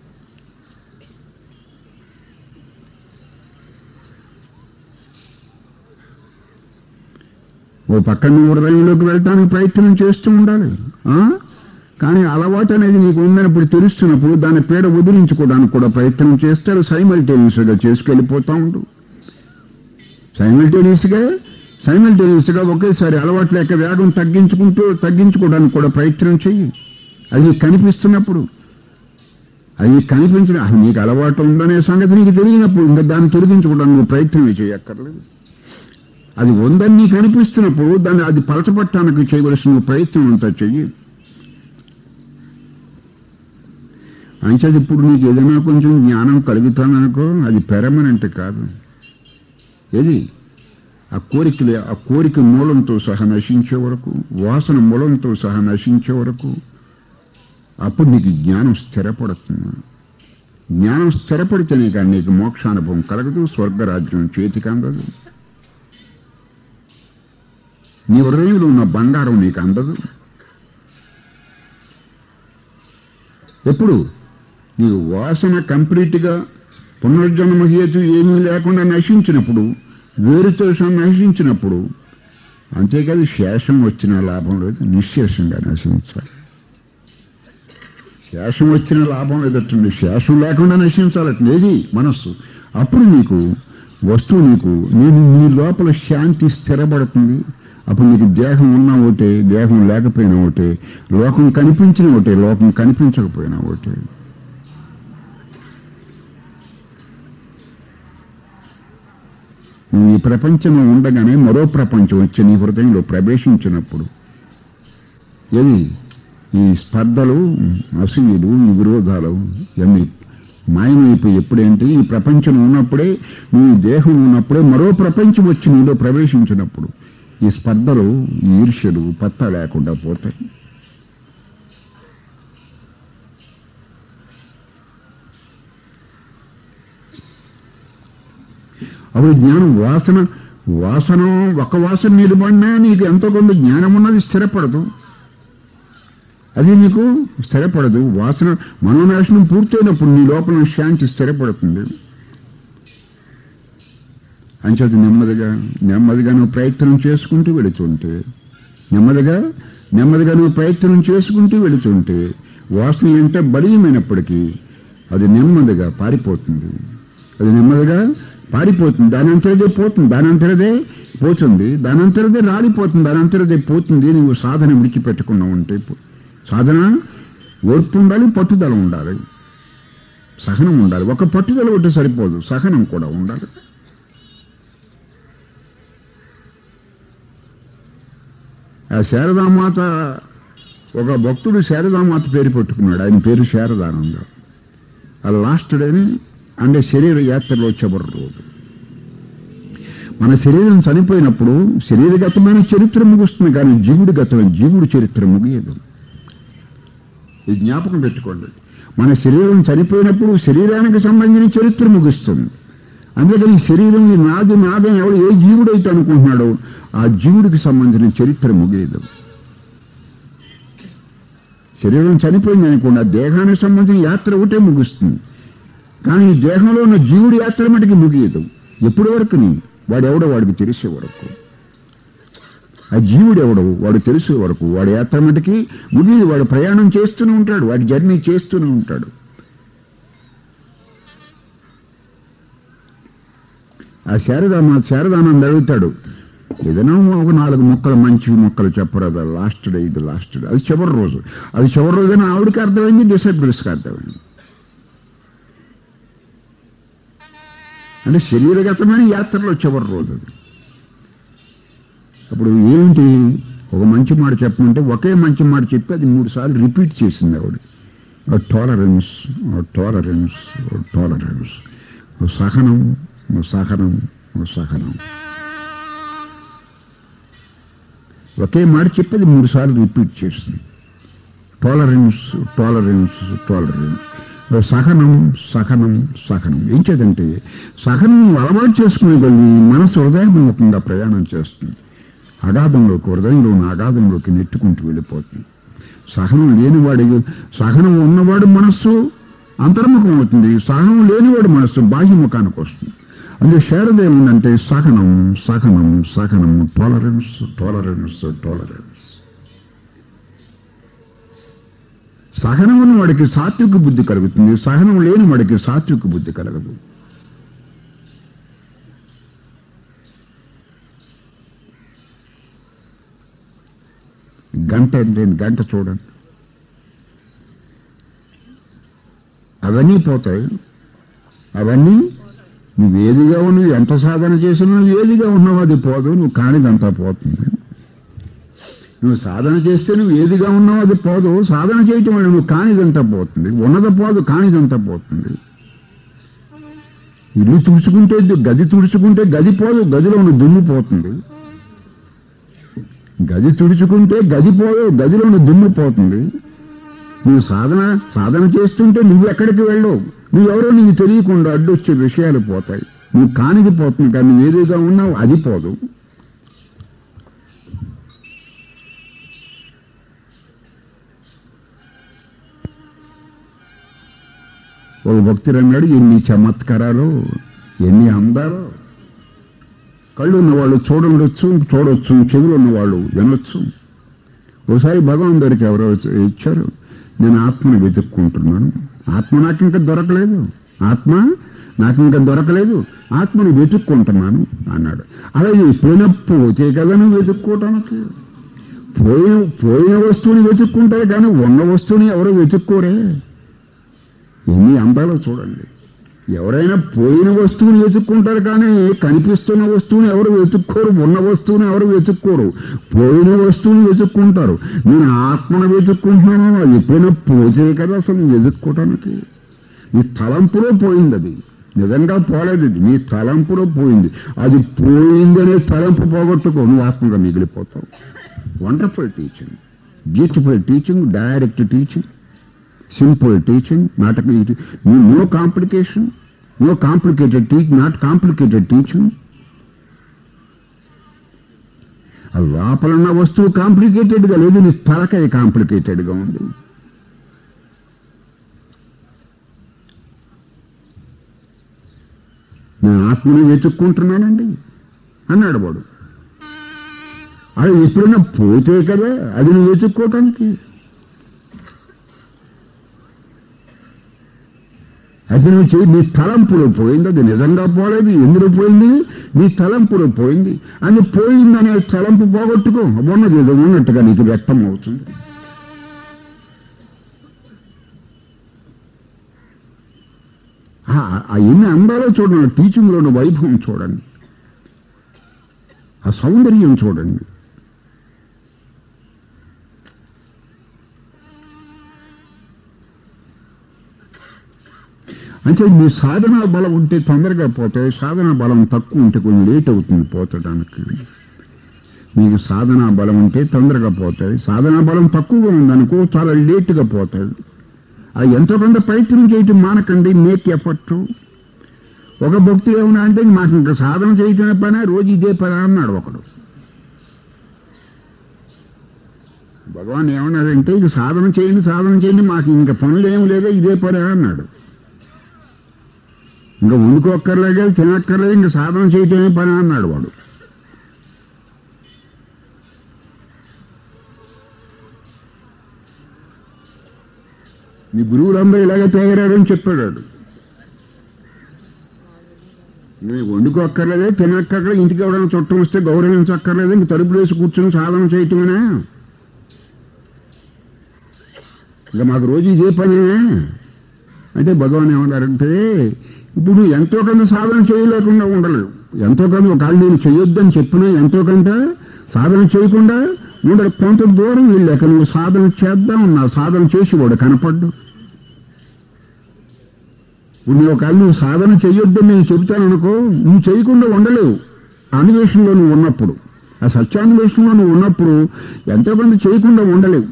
Speaker 1: ఓ పక్కన హృదయంలోకి వెళ్ళటానికి ప్రయత్నం చేస్తూ ఉండాలి ఆ? కానీ అలవాటు అనేది నీకు ఉందని ఇప్పుడు తెలుస్తున్నప్పుడు దాని పీడ వదిలించుకోవడానికి కూడా ప్రయత్నం చేస్తారు సైమల్టేనియస్గా చేసుకెళ్ళిపోతూ ఉండు సైమల్టేనియస్గా సైమల్టేనియస్గా ఒకేసారి అలవాటు లేక వేగం తగ్గించుకుంటూ తగ్గించుకోవడానికి కూడా ప్రయత్నం చెయ్యి అది నీకు కనిపిస్తున్నప్పుడు అది నీకు కనిపించిన అసలు నీకు అలవాటు ఉందనే సంగతి నీకు తెలియనప్పుడు ఇంకా దాన్ని తొలగించుకోవడానికి నువ్వు ప్రయత్నమే చేయక్కర్లేదు అది ఉందని నీకు అనిపిస్తున్నప్పుడు దాన్ని అది పలచపట్టడానికి చేయవలసిన ప్రయత్నం అంతా చెయ్యి అంచేది ఇప్పుడు నీకు ఏదైనా కొంచెం జ్ఞానం కలుగుతాననుకో అది పెరమనెంట్ కాదు ఏది ఆ కోరికలే ఆ కోరిక మూలంతో సహా నశించే వరకు వాసన మూలంతో సహా నశించే వరకు అప్పుడు నీకు జ్ఞానం స్థిరపడుతుంది జ్ఞానం స్థిరపడితేనే కానీ నీకు మోక్షానుభవం కలగదు స్వర్గరాజ్యం చేతికి అందదు నీ హృదయంలో ఉన్న బంగారం నీకు అందదు ఎప్పుడు నీ వాసన కంప్లీట్గా పునర్జన్మ హేతు ఏమీ లేకుండా నశించినప్పుడు వేరుతో సహా నశించినప్పుడు అంతేకాదు శేషం వచ్చిన లాభం లేదు నిశ్శేషంగా నశించాలి శేషం వచ్చిన లాభం లేదటండి శేషం లేకుండా నశించాలట ఏది మనస్సు అప్పుడు నీకు వస్తువు నీకు నేను నీ లోపల శాంతి స్థిరపడుతుంది అప్పుడు నీకు దేహం ఉన్నా ఒకటే దేహం లేకపోయినా ఒకటే లోకం కనిపించిన ఒకటే లోకం కనిపించకపోయినా ఒకటే ఈ ప్రపంచంలో ఉండగానే మరో ప్రపంచం వచ్చి నీ హృదయంలో ప్రవేశించినప్పుడు ఏది ఈ స్పర్ధలు అసూయలు ఈ విరోధాలు ఇవన్నీ మాయమైపోయి ఎప్పుడేంటి ఈ ప్రపంచం ఉన్నప్పుడే నీ దేహం ఉన్నప్పుడే మరో ప్రపంచం వచ్చి నీలో ప్రవేశించినప్పుడు ఈ స్పర్ధలు ఈ ఈర్ష్యలు పత్తా లేకుండా పోతాయి అప్పుడు జ్ఞానం వాసన వాసన ఒక వాసన నిలబడినా నీకు ఎంతో కొంత జ్ఞానం ఉన్నది స్థిరపడదు అది నీకు స్థిరపడదు వాసన మనోనాశనం పూర్తయినప్పుడు నీ లోపల శాంతి స్థిరపడుతుంది అంచేత నెమ్మదిగా నెమ్మదిగా నువ్వు ప్రయత్నం చేసుకుంటూ వెళుతుంటే నెమ్మదిగా నెమ్మదిగా నువ్వు ప్రయత్నం చేసుకుంటూ వెళుతుంటే వాసన ఎంత బలీయమైనప్పటికీ అది నెమ్మదిగా పారిపోతుంది అది నెమ్మదిగా పారిపోతుంది దానంతరదే పోతుంది దానంతరదే పోతుంది దానంతరదే రాలిపోతుంది దానంతరదే పోతుంది నువ్వు సాధన విడిచిపెట్టకుండా ఉంటే పో- సాధన ఓర్పు ఉండాలి పట్టుదల ఉండాలి సహనం ఉండాలి ఒక పట్టుదల ఉంటే సరిపోదు సహనం కూడా ఉండాలి ఆ శారదామాత ఒక భక్తుడు శారదామాత పేరు పెట్టుకున్నాడు ఆయన పేరు శారదానంద ఆ లాస్ట్ డేని అంటే శరీర యాత్రలో చివరి రోజు మన శరీరం చనిపోయినప్పుడు శరీరగతమైన చరిత్ర ముగుస్తుంది కానీ జీవుడి గతమైన జీవుడి చరిత్ర ముగియదు ఇది జ్ఞాపకం పెట్టుకోండి మన శరీరం చనిపోయినప్పుడు శరీరానికి సంబంధించిన చరిత్ర ముగుస్తుంది అందుకని ఈ శరీరం ఈ నాది నాదని ఎవడు ఏ జీవుడైతే అనుకుంటున్నాడో ఆ జీవుడికి సంబంధించిన చరిత్ర ముగియదు శరీరం చనిపోయింది అనుకోండి ఆ దేహానికి సంబంధించిన యాత్ర ఒకటే ముగుస్తుంది కానీ ఈ దేహంలో ఉన్న జీవుడి యాత్ర మటుకి ముగియదు ఎప్పటి వరకు వాడెవడో వాడికి తెలిసే వరకు ఆ జీవుడు ఎవడు వాడు తెలిసే వరకు వాడి యాత్ర మటుకి ముగియదు వాడు ప్రయాణం చేస్తూనే ఉంటాడు వాడి జర్నీ చేస్తూనే ఉంటాడు ఆ శారదామ శారదానంద అడుగుతాడు ఏదైనా ఒక నాలుగు మొక్కలు మంచి మొక్కలు చెప్పరాదు లాస్ట్ డే ఇది లాస్ట్ డే అది చివరి రోజు అది చివరి రోజున ఆవిడకి అర్థమైంది డిసైబుల్స్కి అర్థమైంది అంటే శరీరగతమైన యాత్రలో చివరి రోజు అది అప్పుడు ఏంటి ఒక మంచి మాట చెప్పమంటే ఒకే మంచి మాట చెప్పి అది మూడు సార్లు రిపీట్ చేసింది ఆవిడ టాలరెన్స్ టాలరెన్స్ టాలరెన్స్ సహనం సహనం సహనం ఒకే మాట చెప్పి అది మూడు సార్లు రిపీట్ చేసింది టాలరెన్స్ టాలరెన్స్ టాలరెన్స్ సహనం సహనం సహనం ఏం చేదంటే సహనం అలవాటు చేసుకునే కొద్ది మనసు హృదయముఖంగా ప్రయాణం చేస్తుంది అగాధంలోకి హృదయంలోని అగాధంలోకి నెట్టుకుంటూ వెళ్ళిపోతుంది సహనం లేనివాడి సహనం ఉన్నవాడు మనస్సు అంతర్ముఖం అవుతుంది సహనం లేనివాడు మనస్సు బాహ్యముఖానికి వస్తుంది అందుకే శారద ఏముందంటే సహనం సహనం సహనం టాలరెన్స్ టాలరెన్స్ టాలరెన్స్ సహనం ఉన్న వాడికి సాత్విక బుద్ధి కలుగుతుంది సహనం లేని వాడికి సాత్విక బుద్ధి కలగదు గంట లేని గంట చూడండి అవన్నీ పోతాయి అవన్నీ నువ్వు ఏదిగా ఉన్నావు ఎంత సాధన చేసినా నువ్వు ఏదిగా ఉన్నావు అది పోదు నువ్వు కానిదంతా పోతుంది నువ్వు సాధన చేస్తే నువ్వు ఏదిగా ఉన్నావు అది పోదు సాధన చేయటం వల్ల నువ్వు కానిదంతా పోతుంది ఉన్నది పోదు కానిదంతా పోతుంది ఇల్లు తుడుచుకుంటే గది తుడుచుకుంటే గది పోదు గదిలో ఉన్న దుమ్ము పోతుంది గది తుడుచుకుంటే గది పోదు గదిలో ఉన్న దుమ్ము పోతుంది నువ్వు సాధన సాధన చేస్తుంటే నువ్వు ఎక్కడికి వెళ్ళవు నువ్వెవరో నీకు తెలియకుండా అడ్డొచ్చే విషయాలు పోతాయి నువ్వు కానిది పోతుంది కానీ నువ్వు ఏదిగా ఉన్నావు అది పోదు ఒక భక్తుడు అన్నాడు ఎన్ని చమత్కారాలు ఎన్ని అందాలు కళ్ళు ఉన్నవాళ్ళు చూడవచ్చు చూడొచ్చు చెవులు ఉన్నవాళ్ళు వినొచ్చు ఒకసారి భగవాన్ దగ్గరికి ఎవరో వచ్చి- ఇచ్చారు నేను ఆత్మను వెతుక్కుంటున్నాను ఆత్మ నాకు ఇంకా దొరకలేదు ఆత్మ నాకు ఇంకా దొరకలేదు ఆత్మను వెతుక్కుంటున్నాను అన్నాడు అలాగే ఎప్పుడైనా పోతే కదా నువ్వు వెతుక్కోవటానికి పోయిన పోయిన వస్తువుని వెతుక్కుంటారు కానీ ఉన్న వస్తువుని ఎవరు వెతుక్కోరే ఎన్ని అందాలో చూడండి ఎవరైనా పోయిన వస్తువుని వెతుక్కుంటారు కానీ కనిపిస్తున్న వస్తువుని ఎవరు వెతుక్కోరు ఉన్న వస్తువుని ఎవరు వెతుక్కోరు పోయిన వస్తువుని వెతుక్కుంటారు నేను ఆత్మను వెతుక్కుంటున్నాను అది ఎప్పుడైనా పోతే కదా అసలు నేను వెతుక్కోవటానికి నీ తలంపులో పోయింది అది నిజంగా పోలేదు ఇది నీ తలంపులో పోయింది అది పోయిందనే తలంపు పోగొట్టుకో నువ్వు ఆత్మగా మిగిలిపోతావు wonderful teaching beautiful teaching direct teaching simple teaching not no complication no complicated teach not complicated teaching ఆ లోపల ఉన్న వస్తువు కాంప్లికేటెడ్గా లేదు నీ తలకాయ కాంప్లికేటెడ్గా ఉంది నేను ఆత్మని వెతుక్కుంటున్నానండి అన్నాడు వాడు అది ఎప్పుడైనా పోతే కదా అది నువ్వు వెతుక్కోవటానికి అది నువ్వు చేయి నీ తలంపులో పోయింది అది నిజంగా పోలేదు ఎందులో పోయింది నీ తలంపులో పోయింది అది పోయిందనే తలంపు పోగొట్టుకో ఉన్నది ఏదో ఉన్నట్టుగా నీకు వ్యక్తం అవుతుంది ఆ ఆ ఎన్ని అందాలో చూడండి టీచింగ్లోని వైభవం చూడండి ఆ సౌందర్యం చూడండి అంటే మీ సాధన బలం ఉంటే తొందరగా పోతాయి సాధన బలం తక్కువ ఉంటే కొంచెం లేట్ అవుతుంది పోతడానికి మీకు సాధనా బలం ఉంటే తొందరగా పోతాయి సాధనా బలం తక్కువగా ఉందనుకో చాలా లేటుగా పోతాయి అది ఎంతో కొంత ప్రయత్నం చేయటం మానకండి మేక్ ఎఫర్ట్ ఒక భక్తి ఏమన్నా అంటే మాకు ఇంకా సాధన చేయటమే పని రోజు ఇదే పని అన్నాడు ఒకడు భగవాన్ ఏమన్నాడంటే ఇది సాధన చేయండి సాధన చేయండి మాకు ఇంకా పనులు ఏమి లేదో ఇదే పని అన్నాడు ఇంకా వండుకోక్కర్లేదు తినక్కర్లేదు ఇంకా సాధన చేయటమే పని అన్నాడు వాడు మీ గురువులందరూ ఇలాగే తయారాడని చెప్పాడు వాడు. నేను వండుకోక్కర్లేదే తినక్కర్లేదు ఇంటికి ఎవరైనా చుట్టం వస్తే గౌరవించక్కర్లేదు ఇంక తలుపులు వేసి కూర్చొని సాధన చేయటమేనా ఇంకా మాకు రోజు ఇదే పని అంటే భగవాన్ ఏమన్నారంటే ఇప్పుడు ఎంతో కొంత సాధన చేయలేకుండా ఉండలేవు ఎంతో కొంత ఒకవేళ నేను చేయొద్దని చెప్పినా ఎంతో కొంత సాధన చేయకుండా ఉండడు కొంత దూరం వెళ్ళాక నువ్వు సాధన చేద్దాం నా సాధన చేసేవాడు కనపడ్డు ఇప్పుడు నువ్వు ఒకవేళ నువ్వు సాధన చెయ్యొద్దని నేను చెబుతాను అనుకో నువ్వు చేయకుండా ఉండలేవు అన్వేషణలో నువ్వు ఉన్నప్పుడు ఆ సత్యాన్వేషణలో నువ్వు ఉన్నప్పుడు ఎంతో కొంత చేయకుండా ఉండలేవు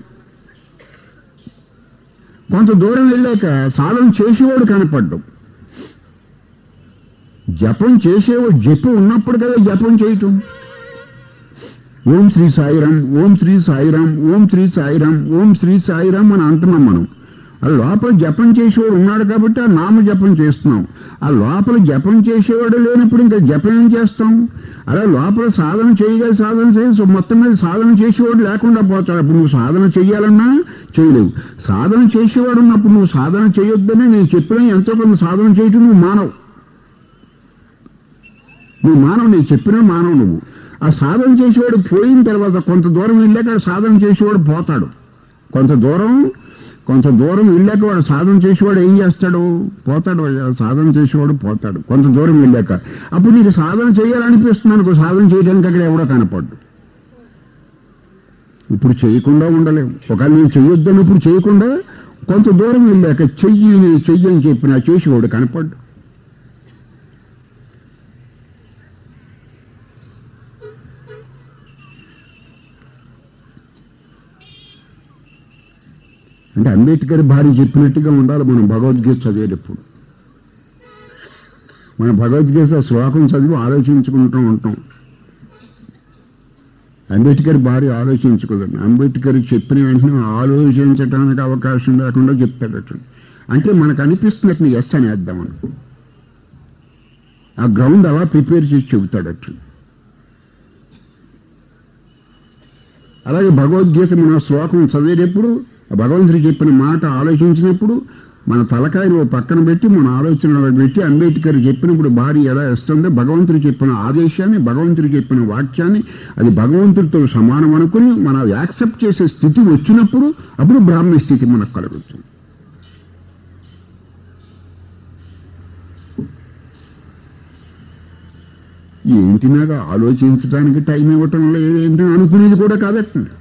Speaker 1: కొంత దూరం వెళ్ళాక సాధన చేసేవాడు కనపడ్డం జపం చేసేవాడు జపం ఉన్నప్పుడు కదా జపం చేయటం ఓం శ్రీ సాయిరాం ఓం శ్రీ సాయిరాం ఓం శ్రీ సాయిరాం ఓం శ్రీ సాయిరాం అని అంటున్నాం మనం ఆ లోపల జపం చేసేవాడు ఉన్నాడు కాబట్టి ఆ నామ జపం చేస్తున్నాం ఆ లోపల జపం చేసేవాడు లేనప్పుడు ఇంకా జపం ఏం చేస్తాం అలా లోపల సాధన చేయగా సాధన చేసి మొత్తం మీద సాధన చేసేవాడు లేకుండా పోతాడు అప్పుడు నువ్వు సాధన చెయ్యాలన్నా చేయలేవు సాధన చేసేవాడు ఉన్నప్పుడు నువ్వు సాధన చేయొద్దని నేను చెప్పిన ఎంతో కొంత సాధన చేయటం నువ్వు మానవు నువ్వు మానవు నేను చెప్పినా మానవు నువ్వు ఆ సాధన చేసేవాడు పోయిన తర్వాత కొంత దూరం వెళ్ళాక వాడు సాధన చేసేవాడు పోతాడు కొంత దూరం కొంత దూరం వెళ్ళాక వాడు సాధన చేసేవాడు ఏం చేస్తాడు పోతాడు వాడు. సాధన చేసేవాడు పోతాడు కొంత దూరం వెళ్ళాక అప్పుడు నీకు సాధన చేయాలనిపిస్తుంది అనుకో సాధన చేయడానికి అక్కడ ఎవడో కనపడ్డు ఇప్పుడు చేయకుండా ఉండలేము ఒకవేళ నేను చెయ్యొద్దన్నప్పుడు చేయకుండా కొంత దూరం వెళ్ళాక చెయ్యి నేను చెయ్యి అని చెప్పిన చేసేవాడు కనపడ్డు అంటే అంబేద్కర్ భార్య చెప్పినట్టుగా ఉండాలి మనం భగవద్గీత చదివేటప్పుడు మన భగవద్గీత శ్లోకం చదివి ఆలోచించుకుంటూ ఉంటాం అంబేద్కర్ భార్య ఆలోచించుకోదండి అంబేద్కర్ చెప్పిన వెంటనే ఆలోచించడానికి అవకాశం లేకుండా చెప్పాడట అంటే మనకు అనిపిస్తున్నట్టు ఎస్ అని వేద్దామని ఆ గ్రౌండ్ అలా ప్రిపేర్ చేసి చెబుతాడట అలాగే భగవద్గీత మన శ్లోకం చదివేటప్పుడు ఆ భగవంతుడు చెప్పిన మాట ఆలోచించినప్పుడు మన తలకాయలు ఓ పక్కన పెట్టి మన ఆలోచనలో పెట్టి అంబేద్కర్ చెప్పినప్పుడు భార్య ఎలా ఇస్తుందో భగవంతుడు చెప్పిన ఆదేశాన్ని భగవంతుడు చెప్పిన వాక్యాన్ని అది భగవంతుడితో సమానం అనుకుని మనం అది యాక్సెప్ట్ చేసే స్థితి వచ్చినప్పుడు అప్పుడు బ్రాహ్మణ స్థితి మనకు కలుగుతుంది ఏంటి నాకు ఆలోచించడానికి టైం ఇవ్వటం లేదు ఏంటి అనుకునేది కూడా కాదట్టండి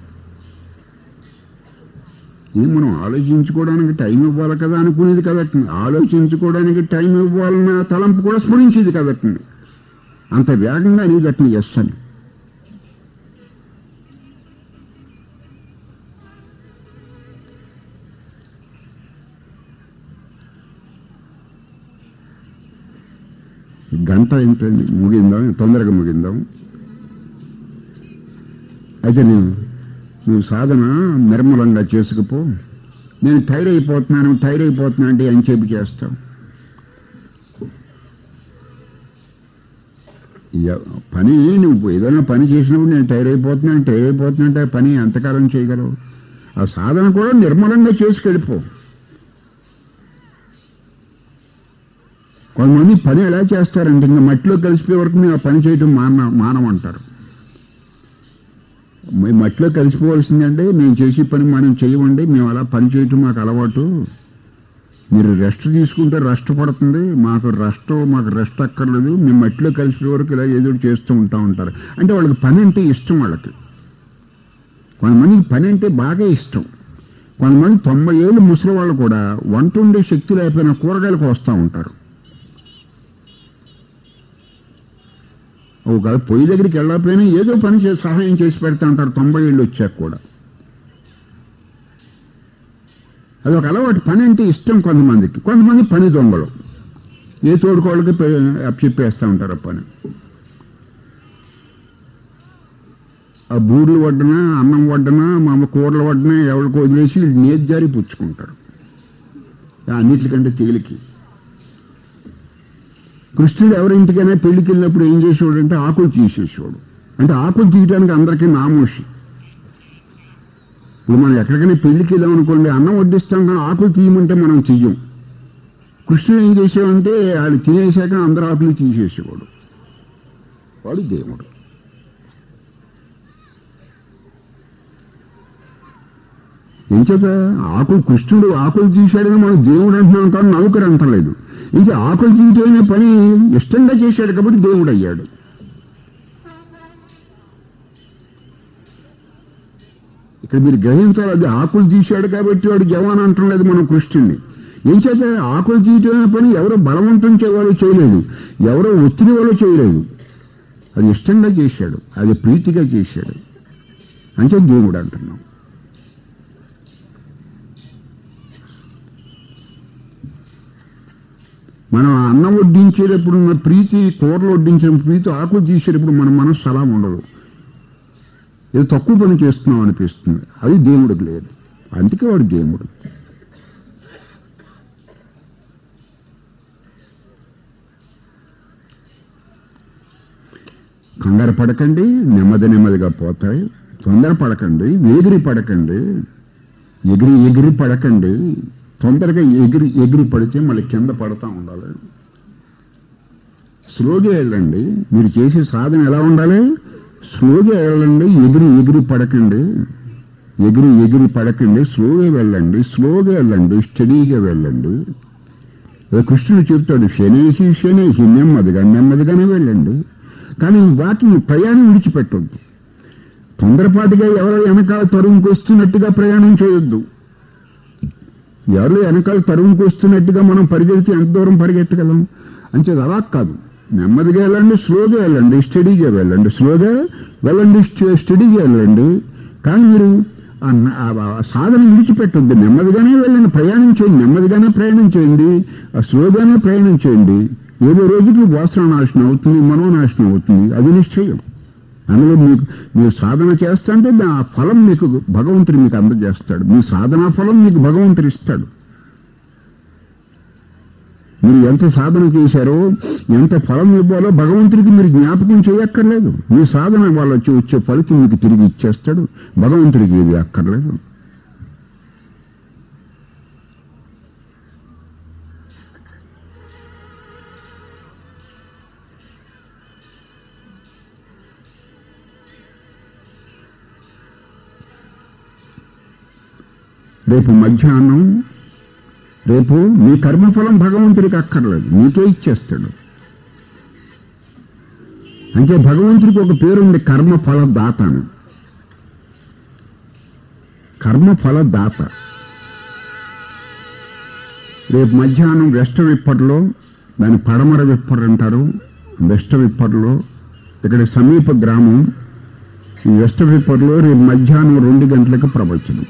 Speaker 1: ఇది మనం ఆలోచించుకోవడానికి టైం ఇవ్వాలి కదా అనుకునేది కదట్టండి ఆలోచించుకోవడానికి టైం ఇవ్వాలన్న తలంపు కూడా స్ఫురించేది కదట్టండి అంత వేగంగా అనేది అట్ని ఎస్ అని గంట ఎంత ముగిందాం తొందరగా ముగిందాం అయితే నేను నువ్వు సాధన నిర్మలంగా చేసుకుపో నేను టైర్ అయిపోతున్నాను టైర్ అయిపోతున్నా అంటే అని చెప్పి చేస్తావు ఎ- పని నువ్వు ఏదైనా పని చేసినప్పుడు నేను టైర్ అయిపోతున్నాను టైర్ అయిపోతున్నా అంటే ఆ పని ఎంతకాలం చేయగలవు ఆ సాధన కూడా నిర్మలంగా చేసుకెళ్ళిపో కొంతమంది పని ఎలా చేస్తారంటే ఇంకా మట్టిలో కలిసిపోయే వరకు మేము ఆ పని చేయడం మాన మానమంటారు మేము మట్టిలో కలిసిపోవాల్సిందంటే మేము చేసే పని మనం చేయమండి మేము అలా పని చేయటం మాకు అలవాటు మీరు రెస్ట్ తీసుకుంటే రెస్ట్ పడుతుంది మాకు రెస్ట్ మాకు రెస్ట్ అక్కర్లేదు మేము మట్టిలో కలిసిపోయే వరకు ఇలా ఏదో ఒకటి చేస్తూ ఉంటా ఉంటారు అంటే వాళ్ళకి పని అంటే ఇష్టం వాళ్ళకి కొంతమందికి పని అంటే బాగా ఇష్టం కొంతమంది తొంభై ఏళ్ళు ముసలి వాళ్ళు కూడా వంట ఉండే శక్తి లేకపోయినా కూరగాయలకు వస్తూ ఉంటారు ఒక పొయ్యి దగ్గరికి వెళ్ళకపోయినా ఏదో పని చేసి సహాయం చేసి పెడతా ఉంటారు తొంభై ఏళ్ళు వచ్చాక కూడా అది ఒక అలవాటు పని అంటే ఇష్టం కొంతమందికి కొంతమంది పని దొంగలు ఏ తోడుకోళ్ళకి చెప్పేస్తూ ఉంటారు ఆ పని ఆ బూర్లు వడ్డన అన్నం వడ్డన మా అమ్మ కూరలు వడ్డన ఎవరికి వదిలేసి వీళ్ళు నేతి జారి పుచ్చుకుంటారు అన్నిటికంటే తేలికి కృష్ణుడు ఎవరింటికైనా పెళ్లికి వెళ్ళినప్పుడు ఏం చేసేవాడు అంటే ఆకులు తీసేసేవాడు అంటే ఆకులు తీయడానికి అందరికీ నామోషి ఇప్పుడు మనం ఎక్కడికైనా పెళ్లికి వెళ్ళాం అనుకోండి అన్నం వడ్డిస్తాం కానీ ఆకులు తీయమంటే మనం చెయ్యం కృష్ణుడు ఏం చేసేవాడంటే వాళ్ళు తినేసాక అందరు ఆకులు తీసేసేవాడు వాడు దేవుడు ఎంచేత ఆకులు కృష్ణుడు ఆకులు తీశాడని మనం దేవుడు అంటున్నాం కానీ నౌకరు అంటలేదు ఇంకా ఆకులు తీయటమే పని ఇష్టంగా చేశాడు కాబట్టి దేవుడు అయ్యాడు ఇక్కడ మీరు గ్రహించాలి అది ఆకులు తీశాడు కాబట్టి వాడు జవాన్ అంటలేదు మనం కృష్ణుడిని ఏం చేత ఆకులు తీయటం పని ఎవరో బలవంతం చేయవాళ్ళు చేయలేదు ఎవరో ఒత్తిడి వాళ్ళు చేయలేదు అది ఇష్టంగా చేశాడు అది ప్రీతిగా చేశాడు అంటే దేవుడు అంటున్నాం మనం అన్నం వడ్డించేటప్పుడు ఉన్న ప్రీతి కూరలు వడ్డించిన ప్రీతి ఆకులు తీసేటప్పుడు మన మనసు అలా ఉండదు ఏదో తక్కువ పని చేస్తున్నాం అనిపిస్తుంది అది దేవుడికి లేదు అందుకే వాడు దేవుడు కంగారు పడకండి నెమ్మది నెమ్మదిగా పోతాయి తొందర పడకండి ఎగిరి పడకండి ఎగిరి ఎగిరి పడకండి తొందరగా ఎగిరి ఎగిరి పడితే మళ్ళీ కింద పడతా ఉండాలి స్లోగా వెళ్ళండి మీరు చేసే సాధన ఎలా ఉండాలి స్లోగా వెళ్ళండి ఎగిరి ఎగిరి పడకండి ఎగిరి ఎగిరి పడకండి స్లోగా వెళ్ళండి స్లోగా వెళ్ళండి స్టడీగా వెళ్ళండి అదే కృష్ణుడు చెప్తాడు శనేసి శనేసి నెమ్మదిగా నెమ్మదిగానే వెళ్ళండి కానీ వాటిని ప్రయాణం విడిచిపెట్టొద్దు తొందరపాటుగా ఎవరో వెనకాల తరువుకు వస్తున్నట్టుగా ప్రయాణం చేయొద్దు ఎవరు వెనకాల తరువుకు వస్తున్నట్టుగా మనం పరిగెడితే ఎంత దూరం పరిగెట్టగలం అంచేది అలా కాదు నెమ్మదిగా వెళ్ళండి స్లోగా వెళ్ళండి స్టడీగా వెళ్ళండి స్లోగా వెళ్ళండి స్ట- స్టడీగా వెళ్ళండి కానీ మీరు ఆ న- ఆ- ఆ సాధన విడిచిపెట్టొద్దు నెమ్మదిగానే వెళ్ళండి ప్రయాణం చేయండి నెమ్మదిగానే ప్రయాణం చేయండి ఆ స్లోగానే ప్రయాణం చేయండి ఏదో రోజుకి వాసన నాశనం అవుతుంది మనోనాశనం అవుతుంది అది నిశ్చయం అందులో మీకు మీరు సాధన చేస్తుంటే దా ఆ ఫలం మీకు భగవంతుడు మీకు అందజేస్తాడు మీ సాధనా ఫలం మీకు భగవంతుడు ఇస్తాడు మీరు ఎంత సాధన చేశారో ఎంత ఫలం ఇవ్వాలో భగవంతుడికి మీరు జ్ఞాపకం చేయక్కర్లేదు మీ సాధన వాళ్ళు వచ్చి వచ్చే ఫలితం మీకు తిరిగి ఇచ్చేస్తాడు భగవంతుడికి ఏది అక్కర్లేదు రేపు మధ్యాహ్నం రేపు మీ కర్మఫలం భగవంతుడికి అక్కర్లేదు మీకే ఇచ్చేస్తాడు అంటే భగవంతుడికి ఒక పేరుంది కర్మఫల దాత అని కర్మఫల దాత రేపు మధ్యాహ్నం వెస్ట్ విప్పర్లో దాని పడమర విప్పర్ అంటారు వెస్ట్ విప్పర్లో ఇక్కడ సమీప గ్రామం ఈ వెస్ట్ విప్పర్లో రేపు మధ్యాహ్నం రెండు గంటలకు ప్రవచనం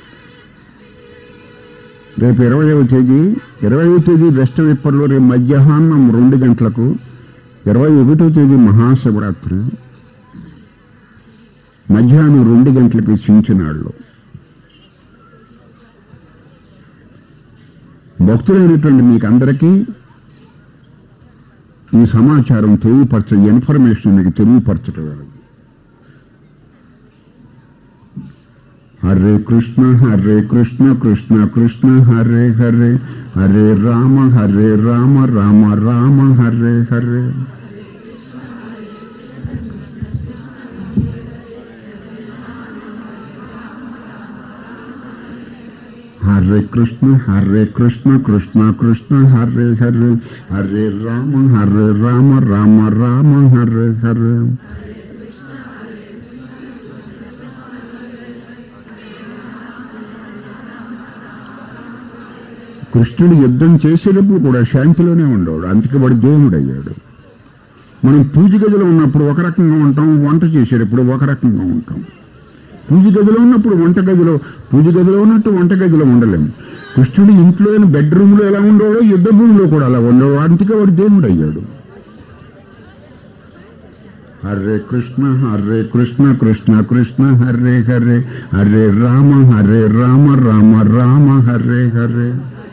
Speaker 1: రేపు ఇరవైవ తేదీ ఇరవైవ తేదీ వెస్ట్ విప్పర్లో రేపు మధ్యాహ్నం రెండు గంటలకు ఇరవై ఒకటో తేదీ మహాశివరాత్రి మధ్యాహ్నం రెండు గంటలకు చించినాళ్ళు భక్తులైనటువంటి మీకు అందరికీ ఈ సమాచారం తెలియపరచ ఇన్ఫర్మేషన్ మీకు తెలియపరచడం వలన హరే కృష్ణ హరే కృష్ణ కృష్ణ కృష్ణ హరే హరే హరే రామ హరే రామ రామ రామ హరే హరే హరే కృష్ణ హరే కృష్ణ కృష్ణ కృష్ణ హరే హరే హరే రామ హరే రామ రామ రామ హరే హరే కృష్ణుడు యుద్ధం చేసేటప్పుడు కూడా శాంతిలోనే ఉండేవాడు అందుకే వాడు దేవుడు అయ్యాడు మనం పూజ గదిలో ఉన్నప్పుడు ఒక రకంగా ఉంటాం వంట చేసేటప్పుడు ఒక రకంగా ఉంటాం పూజ గదిలో ఉన్నప్పుడు వంట గదిలో పూజ గదిలో ఉన్నట్టు వంట గదిలో ఉండలేము కృష్ణుడు ఇంట్లో బెడ్రూమ్లో ఎలా ఉండేవాడో యుద్ధ భూమిలో కూడా అలా ఉండేవాడు అందుకే వాడు దేవుడు అయ్యాడు హరే కృష్ణ హరే కృష్ణ కృష్ణ కృష్ణ హరే హరే హరే రామ హరే రామ రామ రామ హరే హరే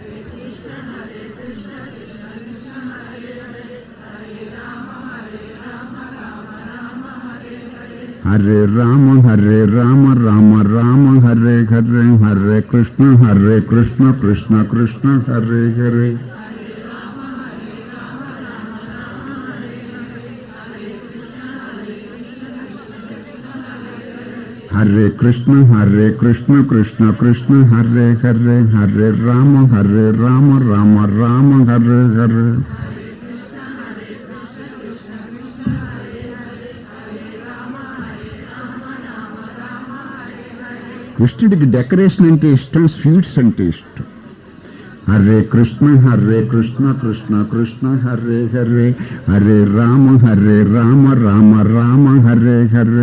Speaker 1: హరే రామ హరే రామ రామ రామ హరే హరే హరే కృష్ణ హరే కృష్ణ కృష్ణ కృష్ణ హరే హరే హరే కృష్ణ హరే కృష్ణ కృష్ణ కృష్ణ హరే హరే హరే రామ హరే రామ రామ రామ హరే హరే కృష్ణుడికి డెకరేషన్ అంటే ఇష్టం స్వీట్స్ అంటే ఇష్టం హరే కృష్ణ హరే కృష్ణ కృష్ణ కృష్ణ హరే హరే హరే రామ హరే రామ రామ రామ హరే హరే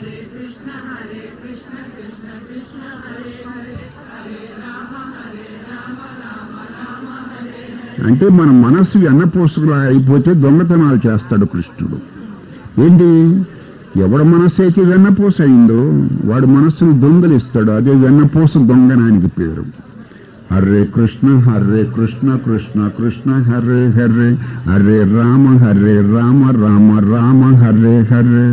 Speaker 1: అంటే మన మనస్సు ఎన్నపోసుకులా అయిపోతే దొంగతనాలు చేస్తాడు కృష్ణుడు ఏంటి ఎవడ మనస్సు అయితే వెన్నపూస అయిందో వాడు మనస్సును దొంగలిస్తాడు అదే వెన్నపూస దొంగనానికి పేరు హరే కృష్ణ హరే కృష్ణ కృష్ణ కృష్ణ హరే హరే హరే రామ హరే రామ రామ రామ హరే హరే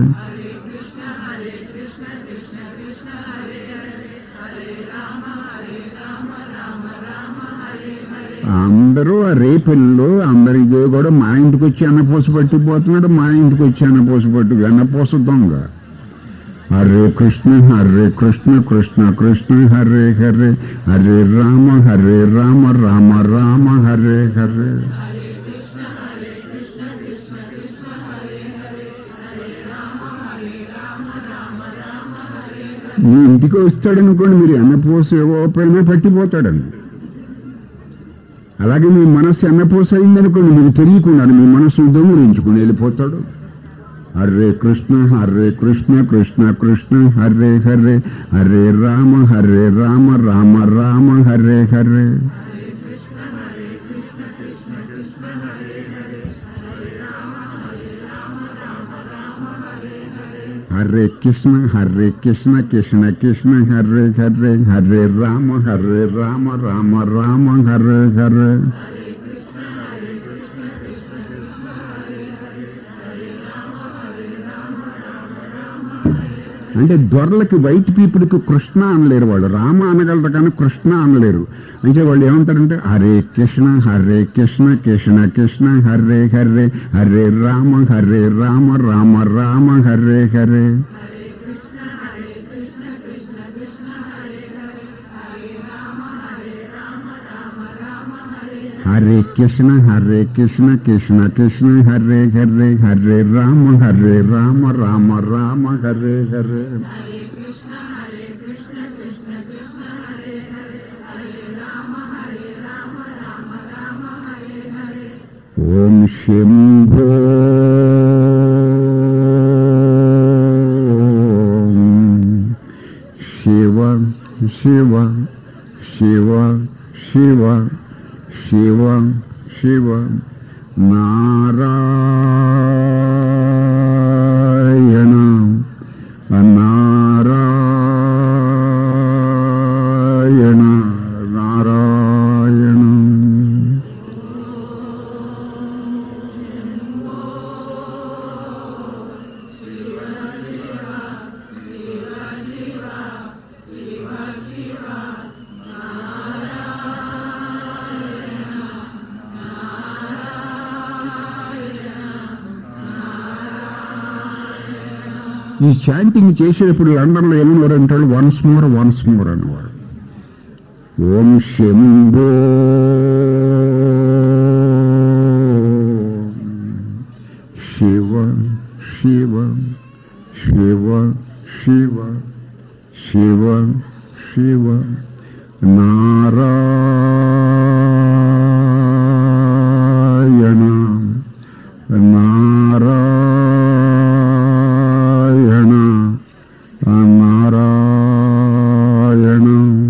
Speaker 1: అందరూ ఆ రేపెల్లో అందరి ఇదే కూడా మా ఇంటికి వచ్చి అన్నపూస పట్టిపోతున్నాడు మా ఇంటికి వచ్చి అన్నపూస పట్టు వెన్నపూస దొంగ హరే కృష్ణ హరే కృష్ణ కృష్ణ కృష్ణ హరే హరే హరే రామ హరే రామ రామ రామ హరే హరే మీ ఇంటికి వస్తాడనుకోండి మీరు ఎన్నపూస ఇవ్వకపోయినా పట్టిపోతాడండి అలాగే మీ మనస్సు ఎన్నపూస అయిందనుకోండి మీకు తెలియకుండా మీ మనస్సును దొంగిలించుకుని వెళ్ళిపోతాడు హరే కృష్ణ హరే కృష్ణ కృష్ణ కృష్ణ హరే హరే హరే రామ హరే రామ రామ రామ హరే హరే హరే కృష్ణ హరే కృష్ణ కృష్ణ కృష్ణ హరే హరే హరే రామ హరే రామ రామ రామ హరే హరే అంటే దొరలకి వైట్ పీపుల్కి కృష్ణ అనలేరు వాళ్ళు రామ అనగలరు కానీ కృష్ణ అనలేరు అంటే వాళ్ళు ఏమంటారంటే హరే కృష్ణ హరే కృష్ణ కృష్ణ కృష్ణ హరే హరే హరే రామ హరే రామ రామ రామ హరే హరే హరే కృష్ణ హరే కృష్ణ కృష్ణ కృష్ణ హరే హరే హరే రామ హరే రామ రామ రామ హరే హరే ఓం శంభో శివ శివ శివ శివ శివ శివ నారాయణ నారాయణ నారాయణ ఈ చాంటింగ్ చేసేటప్పుడు లండన్లో ఏమన్నారు అంటే వన్స్ మోర్ వన్స్ మోర్ అనేవాడు ఓం శంభో శివ శివ శివ శివ శివ శివ నారాయణ నారాయణ నారాయణ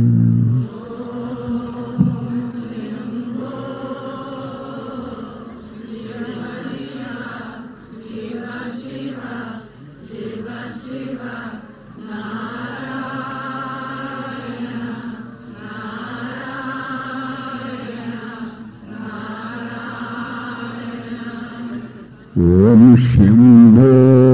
Speaker 1: ఓం శంభో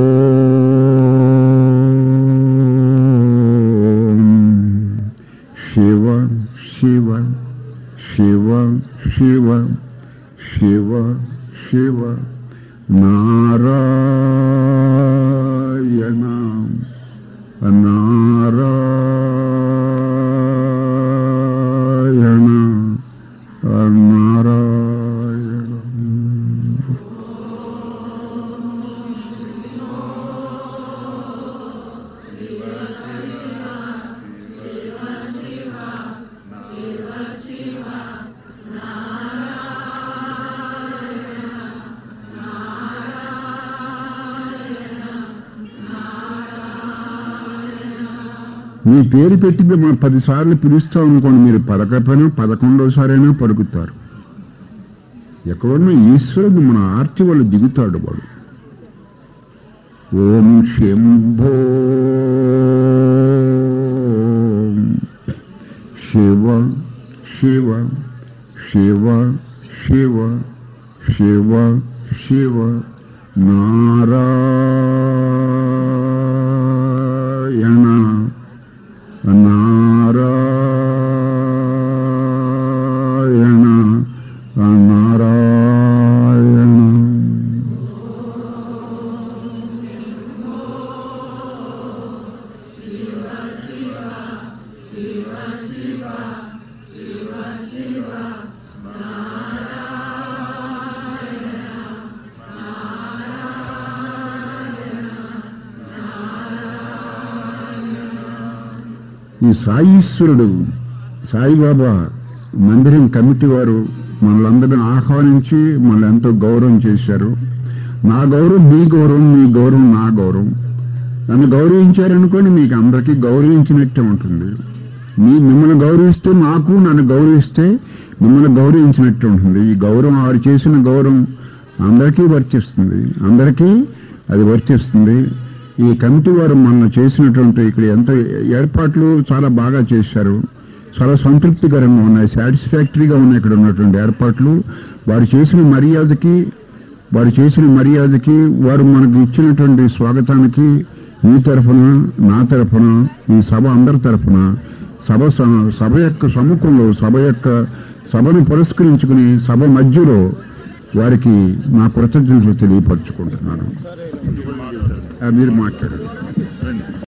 Speaker 1: శివ శివ శివ శివ శివ శివ నారాయణ నారాయణ నారాయణ మీ పేరు పెట్టి మనం పదిసార్లు పిలుస్తాం అనుకోండి మీరు పలకపోయినా పదకొండోసారైనా పలుకుతారు ఎక్కడున్న ఈశ్వరుడు మన ఆర్తి వాళ్ళు దిగుతాడు వాడు ఓం శంభో శివ శివ శివ శివ శివ శివ నారాయణ నారాయణ నారాయణ ఈ సాయీశ్వరుడు సాయిబాబా మందిరం కమిటీ వారు మనలందరిని ఆహ్వానించి మనల్ని ఎంతో గౌరవం చేశారు నా గౌరవం మీ గౌరవం మీ గౌరవం నా గౌరవం నన్ను గౌరవించారనుకోండి మీకు అందరికీ గౌరవించినట్టే ఉంటుంది మీ మిమ్మల్ని గౌరవిస్తే నాకు నన్ను గౌరవిస్తే మిమ్మల్ని గౌరవించినట్టు ఉంటుంది ఈ గౌరవం వారు చేసిన గౌరవం అందరికీ వర్తిస్తుంది అందరికీ అది వర్తిస్తుంది ఈ కమిటీ వారు మన చేసినటువంటి ఇక్కడ ఎంత ఏర్పాట్లు చాలా బాగా చేశారు చాలా సంతృప్తికరంగా ఉన్నాయి సాటిస్ఫాక్టరీగా ఉన్నాయి ఇక్కడ ఉన్నటువంటి ఏర్పాట్లు వారు చేసిన మర్యాదకి వారు చేసిన మర్యాదకి వారు మనకు ఇచ్చినటువంటి స్వాగతానికి మీ తరఫున నా తరఫున ఈ సభ అందరి తరఫున సభ స- సభ యొక్క సముఖంలో సభ యొక్క సభను పురస్కరించుకుని సభ మధ్యలో వారికి నా కృతజ్ఞతలు తెలియపరచుకుంటున్నాను ఆ, మీరు మాట్లాడండి